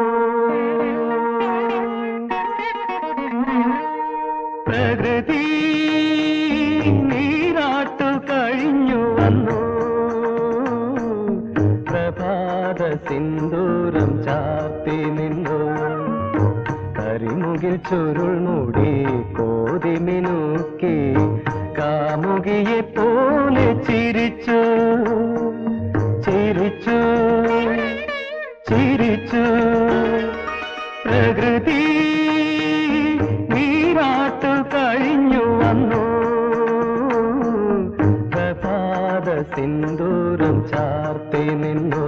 പ്രകൃതി നീരാട്ടു കഴിഞ്ഞു വന്നു പ്രഭാത സിന്ദൂരം ചാത്തി നിന്നു കരിമുകിൽ ചുരുൾ മൂടി കോതി മിനുക്കി കാമുകിയെ പോലെ ചിരിച്ചു ചിരിച്ചു ചിരിച്ചു പ്രകൃതി നീരാട്ടു കഴിഞ്ഞു വന്നു പ്രഭാത സിന്ദൂരം ചാർത്തി നിന്നു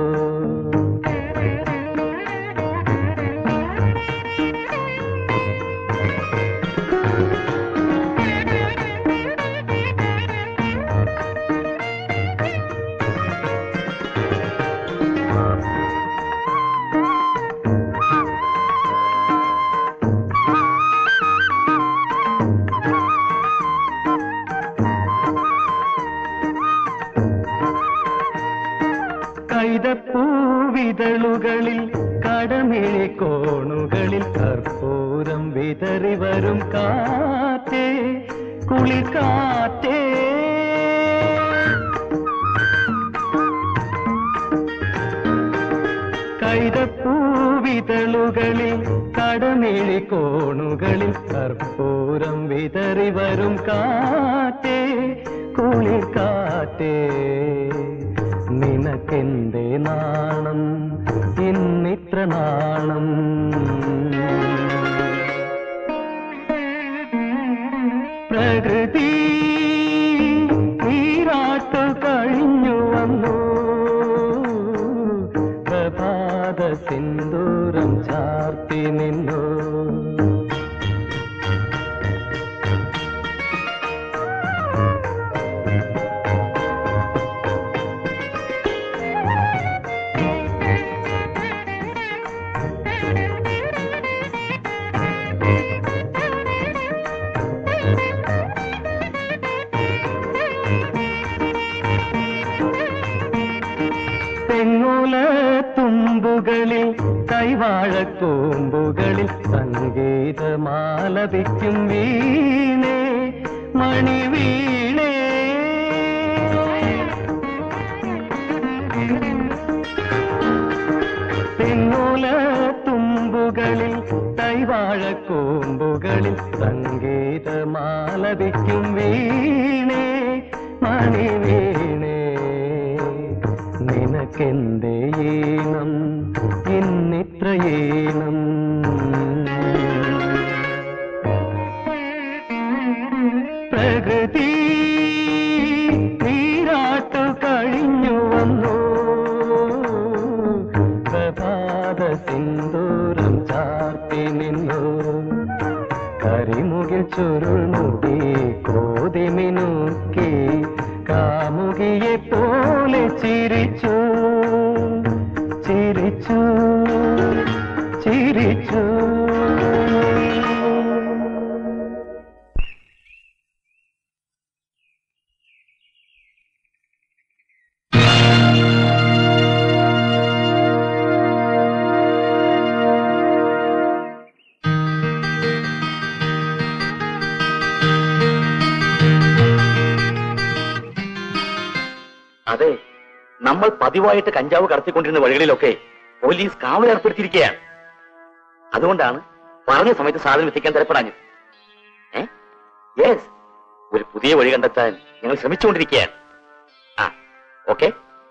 കൈതപ്പൂവിതളുകളിൽ കടമിഴി കോണുകളിൽ കർപ്പൂരം വിതറി വരും കാറ്റേ കുളിക്കാറ്റേ കൈതപ്പൂവിതളുകളിൽ കടമിഴി കോണുകളിൽ കർപ്പൂരം വിതറി വരും കാറ്റേ കുളിക്കാറ്റേ നിനക്കെന്തേ നാണം ഇന്നിത്ര നാണം പ്രകൃതി നീരാട്ടു കഴിഞ്ഞു വന്നു പ്രഭാത സിന്ദൂരം ചാർത്തി നിന്നു തെങ്ങോല തുമ്പുകളിൽ കൈവാഴക്കൂമ്പുകളിൽ സംഗീതമാലപിക്കും വീണേ മണിവീണേ തെങ്ങോല തുമ്പുകളിൽ കൈവാഴക്കൂമ്പുകളിൽ സംഗീതമാലപിക്കും വീണേ മണിവീണേ നിനക്കെന്തേ ഈണം ഇന്നിത്ര ഈണം പ്രകൃതി നീരാട്ടു കഴിഞ്ഞു വന്നു പ്രഭാത സിന്ദൂരം ചാർത്തി നിന്നു കരിമുകിൽ ചുരുൾ മുടി കോതി മിനുക്കി കാമുകിയെ പോലെ ചിരിച്ചു ചിരിച്ചു ചിരിച്ചു അതെ നമ്മൾ പതിവായിട്ട് കഞ്ചാവ് കടത്തിക്കൊണ്ടിരുന്ന വഴികളിലൊക്കെ പോലീസ് കാവൽ ഏർപ്പെടുത്തിയിരിക്കുകയാണ് അതുകൊണ്ടാണ് പറഞ്ഞ സമയത്ത് സാധനം എത്തിക്കാൻ തരപ്പെടാഞ്ഞത് ഏ യെസ് ഒരു പുതിയ വഴി കണ്ടെത്താൻ ഞങ്ങൾ ശ്രമിച്ചുകൊണ്ടിരിക്കുകയാണ് ആ ഓക്കെ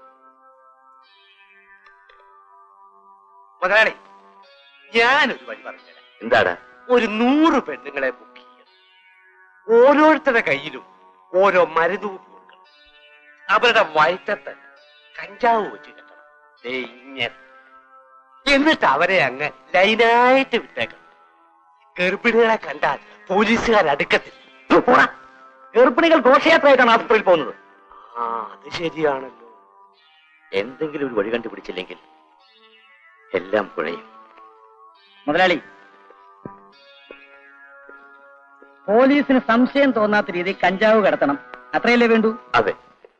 മുതലാളി ഞാനൊരു വഴി പറഞ്ഞുതരാം എന്താടാ ഒരു നൂറ് പെണ്ണുങ്ങളെ ബുക്ക് ചെയ്യണം ഓരോരുത്തരുടെ കയ്യിലും ഓരോ മരുന്ന് കുപ്പി കൊടുക്കണം അവരുടെ വയറ്റത്ത് കഞ്ചാവ് വെച്ച് കെട്ടണം ദേ ഇങ്ങനെ എന്നിട്ട് അവരെ അങ്ങ് ലൈനായിട്ട് വിട്ടേക്കണം ഗർഭിണികളെ കണ്ടാൽ പോലീസുകാർ അടുക്കത്തില്ല പോടാ. ഗർഭിണികൾ ഘോഷയാത്രയായിട്ടാണ് ആസ്പത്രിയിൽ പോകുന്നത് ആ അത് ശരിയാണല്ലോ എന്തെങ്കിലും ഒരു വഴി കണ്ടുപിടിച്ചില്ലെങ്കിൽ എല്ലാം കുഴയും മുതലാളി പോലീസിന് സംശയം തോന്നാത്ത രീതിയിൽ കഞ്ചാവ് കടത്തണം അത്രയല്ലേ വേണ്ടൂ അതെ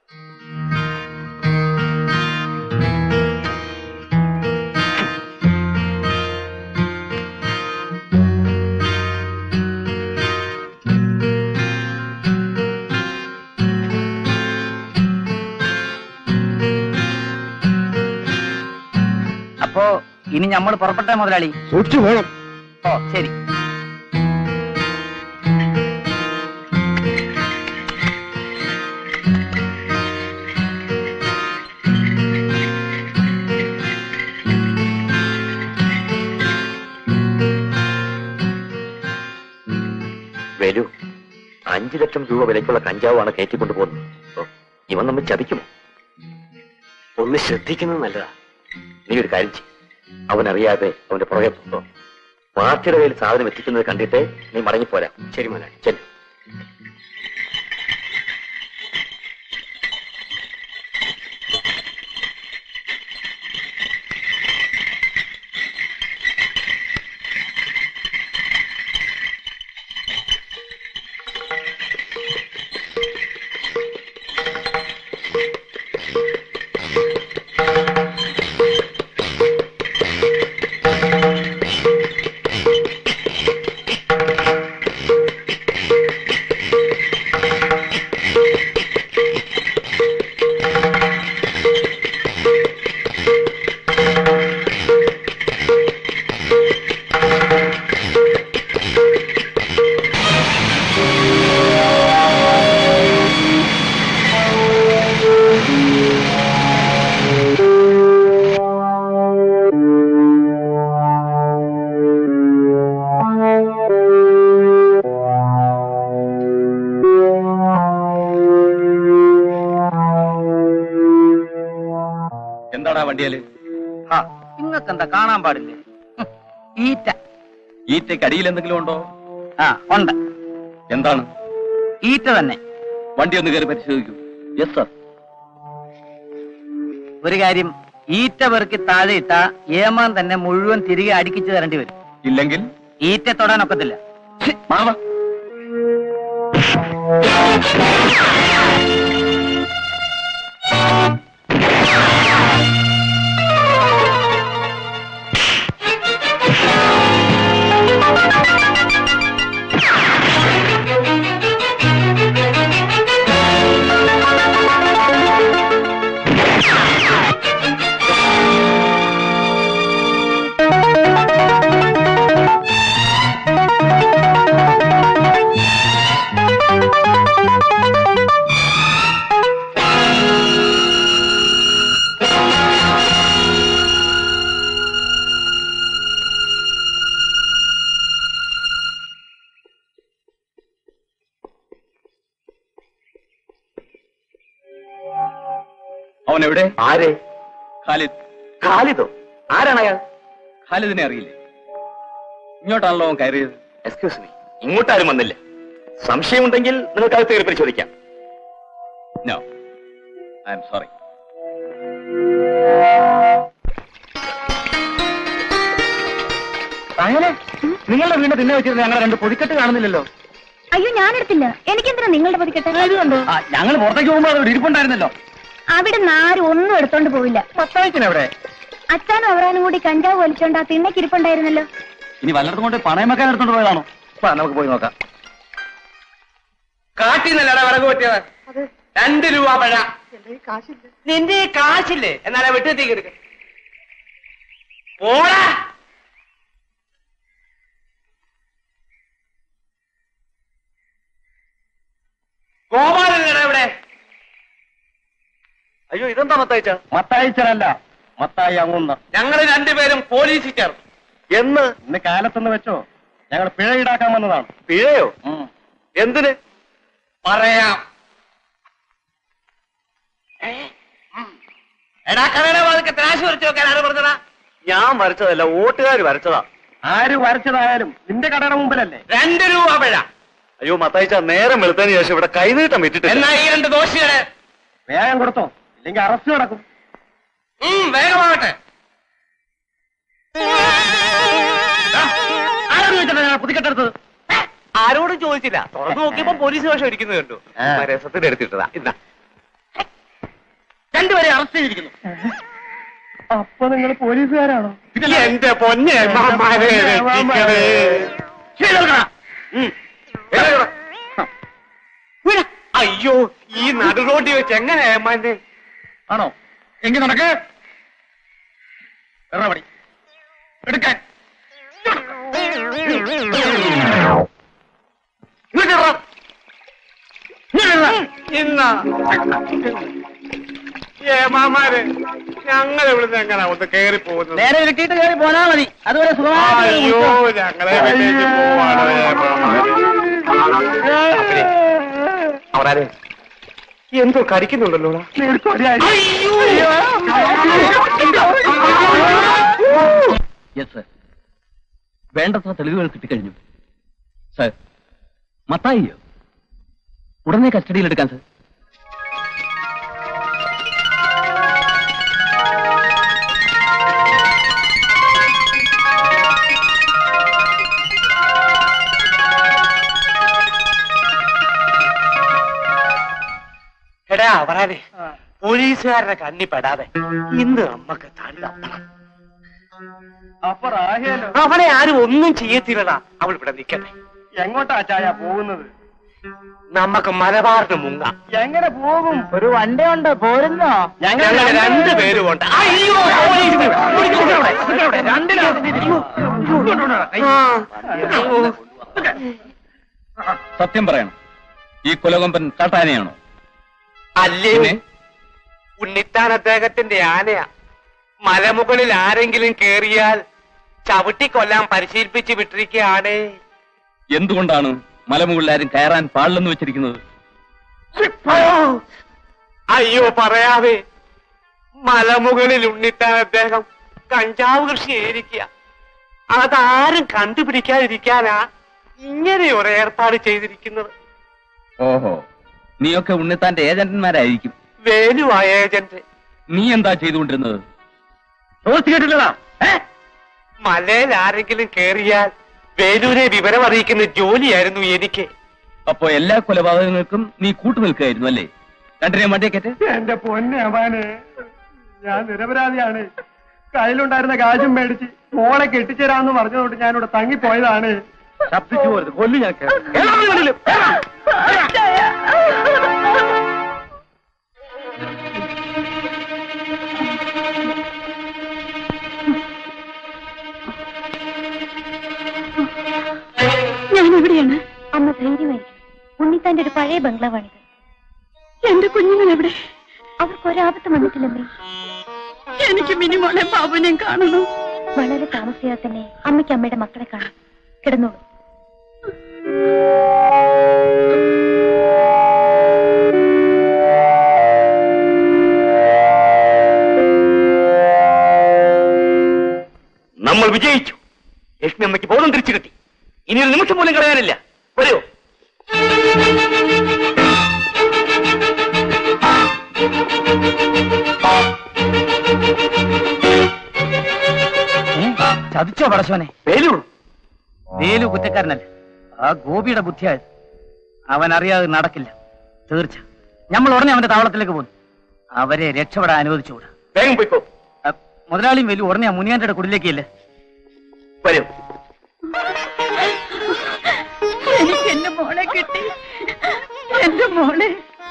അപ്പോ ഇനി നമ്മൾ പുറപ്പെട്ട മുതലാളി സൂക്ഷിച്ചു വേണം ഓ ശരി വരൂ അഞ്ചു ലക്ഷം രൂപ വിലയ്ക്കുള്ള കഞ്ചാവാണ് കയറ്റിക്കൊണ്ടു പോകുന്നത് ഓ, ഇവൻ നമ്മെ ചതിക്കുമോ ഒന്ന് ശ്രദ്ധിക്കുന്നത് നല്ലതാ നീ ഒരു കാര്യം ചെയ്യ് അവൻ അറിയാതെ അവന്റെ പുറകെ പോകോ പാർട്ടിയുടെ കയ്യിൽ സാധനം എത്തിക്കുന്നത് കണ്ടിട്ട് നീ മടങ്ങിപ്പോരാ ശരി മോനെ ചെല്ലു എന്താടാ വണ്ടിയാല് ഹാ നിങ്ങൾക്ക് എന്താ കാണാൻ പാടില്ലേ ഹും, ഈറ്റ ഈറ്റയ്ക്ക് അടിയിൽ എന്തെങ്കിലും ഉണ്ടോ ആ ഉണ്ട് എന്താണ് ഈറ്റ തന്നെ വണ്ടി ഒന്ന് കയറി പരിശോധിക്കൂ യെസ് സർ ഒരു കാര്യം ഈറ്റ പെറുക്കി താഴെ ഇട്ട ഏമാൻ തന്നെ മുഴുവൻ തിരികെ അടുക്കിച്ചു തരേണ്ടി വരും ഇല്ലെങ്കിൽ ഈറ്റ തൊടാനൊക്കത്തില്ല മാവാ അവൻ എവിടെ ആരെ ഖാലിദ് ഖാലിദോ ആരാണ് അയാൾ ഖാലിദിനെ അറിയില്ലേ ഇങ്ങോട്ടാണല്ലോ അവൻ കയറിയത് എക്സ്ക്യൂസ് മീ ഇങ്ങോട്ടാരും വന്നില്ല സംശയമുണ്ടെങ്കിൽ നിങ്ങൾക്ക് അകത്ത് കയറി പരിശോധിക്കാം നോ ഐ എം സോറി അങ്ങനെ നിങ്ങളുടെ വീട് തിന്നെ വെച്ചിരുന്ന ഞങ്ങളെ രണ്ട് പൊതിക്കെട്ട് കാണുന്നില്ലല്ലോ അയ്യോ ഞാനെടുത്തില്ല എനിക്കെന്തിനാ നിങ്ങളുടെ പതിക്കെട്ട് ഞങ്ങൾ പുറത്തേക്ക് പോകുമ്പോൾ അത് ഇവിടെ ഇരിപ്പുണ്ടായിരുന്നല്ലോ അവിടെ നിന്ന് ആരും ഒന്നും എടുത്തോണ്ട് പോവില്ല പത്താഴ്ചനെവിടെ അച്ഛനും അവറാനും കൂടി കഞ്ചാവ് വലിച്ചോണ്ട് ആ തിണ്ണയ്ക്ക് ഇരിപ്പുണ്ടായിരുന്നല്ലോ ഇനി വല്ലയിടത്തും കൊണ്ട് പണയം വെക്കാൻ എടുത്തോണ്ട് പോയതാണോ നമുക്ക് പോയി നോക്കാം കാട്ടിന്നല്ലടാ വിറക് പറ്റിയത് രണ്ട് രൂപ പഴ നിന്റെ ഈ കാശില്ലേ എന്നാലാ വെട്ടിത്തേക്ക് എടുക്ക പോടാ ഗോപാലനടാ ഇവിടെ അയ്യോ ഇതെന്താ മത്തായിച്ച മത്തായിച്ചനല്ല മത്തായി അങ്ങുന്ന ഞങ്ങൾ രണ്ടുപേരും പോലീസിൽ ചേർന്നു എന്ന് ഇന്ന് കാലത്തെന്ന് വെച്ചോ ഞങ്ങൾ പിഴ ഈടാക്കാൻ വന്നതാണ് പിഴയോ എന്തിന് പറയാം എടാ കടയുടെ വാതിക്ക് ത്രാശ് വരച്ചു വെക്കാൻ ആര് പറഞ്ഞതാ ഞാൻ വരച്ചതല്ല വോട്ടുകാർ വരച്ചതാ ആര് വരച്ചതായാലും നിന്റെ കടയുടെ മുമ്പിലല്ലേ രണ്ട് രൂപ പിഴ അയ്യോ മത്തായിച്ച നേരം വെളുത്തതിന് ശേഷം ഇവിടെ കൈനീട്ടം വിട്ടിട്ടില്ല എന്നാ ഈ രണ്ട് ദോഷികളെ വേഗം കൊടുത്തോ ഇല്ലെങ്കിൽ അറസ്റ്റ് നടക്കും ഉം, വേഗമാകട്ടെ ആരോട് ചോദിച്ചിട്ടാ ഞാൻ പുതിക്കെട്ടെടുത്തത് ആരോടും ചോദിച്ചില്ല തുറന്നു നോക്കിയപ്പോ പോലീസ് വേഷം ഇരിക്കുന്നത് കണ്ടു ആ. ഉമ്മ രസത്തിന് എടുത്തിട്ടതാ ഇന്നാ രണ്ടുപേരെ അറസ്റ്റ് ചെയ്തിരിക്കുന്നു അപ്പൊ നിങ്ങൾ പോലീസുകാരാണോ എന്റെ പൊന്നെ മാമാരെ രക്ഷിക്കണേ. ഉം. എഴുന്നേൽക്കടാ. ഉയ്യ, അയ്യോ ഈ നടുറോട്ടി വെച്ച് എങ്ങനെ ഏമാന്റെ ആണോ എങ്കിൽ നടക്ക് എറണാപടി എടുക്കാൻ ഇങ്ങോട്ടിടറാ. ഇങ്ങോട്ടിടറാ. ഇന്നാ ഏമാമാരെ ഞങ്ങൾ ഇവിടുന്ന് എങ്ങനെ ഒന്ന് കേറി പോകുന്നത് നേരെ ഇരുട്ടിയിട്ട് കയറി പോന്നാ മതി അതുവരെ സുഖമായിട്ട് അയ്യോ ഞങ്ങളെ വിട്ടേച്ച് പോവാണ് ഏമാമാരെ അപ്പനെ, അവരാരെ എന്തോ കടിക്കുന്നുണ്ടല്ലോ യെസ് സർ വേണ്ടത്ര തെളിവുകൾ കിട്ടിക്കഴിഞ്ഞു സർ മത്തായിയോ ഉടനെ കസ്റ്റഡിയിൽ എടുക്കാൻ സർ എടാ അവരാരെ പോലീസുകാരുടെ കണ്ണി പെടാതെ ഇന്ന് അമ്മക്ക് തള്ളണം അപ്പൊ റാഹേലോ അവളെ ആരും ഒന്നും ചെയ്യത്തില്ലടാ അവൾ ഇവിടെ നിൽക്കട്ടെ എങ്ങോട്ടാ ചായ പോകുന്നത് നമുക്ക് മലബാറിന് മുങ്ങാം എങ്ങനെ പോകും ഒരു വണ്ടി ഉണ്ട് പോരുന്നോ ഞങ്ങൾ രണ്ടുപേരും ഉണ്ട് അയ്യോ പോലീസ്. ആ. അയ്യോ. സത്യം പറയണം ഈ കുലകൊമ്പൻ കാട്ടാനയാണോ അല്ലേ ഉണ്ണിത്താൻ അദ്ദേഹത്തിന്റെ ആനയാ മലമുകളിൽ ആരെങ്കിലും കേറിയാൽ ചവിട്ടി കൊല്ലാൻ പരിശീലിപ്പിച്ച് വിട്ടിരിക്കുകയാണ് എന്തുകൊണ്ടാണ് മലമുകളിൽ ആരും കയറാൻ പാടില്ലെന്ന് വെച്ചിരിക്കുന്നത് അയ്യോ പറയാതെ മലമുകളിൽ ഉണ്ണിത്താൻ അദ്ദേഹം കഞ്ചാവ് കൃഷി ചെയ്തിരിക്കുക അതാരും കണ്ടുപിടിക്കാതിരിക്കാനാ ഇങ്ങനെ ഒരു ഏർപ്പാട് ചെയ്തിരിക്കുന്നത് ഓഹോ നീയൊക്കെ ഉണ്ണിത്താന്റെ ഏജന്റന്മാരായിരിക്കും വേലുവാ ഏജന്റ് നീ എന്താ ചെയ്തുകൊണ്ടിരുന്നത് കേട്ടില്ലടാ മലയിൽ ആരെങ്കിലും കേറിയാൽ വേലൂരെ വിവരം അറിയിക്കുന്ന ജോലിയായിരുന്നു എനിക്ക് അപ്പോ എല്ലാ കൊലപാതകങ്ങൾക്കും നീ കൂട്ടുനിൽക്കുകയായിരുന്നു അല്ലേ രണ്ടിനെ വണ്ടിയേക്കറ്റ് എന്റെ പൊന്നെ അവാന് ഞാൻ നിരപരാധിയാണ് കയ്യിലുണ്ടായിരുന്ന കാശും മേടിച്ച് മോളെ കെട്ടിച്ചേരാന്ന് പറഞ്ഞതുകൊണ്ട് ഞാനിവിടെ തങ്ങിപ്പോയതാണ് ശബ്ദിച്ചു പോരുത് കൊല്ലു ഞാൻ ഞാൻ എവിടെയാണ് അമ്മ ധൈര്യമായിരിക്കും ഉണ്ണിത്താന്റെ ഒരു പഴയ ബംഗ്ലാവാണിത് എന്റെ കുഞ്ഞുങ്ങൾ എവിടെ അവർക്ക് ഒരാപത്ത് വന്നിട്ടില്ലമ്മേ എനിക്ക് മിനിമോളെ ബാബുവിനെയും കാണണം വളരെ താമസിയാതെ തന്നെ അമ്മയ്ക്ക് അമ്മയുടെ മക്കളെ കാണാം കിടന്നോളൂ നമ്മൾ വിജയിച്ചു ലക്ഷ്മി അമ്മയ്ക്ക് ബോധം തിരിച്ചു കിട്ടി ഇനി ഒരു നിമിഷം പോലും കളയാനില്ല വരൂ ചതിച്ചോ പടശോനെ വേലു വേലു കുറ്റക്കാരനല്ല ആ ഗോപിയുടെ ബുദ്ധിയായത് അവൻ അറിയാതെ നടക്കില്ല തീർച്ച നമ്മൾ ഉടനെ അവന്റെ താവളത്തിലേക്ക് പോകുന്നു അവരെ രക്ഷപ്പെടാൻ അനുവദിച്ചുകൂടാ വേഗം പോയിക്കോ അ, മുതലാളിയും വേലു ഉടനെ ആ മുനിയാന്റെ കുടിലേക്കല്ലേ വരൂ എനിക്ക് എന്റെ മോളെ കിട്ടി എന്റെ മോളെ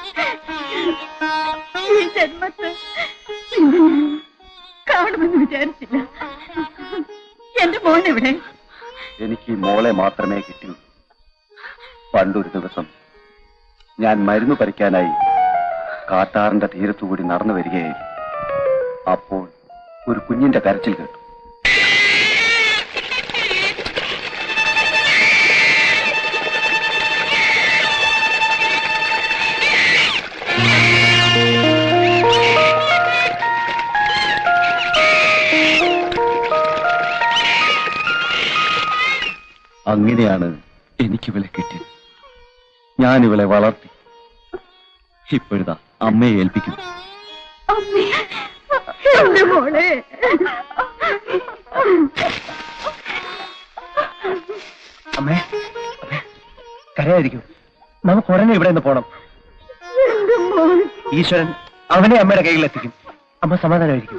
ഈ ജന്മത്ത് നിന്നെ ഞാൻ കാണുമെന്ന് വിചാരിച്ചില്ല എന്റെ മോൻ എവിടെ എനിക്ക് ഈ മോളെ മാത്രമേ കിട്ടിയുള്ളൂ പണ്ടൊരു ദിവസം ഞാൻ മരുന്ന് പറിക്കാനായി കാട്ടാറിന്റെ തീരത്തുകൂടി നടന്നു വരികയായിരുന്നു അപ്പോൾ ഒരു കുഞ്ഞിന്റെ കരച്ചിൽ കേട്ടു അങ്ങനെയാണ് എനിക്ക് ഇവളെ കിട്ടിയത് ഞാൻ ഇവളെ വളർത്തി ഇപ്പോഴിതാ അമ്മയെ ഏൽപ്പിക്കുന്നു അമ്മേ എന്റെ മോളെ അമ്മേ കരയായിരിക്കും നമുക്ക് ഉടനെ ഇവിടെ നിന്ന് പോണം ഈശ്വരൻ അവനെ അമ്മയുടെ കയ്യിലെത്തിക്കും അമ്മ സമാധാനമായിരിക്കും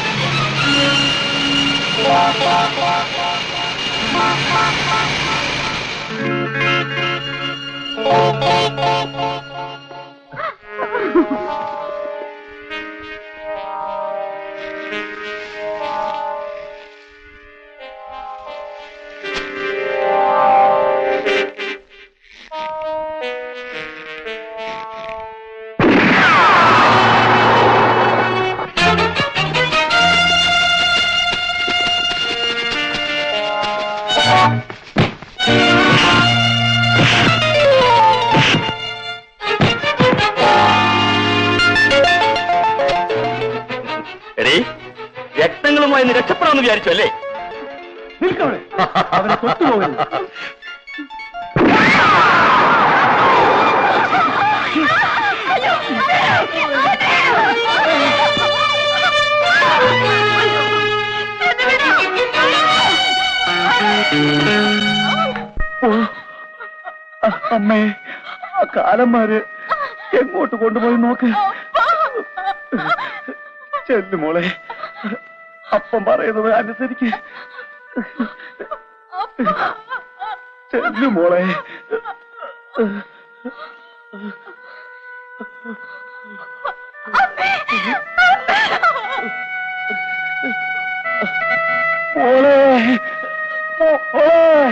എടീ രക്തങ്ങളുമായി നീ രക്ഷപ്പെടാമെന്ന് വിചാരിച്ചു അല്ലേ നിൽക്കവിടെ അവനെ തൊട്ടുപോകരുത് അമ്മേ ആ കാലന്മാര് എങ്ങോട്ട് കൊണ്ടുപോയി നോക്ക് ചെല്ലു മോളെ അപ്പം പറയുന്നത് അനുസരിക്ക് ചെല്ലു മോളെ മോളെ മോളെ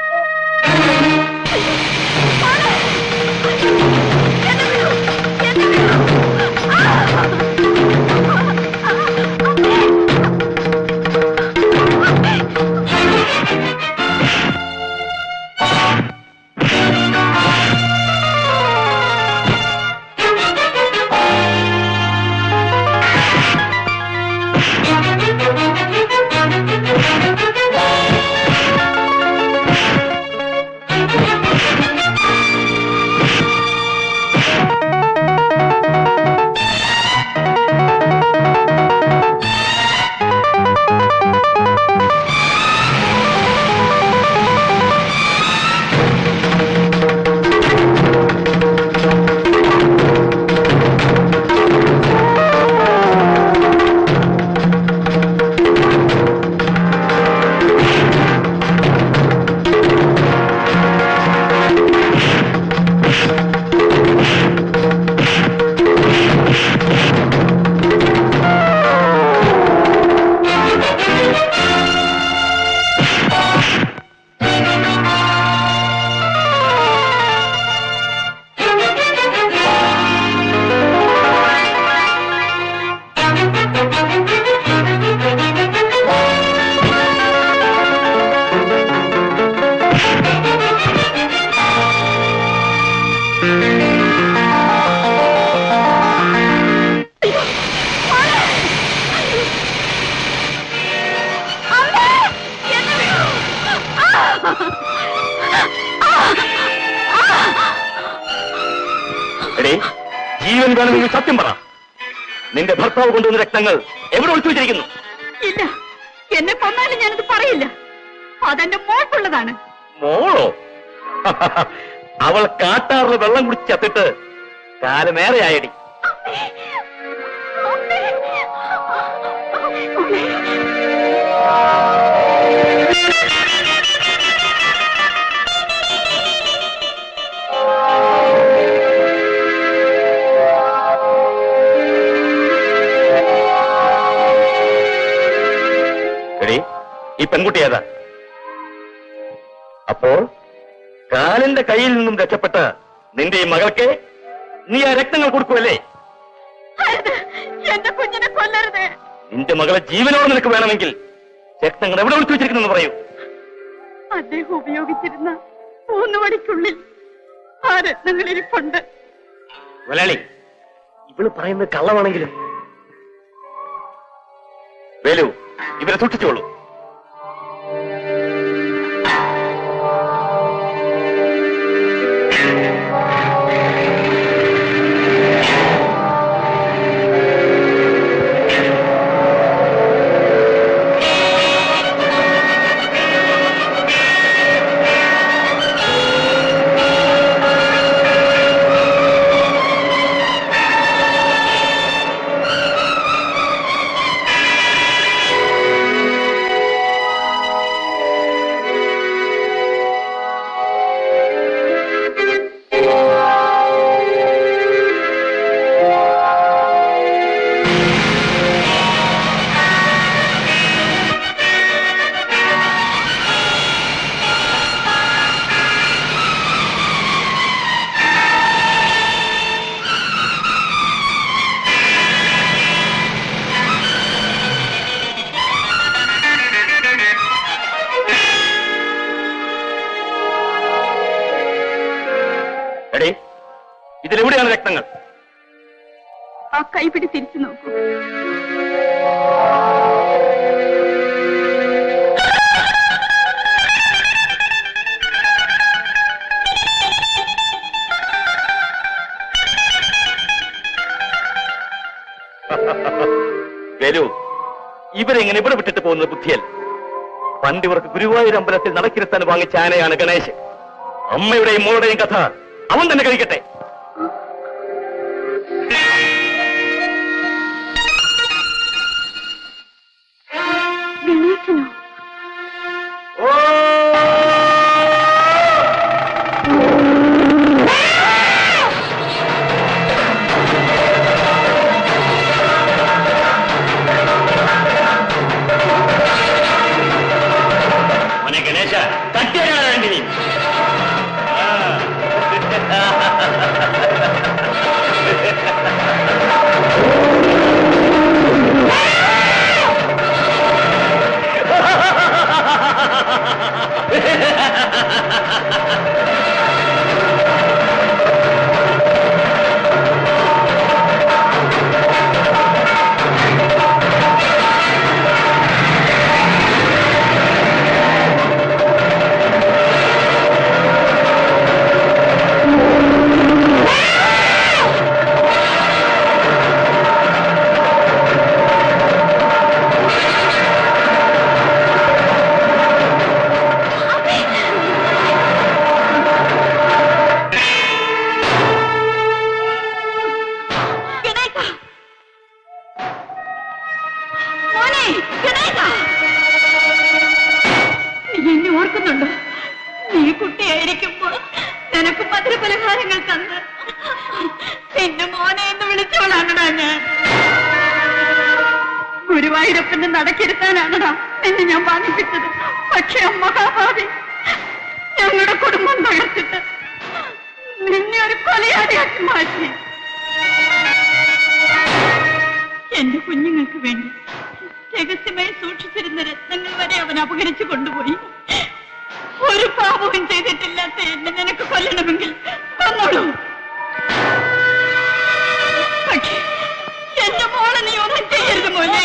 എടേ ജീവൻ വേണമെങ്കിൽ സത്യം പറ നിന്റെ ഭർത്താവ് കൊണ്ടുവന്ന രക്തങ്ങൾ എവിടെ ഒളിച്ചു വെച്ചിരിക്കുന്നു ഇല്ല എന്നെ കൊന്നാലും ഞാനത് പറയില്ല അതെന്റെ മോൾക്കുള്ളതാണ് മോളോ അവൾ കാട്ടാറിൽ വെള്ളം കുടിച്ച് ചത്തിട്ട് കാലമേറെയായടി എടി ഈ പെൺകുട്ടി ഏതാ അപ്പോൾ കാലിന്റെ കയ്യിൽ നിന്നും രക്ഷപ്പെട്ട നിന്റെ ഈ മകൾക്ക് നീ ആ രക്തങ്ങൾ കൊടുക്കുമല്ലേ എന്റെ കുഞ്ഞിനെ കൊല്ലരുത് നിന്റെ മകളെ ജീവനോട് നിനക്ക് വേണമെങ്കിൽ രക്തങ്ങൾ എവിടെ ഒളിച്ചു വെച്ചിരിക്കുന്നു പറയൂ അദ്ദേഹം ഉപയോഗിച്ചിരുന്ന മൂന്ന് മണിക്കുള്ളിൽ ആ രത്നങ്ങൾ ഇരിപ്പുണ്ട് മുതലാളി ഇവള് പറയുന്നത് കള്ളമാണെങ്കിലും വേലു ഇവരെ സൂക്ഷിച്ചോളൂ ആ ആ കൈപിടി തിരിച്ചു നോക്കൂ വേലു ഇവരെങ്ങനെ ഇവിടെ വിട്ടിട്ട് പോകുന്നത് ബുദ്ധിയല്ല പണ്ട് ഇവർക്ക് ഗുരുവായൂർ അമ്പലത്തിൽ നടക്കിരുത്താൻ വാങ്ങിച്ച ആനയാണ് ഗണേശൻ അമ്മയുടെയും മോളുടെയും കഥ അവൻ തന്നെ കഴിക്കട്ടെ ഗണേശനോ മോനെ ഗണേശ തട്ടിയാണ് വേണ്ടി നീ ഗണേശ മോനെ ഗണേശ നീ എന്നെ ഓർക്കുന്നുണ്ടോ നീ കുട്ടിയായിരിക്കുമ്പോൾ നിനക്ക് മധുരപലഹാരങ്ങൾ തന്ന് എന്നെ മോനെ എന്ന് വിളിച്ചോളാണടാ ഞാൻ ഗുരുവായൂരപ്പന്റെ നടക്കിരുത്താനാണടാ എന്നെ ഞാൻ ബാധിപ്പിച്ചത് പക്ഷെ ആ മഹാഭാവി ഞങ്ങളുടെ കുടുംബം തകർത്തിട്ട് നിന്നെ ഒരു കൊലയാളിയാക്കി മാറ്റി എന്റെ കുഞ്ഞുങ്ങൾക്ക് വേണ്ടി രഹസ്യമായി സൂക്ഷിച്ചിരുന്ന രത്നങ്ങൾ വരെ അവൻ അപഹരിച്ചു കൊണ്ടുപോയി ഒരു പാപവും ചെയ്തിട്ടില്ലാത്ത എന്നെ നിനക്ക് കൊല്ലണമെങ്കിൽ വന്നോളൂ പക്ഷേ എന്റെ മോളെ നീ ഒന്നും ചെയ്യരുത് മോനെ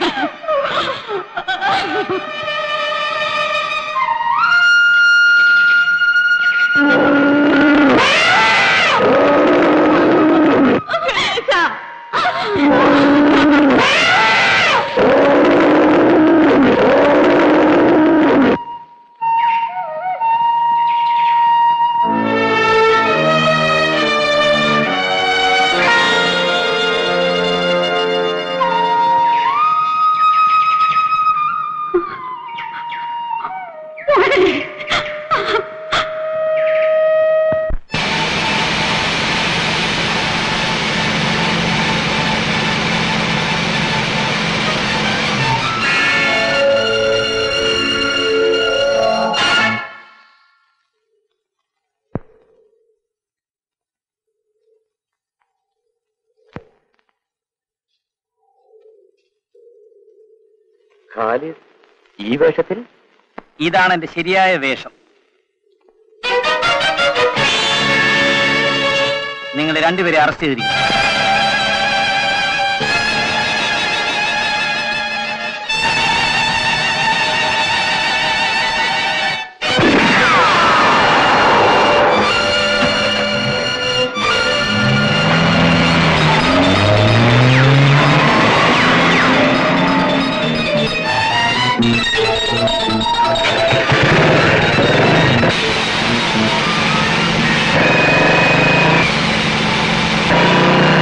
ഖാലിദ് ഈ വേഷത്തിൽ ഇതാണ് എന്റെ ശരിയായ വേഷം നിങ്ങൾ രണ്ടുപേരെ അറസ്റ്റ് ചെയ്തിരിക്കും ആ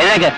എഴുന്നേക്ക്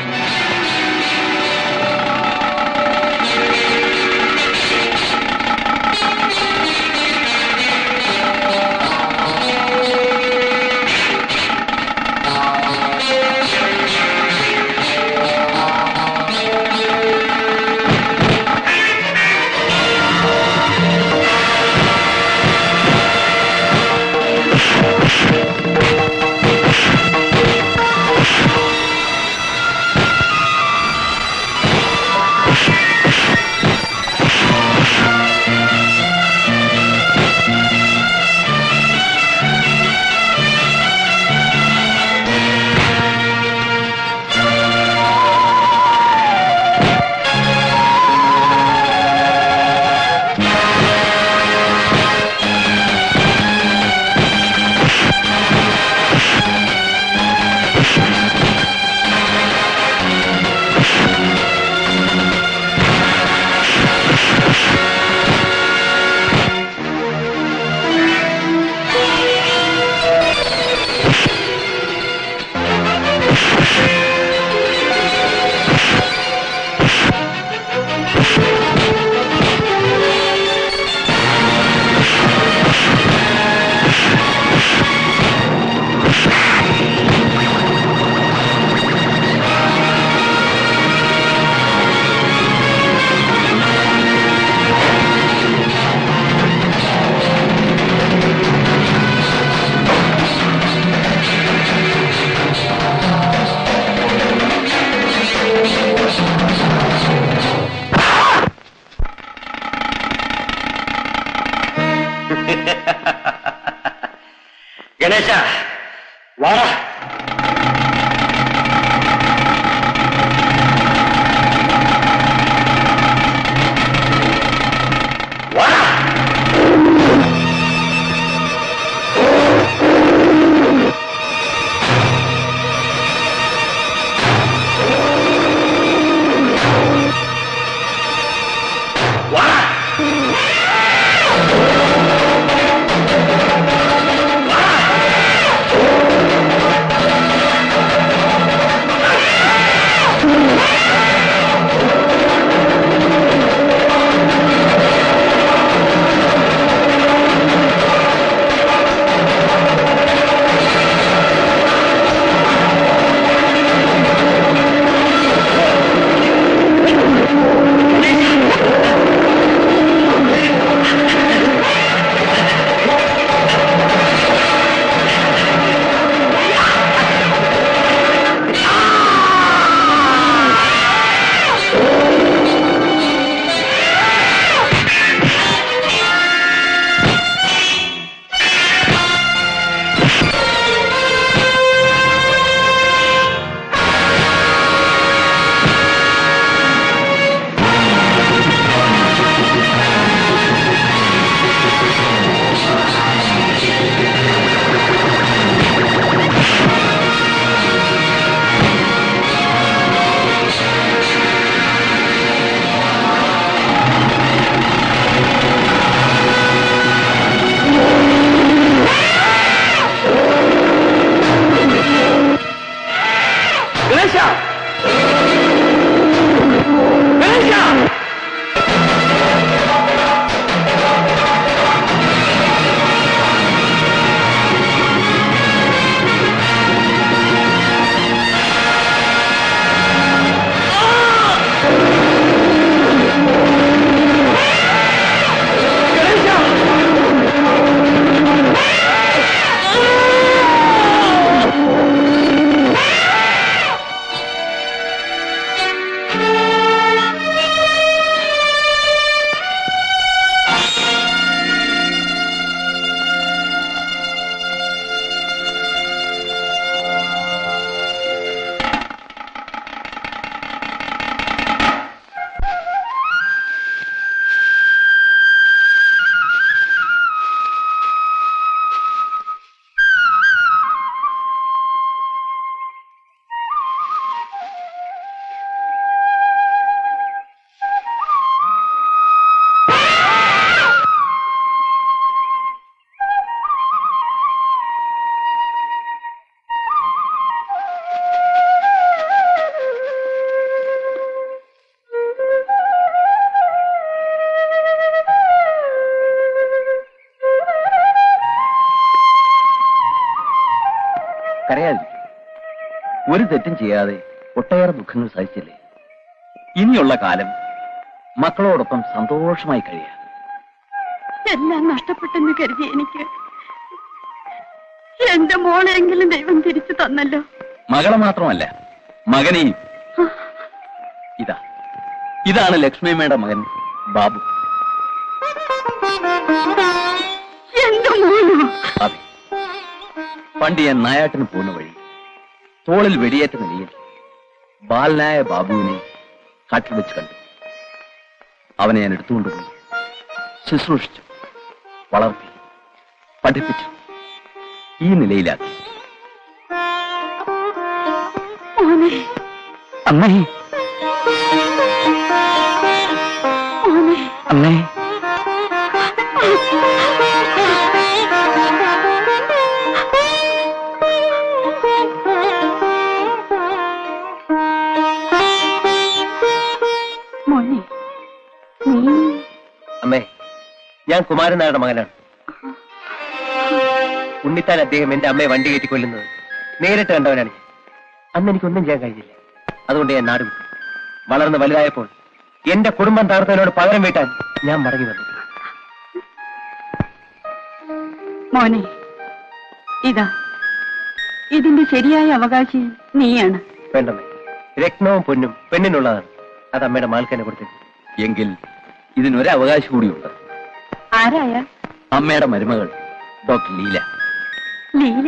ഗണേശ വാടാ ആ കരയാതിരിക്കും ഒരു തെറ്റും ചെയ്യാതെ ഒട്ടേറെ ദുഃഖങ്ങൾ സഹിച്ചില്ലേ ഇനിയുള്ള കാലം മക്കളോടൊപ്പം സന്തോഷമായി കഴിയാം എല്ലാം നഷ്ടപ്പെട്ടെന്ന് കരുതി എനിക്ക് എന്റെ മോളെങ്കിലും ദൈവം തിരിച്ചു തന്നല്ലോ മകളെ മാത്രമല്ല മകനെയും ഇതാ ഇതാണ് ലക്ഷ്മിയമ്മയുടെ മകൻ ബാബു എന്റെ മോനോ അതെ പണ്ട് ഞാൻ നായാട്ടിന് പോകുന്ന വഴി തോളിൽ വെടിയേറ്റ നിലയിൽ ബാലനായ ബാബുവിനെ കാട്ടിൽ വെച്ച് കണ്ടു അവനെ ഞാൻ എടുത്തുകൊണ്ടുപോയി ശുശ്രൂഷിച്ചു വളർത്തി പഠിപ്പിച്ചു ഈ നിലയിലാക്കി മോനെ അമ്മേ മോനെ അമ്മേ മോനെ നീ അമ്മേ ഞാൻ കുമാരൻ നായരുടെ മകനാണ് ഉണ്ണിത്താൻ അദ്ദേഹം എന്റെ അമ്മയെ വണ്ടി കയറ്റി കൊല്ലുന്നത് നേരിട്ട് കണ്ടവനാണ് ഞാൻ അന്ന് എനിക്കൊന്നും ചെയ്യാൻ കഴിഞ്ഞില്ല അതുകൊണ്ട് ഞാൻ നാട് വിട്ടു വളർന്ന് വലുതായപ്പോൾ എന്റെ കുടുംബം തകർത്തതിനോട് പകരം വീട്ടാൻ ഞാൻ മടങ്ങി വന്നു മോനെ ഇതാ ഇതിന്റെ ശരിയായ അവകാശി നീയാണ് വേണ്ടമ്മേ രത്നവും പൊന്നും പെണ്ണിനുള്ളതാണ് അത് അമ്മയുടെ മാൽക്കനെ കൊടുത്തത് എങ്കിൽ ഇതിനൊരു അവകാശം കൂടിയുണ്ട് ആരായ അമ്മയുടെ മരുമകൾ ഡോക്ടർ ലീല ലീല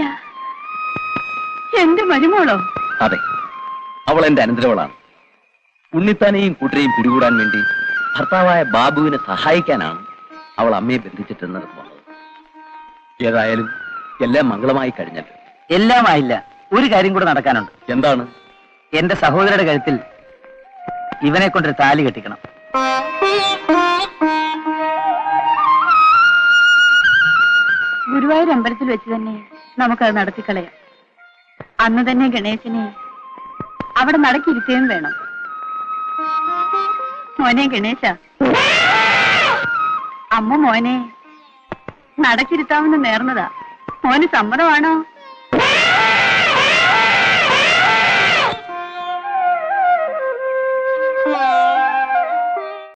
എന്റെ മരുമോളോ അതെ അവൾ എന്റെ അനന്തരവളാണ് ഉണ്ണിത്താനെയും കൂട്ടരെയും പിടികൂടാൻ വേണ്ടി ഭർത്താവായ ബാബുവിനെ സഹായിക്കാനാണ് അവൾ അമ്മയെ ബന്ധിച്ചിട്ടെന്നത് വന്നത് ഏതായാലും എല്ലാം മംഗളമായി കഴിഞ്ഞല്ലോ എല്ലാം ആയില്ല ഒരു കാര്യം കൂടെ നടക്കാനുണ്ട് എന്താണ് എന്റെ സഹോദരയുടെ കഴുത്തിൽ ഇവനെ കൊണ്ടൊരു താലി കെട്ടിക്കണം ഗുരുവായൂർ അമ്പലത്തിൽ വെച്ച് തന്നെ നമുക്കത് നടത്തിക്കളയാം അന്ന് തന്നെ ഗണേശനെ അവിടെ നടക്കിരുത്തുകയും വേണം മോനെ ഗണേശ അമ്മ മോനെ നടക്കിരുത്താമെന്ന് നേർന്നതാ മോന് സമ്മതമാണോ